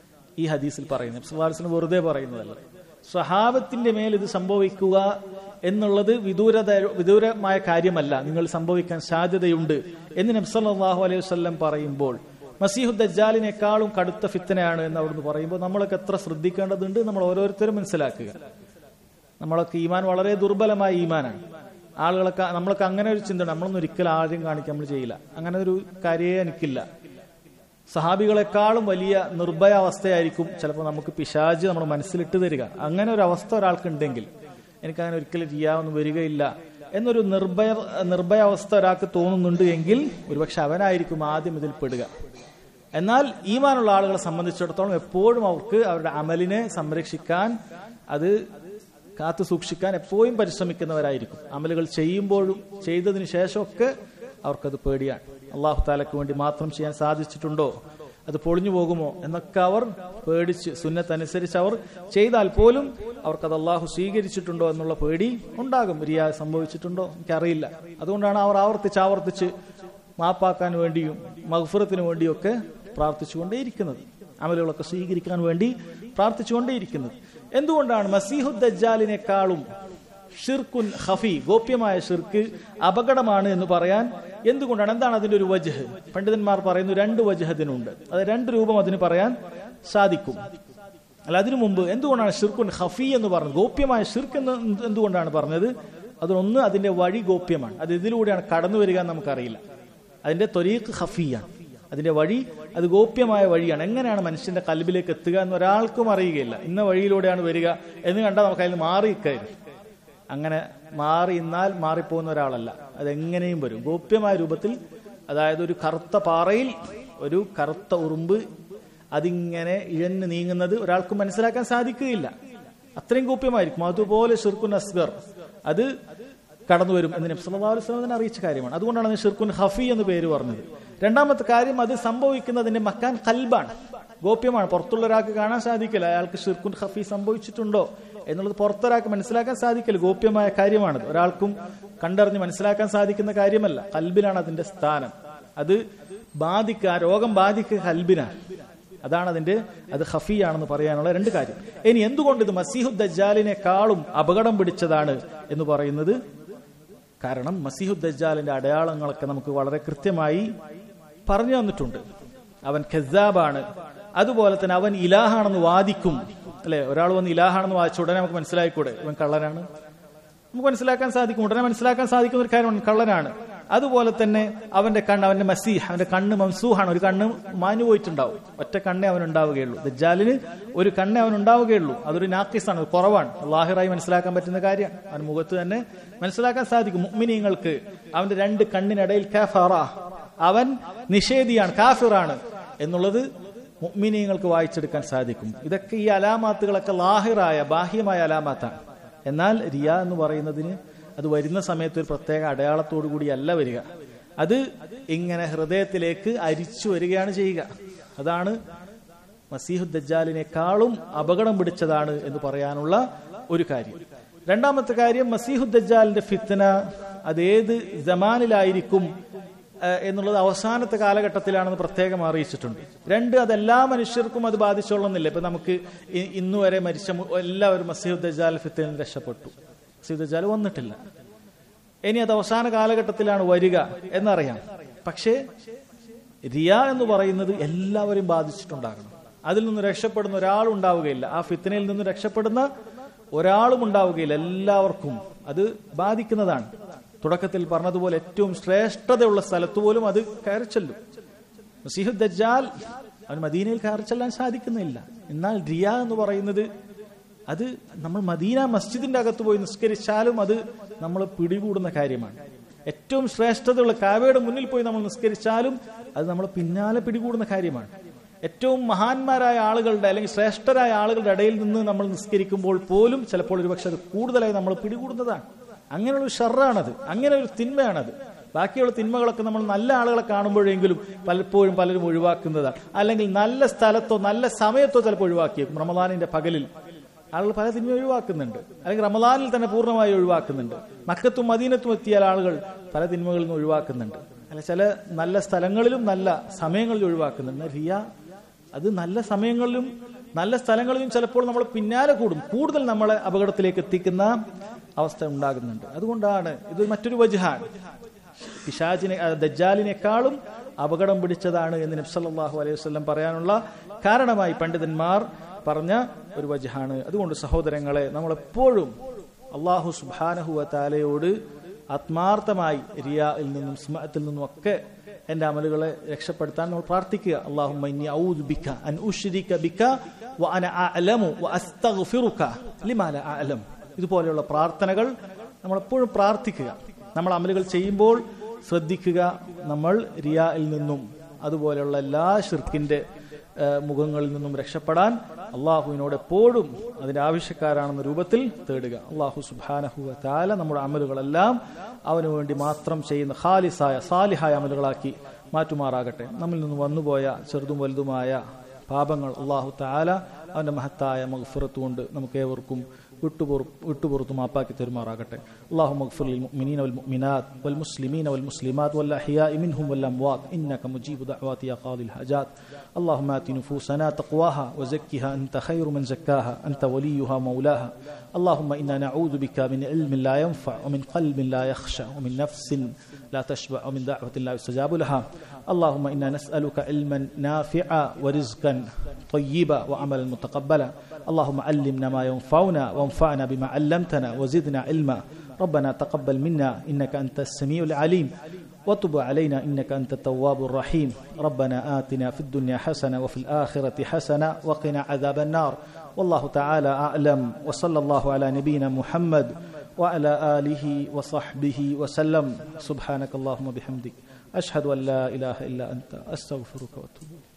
A: ഈ ഹദീസിൽ പറയുന്നത് നബി സല്ലല്ലാഹു അലൈഹി വസല്ലം വെറുതെ പറയുന്നതല്ല സഹാബത്തിന്റെ മേൽ ഇത് സംഭവിക്കുക എന്നുള്ളത് വിദൂരത വിദൂരമായ കാര്യമല്ല നിങ്ങൾ സംഭവിക്കാൻ സാധ്യതയുണ്ട് എന്ന് നബി സല്ലല്ലാഹു അലൈഹി വസല്ലം പറയുമ്പോൾ മസീഹു ദജ്ജാലിനേക്കാളും കടുത്ത ഫിത്തനയാണ് എന്ന് അവിടുന്ന് പറയുമ്പോൾ നമ്മളൊക്കെ എത്ര ശ്രദ്ധിക്കേണ്ടതുണ്ട് നമ്മൾ ഓരോരുത്തരും മനസ്സിലാക്കുക നമ്മളൊക്കെ ഈമാൻ വളരെ ദുർബലമായ ഈമാനാണ് ആളുകളൊക്കെ നമ്മളൊക്കെ അങ്ങനെ ഒരു ചിന്ത നമ്മളൊന്നും ഒരിക്കലും ആരും കാണിക്കാൻ നമ്മൾ ചെയ്യില്ല അങ്ങനെ ഒരു കാര്യമേ എനിക്കില്ല സഹാബികളെക്കാളും വലിയ നിർഭയ അവസ്ഥയായിരിക്കും ചിലപ്പോൾ നമുക്ക് പിശാജ് നമ്മുടെ മനസ്സിലിട്ട് തരിക അങ്ങനെ ഒരു അവസ്ഥ ഒരാൾക്കുണ്ടെങ്കിൽ എനിക്കങ്ങനെ ഒരിക്കലും ചെയ്യാവുന്ന വരികയില്ല എന്നൊരു നിർഭയ നിർഭയ അവസ്ഥ ഒരാൾക്ക് തോന്നുന്നുണ്ട് എങ്കിൽ ഒരുപക്ഷെ അവനായിരിക്കും ആദ്യം ഇതിൽ പെടുക എന്നാൽ ഈമാനുള്ള ആളുകളെ സംബന്ധിച്ചിടത്തോളം എപ്പോഴും അവർക്ക് അവരുടെ അമലിനെ സംരക്ഷിക്കാൻ അത് കാത്തു സൂക്ഷിക്കാൻ എപ്പോഴും പരിശ്രമിക്കുന്നവരായിരിക്കും അമലുകൾ ചെയ്യുമ്പോഴും ചെയ്തതിനു ശേഷമൊക്കെ അവർക്കത് പേടിയാണ് അള്ളാഹു താലക്ക് വേണ്ടി മാത്രം ചെയ്യാൻ സാധിച്ചിട്ടുണ്ടോ അത് പൊളിഞ്ഞു പോകുമോ എന്നൊക്കെ അവർ പേടിച്ച് സുന്നത്തനുസരിച്ച് അവർ ചെയ്താൽ പോലും അവർക്കത് അള്ളാഹു സ്വീകരിച്ചിട്ടുണ്ടോ എന്നുള്ള പേടി ഉണ്ടാകും റിയ സംഭവിച്ചിട്ടുണ്ടോ എനിക്കറിയില്ല അതുകൊണ്ടാണ് അവർ ആവർത്തിച്ച് ആവർത്തിച്ച് മാപ്പാക്കാൻ വേണ്ടിയും മഹഫുറത്തിന് വേണ്ടിയൊക്കെ പ്രാർത്ഥിച്ചുകൊണ്ടേയിരിക്കുന്നത് അമലുകളൊക്കെ സ്വീകരിക്കാൻ വേണ്ടി പ്രാർത്ഥിച്ചുകൊണ്ടേയിരിക്കുന്നത് എന്തുകൊണ്ടാണ് മസീഹുദ്ദാലിനേക്കാളും ഷിർക്കുൻ ഹഫി ഗോപ്യമായ ഷിർക്ക് അപകടമാണ് എന്ന് പറയാൻ എന്തുകൊണ്ടാണ് എന്താണ് അതിന്റെ ഒരു വജഹ് പണ്ഡിതന്മാർ പറയുന്നു രണ്ട് വജഹ് അതിനുണ്ട് അത് രണ്ട് രൂപം അതിന് പറയാൻ സാധിക്കും അല്ല അതിനു മുമ്പ് എന്തുകൊണ്ടാണ് ഷിർക്കുൻ ഹഫി എന്ന് പറഞ്ഞത് ഗോപ്യമായ ഷിർക്ക് എന്ന് എന്തുകൊണ്ടാണ് പറഞ്ഞത് അതിനൊന്ന് അതിന്റെ വഴി ഗോപ്യമാണ് അത് ഇതിലൂടെയാണ് കടന്നു വരിക എന്ന് നമുക്കറിയില്ല അതിന്റെ തൊരീഖ് ഹഫിയാണ് അതിന്റെ വഴി അത് ഗോപ്യമായ വഴിയാണ് എങ്ങനെയാണ് മനുഷ്യന്റെ കൽബിലേക്ക് എത്തുക എന്ന് ഒരാൾക്കും അറിയുകയില്ല ഇന്ന വഴിയിലൂടെയാണ് വരിക എന്ന് കണ്ടാൽ നമുക്ക് അതിൽ മാറിക്കയറും അങ്ങനെ മാറി ഇന്നാൽ മാറിപ്പോകുന്ന ഒരാളല്ല അതെങ്ങനെയും വരും ഗോപ്യമായ രൂപത്തിൽ അതായത് ഒരു കറുത്ത പാറയിൽ ഒരു കറുത്ത ഉറുമ്പ് അതിങ്ങനെ ഇഴഞ്ഞു നീങ്ങുന്നത് ഒരാൾക്ക് മനസ്സിലാക്കാൻ സാധിക്കുകയില്ല അത്രയും ഗോപ്യമായിരിക്കും അതുപോലെ ഷിർക്കുൻ അസ്ഗർ അത് കടന്നു വരും എന്ന് നബ്സല്ലാസ്ലമിനെ അറിയിച്ച കാര്യമാണ് അതുകൊണ്ടാണ് ഷിർക്കുൻ ഹഫി എന്ന് പേര് പറഞ്ഞത് രണ്ടാമത്തെ കാര്യം അത് സംഭവിക്കുന്നതിന്റെ മക്കാൻ കൽബാണ് ഗോപ്യമാണ് പുറത്തുള്ള ഒരാൾക്ക് കാണാൻ സാധിക്കില്ല അയാൾക്ക് ഷിർക്കുൻ ഹഫി സംഭവിച്ചിട്ടുണ്ടോ എന്നുള്ളത് പുറത്തൊരാൾക്ക് മനസ്സിലാക്കാൻ സാധിക്കില്ല ഗോപ്യമായ കാര്യമാണത് ഒരാൾക്കും കണ്ടറിഞ്ഞ് മനസ്സിലാക്കാൻ സാധിക്കുന്ന കാര്യമല്ല കൽബിലാണ് അതിന്റെ സ്ഥാനം അത് ബാധിക്കുക രോഗം ബാധിക്കുക കൽബിനാണ് അതാണ് അതിന്റെ അത് ഹഫിയാണെന്ന് പറയാനുള്ള രണ്ട് കാര്യം ഇനി എന്തുകൊണ്ട് ഇത് മസീഹു ദജ്ജാലിനെക്കാളും അപകടം പിടിച്ചതാണ് എന്ന് പറയുന്നത് കാരണം മസീഹു ദജ്ജാലിന്റെ അടയാളങ്ങളൊക്കെ നമുക്ക് വളരെ കൃത്യമായി പറഞ്ഞു തന്നിട്ടുണ്ട് അവൻ ഖസാബാണ് അതുപോലെ തന്നെ അവൻ ഇലാഹാണെന്ന് വാദിക്കും അല്ലെ ഒരാൾ വന്ന് ഇലാഹാണെന്ന് വാദിച്ച ഉടനെ നമുക്ക് മനസ്സിലായിക്കൂടെ ഇവൻ കള്ളനാണ് നമുക്ക് മനസ്സിലാക്കാൻ സാധിക്കും ഉടനെ മനസ്സിലാക്കാൻ സാധിക്കുന്ന ഒരു കാര്യമാണ് കള്ളനാണ് അതുപോലെ തന്നെ അവന്റെ കണ്ണ് അവന്റെ മസീഹ് അവന്റെ കണ്ണ് മംസൂഹാണ് ഒരു കണ്ണ് മാഞ്ഞു പോയിട്ടുണ്ടാവും ഒറ്റ കണ്ണേ അവൻ ഉണ്ടാവുകയുള്ളൂ ദജ്ജാലിന് ഒരു കണ്ണേ അവൻ ഉണ്ടാവുകയുള്ളൂ അതൊരു നാക്കിസാണ് കുറവാണ് ലാഹിറായി മനസ്സിലാക്കാൻ പറ്റുന്ന കാര്യമാണ് അവൻ മുഖത്ത് തന്നെ മനസ്സിലാക്കാൻ സാധിക്കും മുഅ്മിനീങ്ങൾക്ക് അവന്റെ രണ്ട് കണ്ണിനിടയിൽ കാഫറ അവൻ നിഷേധിയാണ് കാഫിറാണ് എന്നുള്ളത് മുഅ്മിനീങ്ങൾക്ക് വായിച്ചെടുക്കാൻ സാധിക്കും ഇതൊക്കെ ഈ അലാമാത്തുകളൊക്കെ ലാഹിറായ ബാഹ്യമായ അലാമാത്താണ് എന്നാൽ റിയ എന്ന് പറയുന്നതിന് അത് വരുന്ന സമയത്ത് ഒരു പ്രത്യേക അടയാളത്തോടു കൂടിയല്ല വരിക അത് ഇങ്ങനെ ഹൃദയത്തിലേക്ക് അരിച്ചു വരികയാണ് ചെയ്യുക അതാണ് മസീഹു ദജ്ജാലിനേക്കാളും അപകടം പിടിച്ചതാണ് എന്ന് പറയാനുള്ള ഒരു കാര്യം രണ്ടാമത്തെ കാര്യം മസീഹു ദജ്ജാലിന്റെ ഫിത്തന അതേത് ജമാനിലായിരിക്കും എന്നുള്ളത് അവസാനത്തെ കാലഘട്ടത്തിലാണെന്ന് പ്രത്യേകം അറിയിച്ചിട്ടുണ്ട് രണ്ട് അതെല്ലാ മനുഷ്യർക്കും അത് ബാധിച്ചോളുന്നില്ല ഇപ്പൊ നമുക്ക് ഇന്നു വരെ മരിച്ച എല്ലാവരും മസീഹു ദജാൽ ഫിത്തനിൽ രക്ഷപ്പെട്ടു മസീഹു ദജാൽ വന്നിട്ടില്ല ഇനി അത് അവസാന കാലഘട്ടത്തിലാണ് വരിക എന്നറിയാം പക്ഷേ റിയ എന്ന് പറയുന്നത് എല്ലാവരും ബാധിച്ചിട്ടുണ്ടാകണം അതിൽ നിന്ന് രക്ഷപ്പെടുന്ന ഒരാൾ ഉണ്ടാവുകയില്ല ആ ഫിത്തനയിൽ നിന്ന് രക്ഷപ്പെടുന്ന ഒരാളും ഉണ്ടാവുകയില്ല എല്ലാവർക്കും അത് ബാധിക്കുന്നതാണ് തുടക്കത്തിൽ പറഞ്ഞതുപോലെ ഏറ്റവും ശ്രേഷ്ഠതയുള്ള സ്ഥലത്ത് പോലും അത് കയറി ചെല്ലും മസീഹു ദജ്ജാൽ അവന് മദീനയിൽ കയറി ചെല്ലാൻ സാധിക്കുന്നില്ല എന്നാൽ റിയ എന്ന് പറയുന്നത് അത് നമ്മൾ മദീന മസ്ജിദിന്റെ അകത്ത് പോയി നിസ്കരിച്ചാലും അത് നമ്മൾ പിടികൂടുന്ന കാര്യമാണ് ഏറ്റവും ശ്രേഷ്ഠതയുള്ള കാവയുടെ മുന്നിൽ പോയി നമ്മൾ നിസ്കരിച്ചാലും അത് നമ്മൾ പിന്നാലെ പിടികൂടുന്ന കാര്യമാണ് ഏറ്റവും മഹാന്മാരായ ആളുകളുടെ അല്ലെങ്കിൽ ശ്രേഷ്ഠരായ ആളുകളുടെ ഇടയിൽ നിന്ന് നമ്മൾ നിസ്കരിക്കുമ്പോൾ പോലും ചിലപ്പോൾ ഒരുപക്ഷെ അത് കൂടുതലായി നമ്മൾ പിടികൂടുന്നതാണ് അങ്ങനെയുള്ള ഒരു ഷെറാണത് അങ്ങനെ ഒരു തിന്മയാണത് ബാക്കിയുള്ള തിന്മകളൊക്കെ നമ്മൾ നല്ല ആളുകളെ കാണുമ്പോഴെങ്കിലും പലപ്പോഴും പലരും ഒഴിവാക്കുന്നതാണ് അല്ലെങ്കിൽ നല്ല സ്ഥലത്തോ നല്ല സമയത്തോ ചിലപ്പോൾ ഒഴിവാക്കിയേക്കും റമദാനിന്റെ പകലിൽ ആളുകൾ പല തിന്മ ഒഴിവാക്കുന്നുണ്ട് അല്ലെങ്കിൽ റമദാനിൽ തന്നെ പൂർണ്ണമായി ഒഴിവാക്കുന്നുണ്ട് മക്കത്തും മദീനത്തും എത്തിയ ആളുകൾ പല തിന്മകളിൽ നിന്ന് ഒഴിവാക്കുന്നുണ്ട് അല്ല ചില നല്ല സ്ഥലങ്ങളിലും നല്ല സമയങ്ങളിൽ ഒഴിവാക്കുന്നുണ്ട് റിയ അത് നല്ല സമയങ്ങളിലും നല്ല സ്ഥലങ്ങളിലും ചിലപ്പോൾ നമ്മൾ പിന്നാലെ കൂടും കൂടുതൽ നമ്മളെ അപകടത്തിലേക്ക് എത്തിക്കുന്ന അവസ്ഥ ഉണ്ടാകുന്നുണ്ട് അതുകൊണ്ടാണ് ഇത് മറ്റൊരു വജുഹാണ് പിശാജിനെ ആ, ദജ്ജാലിനേക്കാളും അപകടം പിടിച്ചതാണ് എന്ന് നബ്സല്ലാഹു അലൈഹി വസല്ലം പറയാനുള്ള കാരണമായി പണ്ഡിതന്മാർ പറഞ്ഞ ഒരു വജഹാണ് അതുകൊണ്ട് സഹോദരങ്ങളെ നമ്മളെപ്പോഴും അള്ളാഹു സുബാനഹുവ താലയോട് ആത്മാർത്ഥമായി റിയായിൽ നിന്നും സ്മത്തിൽ നിന്നും ഒക്കെ എന്റെ അമലുകളെ രക്ഷപ്പെടുത്താൻ നമ്മൾ പ്രാർത്ഥിക്കുക അള്ളാഹുമ്മ ഇന്നി ഔദു ബിക അൻ ഉശ്രിക ബിക വ അന അഅലമു വ അസ്തഗ്ഫിറുക ലിമാ ല അഅലം ഇതുപോലെയുള്ള പ്രാർത്ഥനകൾ നമ്മൾ എപ്പോഴും പ്രാർത്ഥിക്കുക നമ്മൾ അമലുകൾ ചെയ്യുമ്പോൾ ശ്രദ്ധിക്കുക നമ്മൾ റിയായിൽ നിന്നും അതുപോലെയുള്ള എല്ലാ ഷിർക്കിന്റെ ഏഹ്, മുഖങ്ങളിൽ നിന്നും രക്ഷപ്പെടാൻ അള്ളാഹുവിനോട് എപ്പോഴും അതിന്റെ ആവശ്യക്കാരാണെന്ന രൂപത്തിൽ തേടുക അള്ളാഹു സുബാനഹുവ താല നമ്മുടെ അമലുകളെല്ലാം അവന് വേണ്ടി മാത്രം ചെയ്യുന്ന ഖാലിസായ സാലിഹായ അമലുകളാക്കി മാറ്റുമാറാകട്ടെ നമ്മിൽ നിന്ന് വന്നുപോയ ചെറുതും വലുതുമായ പാപങ്ങൾ അള്ളാഹു താല അവന്റെ മഹത്തായ മഗ്ഫിറത്ത് കൊണ്ട് നമുക്ക് ഏവർക്കും വിട്ടുപുറ വിട്ടുപുറത്തു മാപ്പാക്കി തരുമാറാകട്ടെ അള്ളാഹു മഗ്ഫിർ للمؤمنين والمؤمنات والمسلمين والمسلمات والأحياء منهم والأموات إنك مجيب دعوات يا قاضي الحاجات اللهم آت نفوسنا تقواها وزكها أنت خير من زكاها أنت وليها مولاها اللهم إنا نعوذ بك من علم لا ينفع ومن قلب لا يخشع ومن نفس لا تشبع ومن دعوة لا يستجاب لها اللهم إنا نسألك علما نافعا ورزقا طيبا وعملا متقبلا اللهم علمنا ما ينفعنا وانفعنا بما علمتنا وزدنا علما ربنا تقبل منا إنك أنت السميع العليم وتب علينا إنك أنت التواب الرحيم ربنا آتنا في الدنيا حسنة وفي الآخرة حسنة وقنا عذاب النار والله تعالى أعلم وصلى الله على نبينا محمد وعلى آله وصحبه وسلم سبحانك اللهم وبحمدك أشهد أن لا إله إلا أنت أستغفرك وأتوب إليك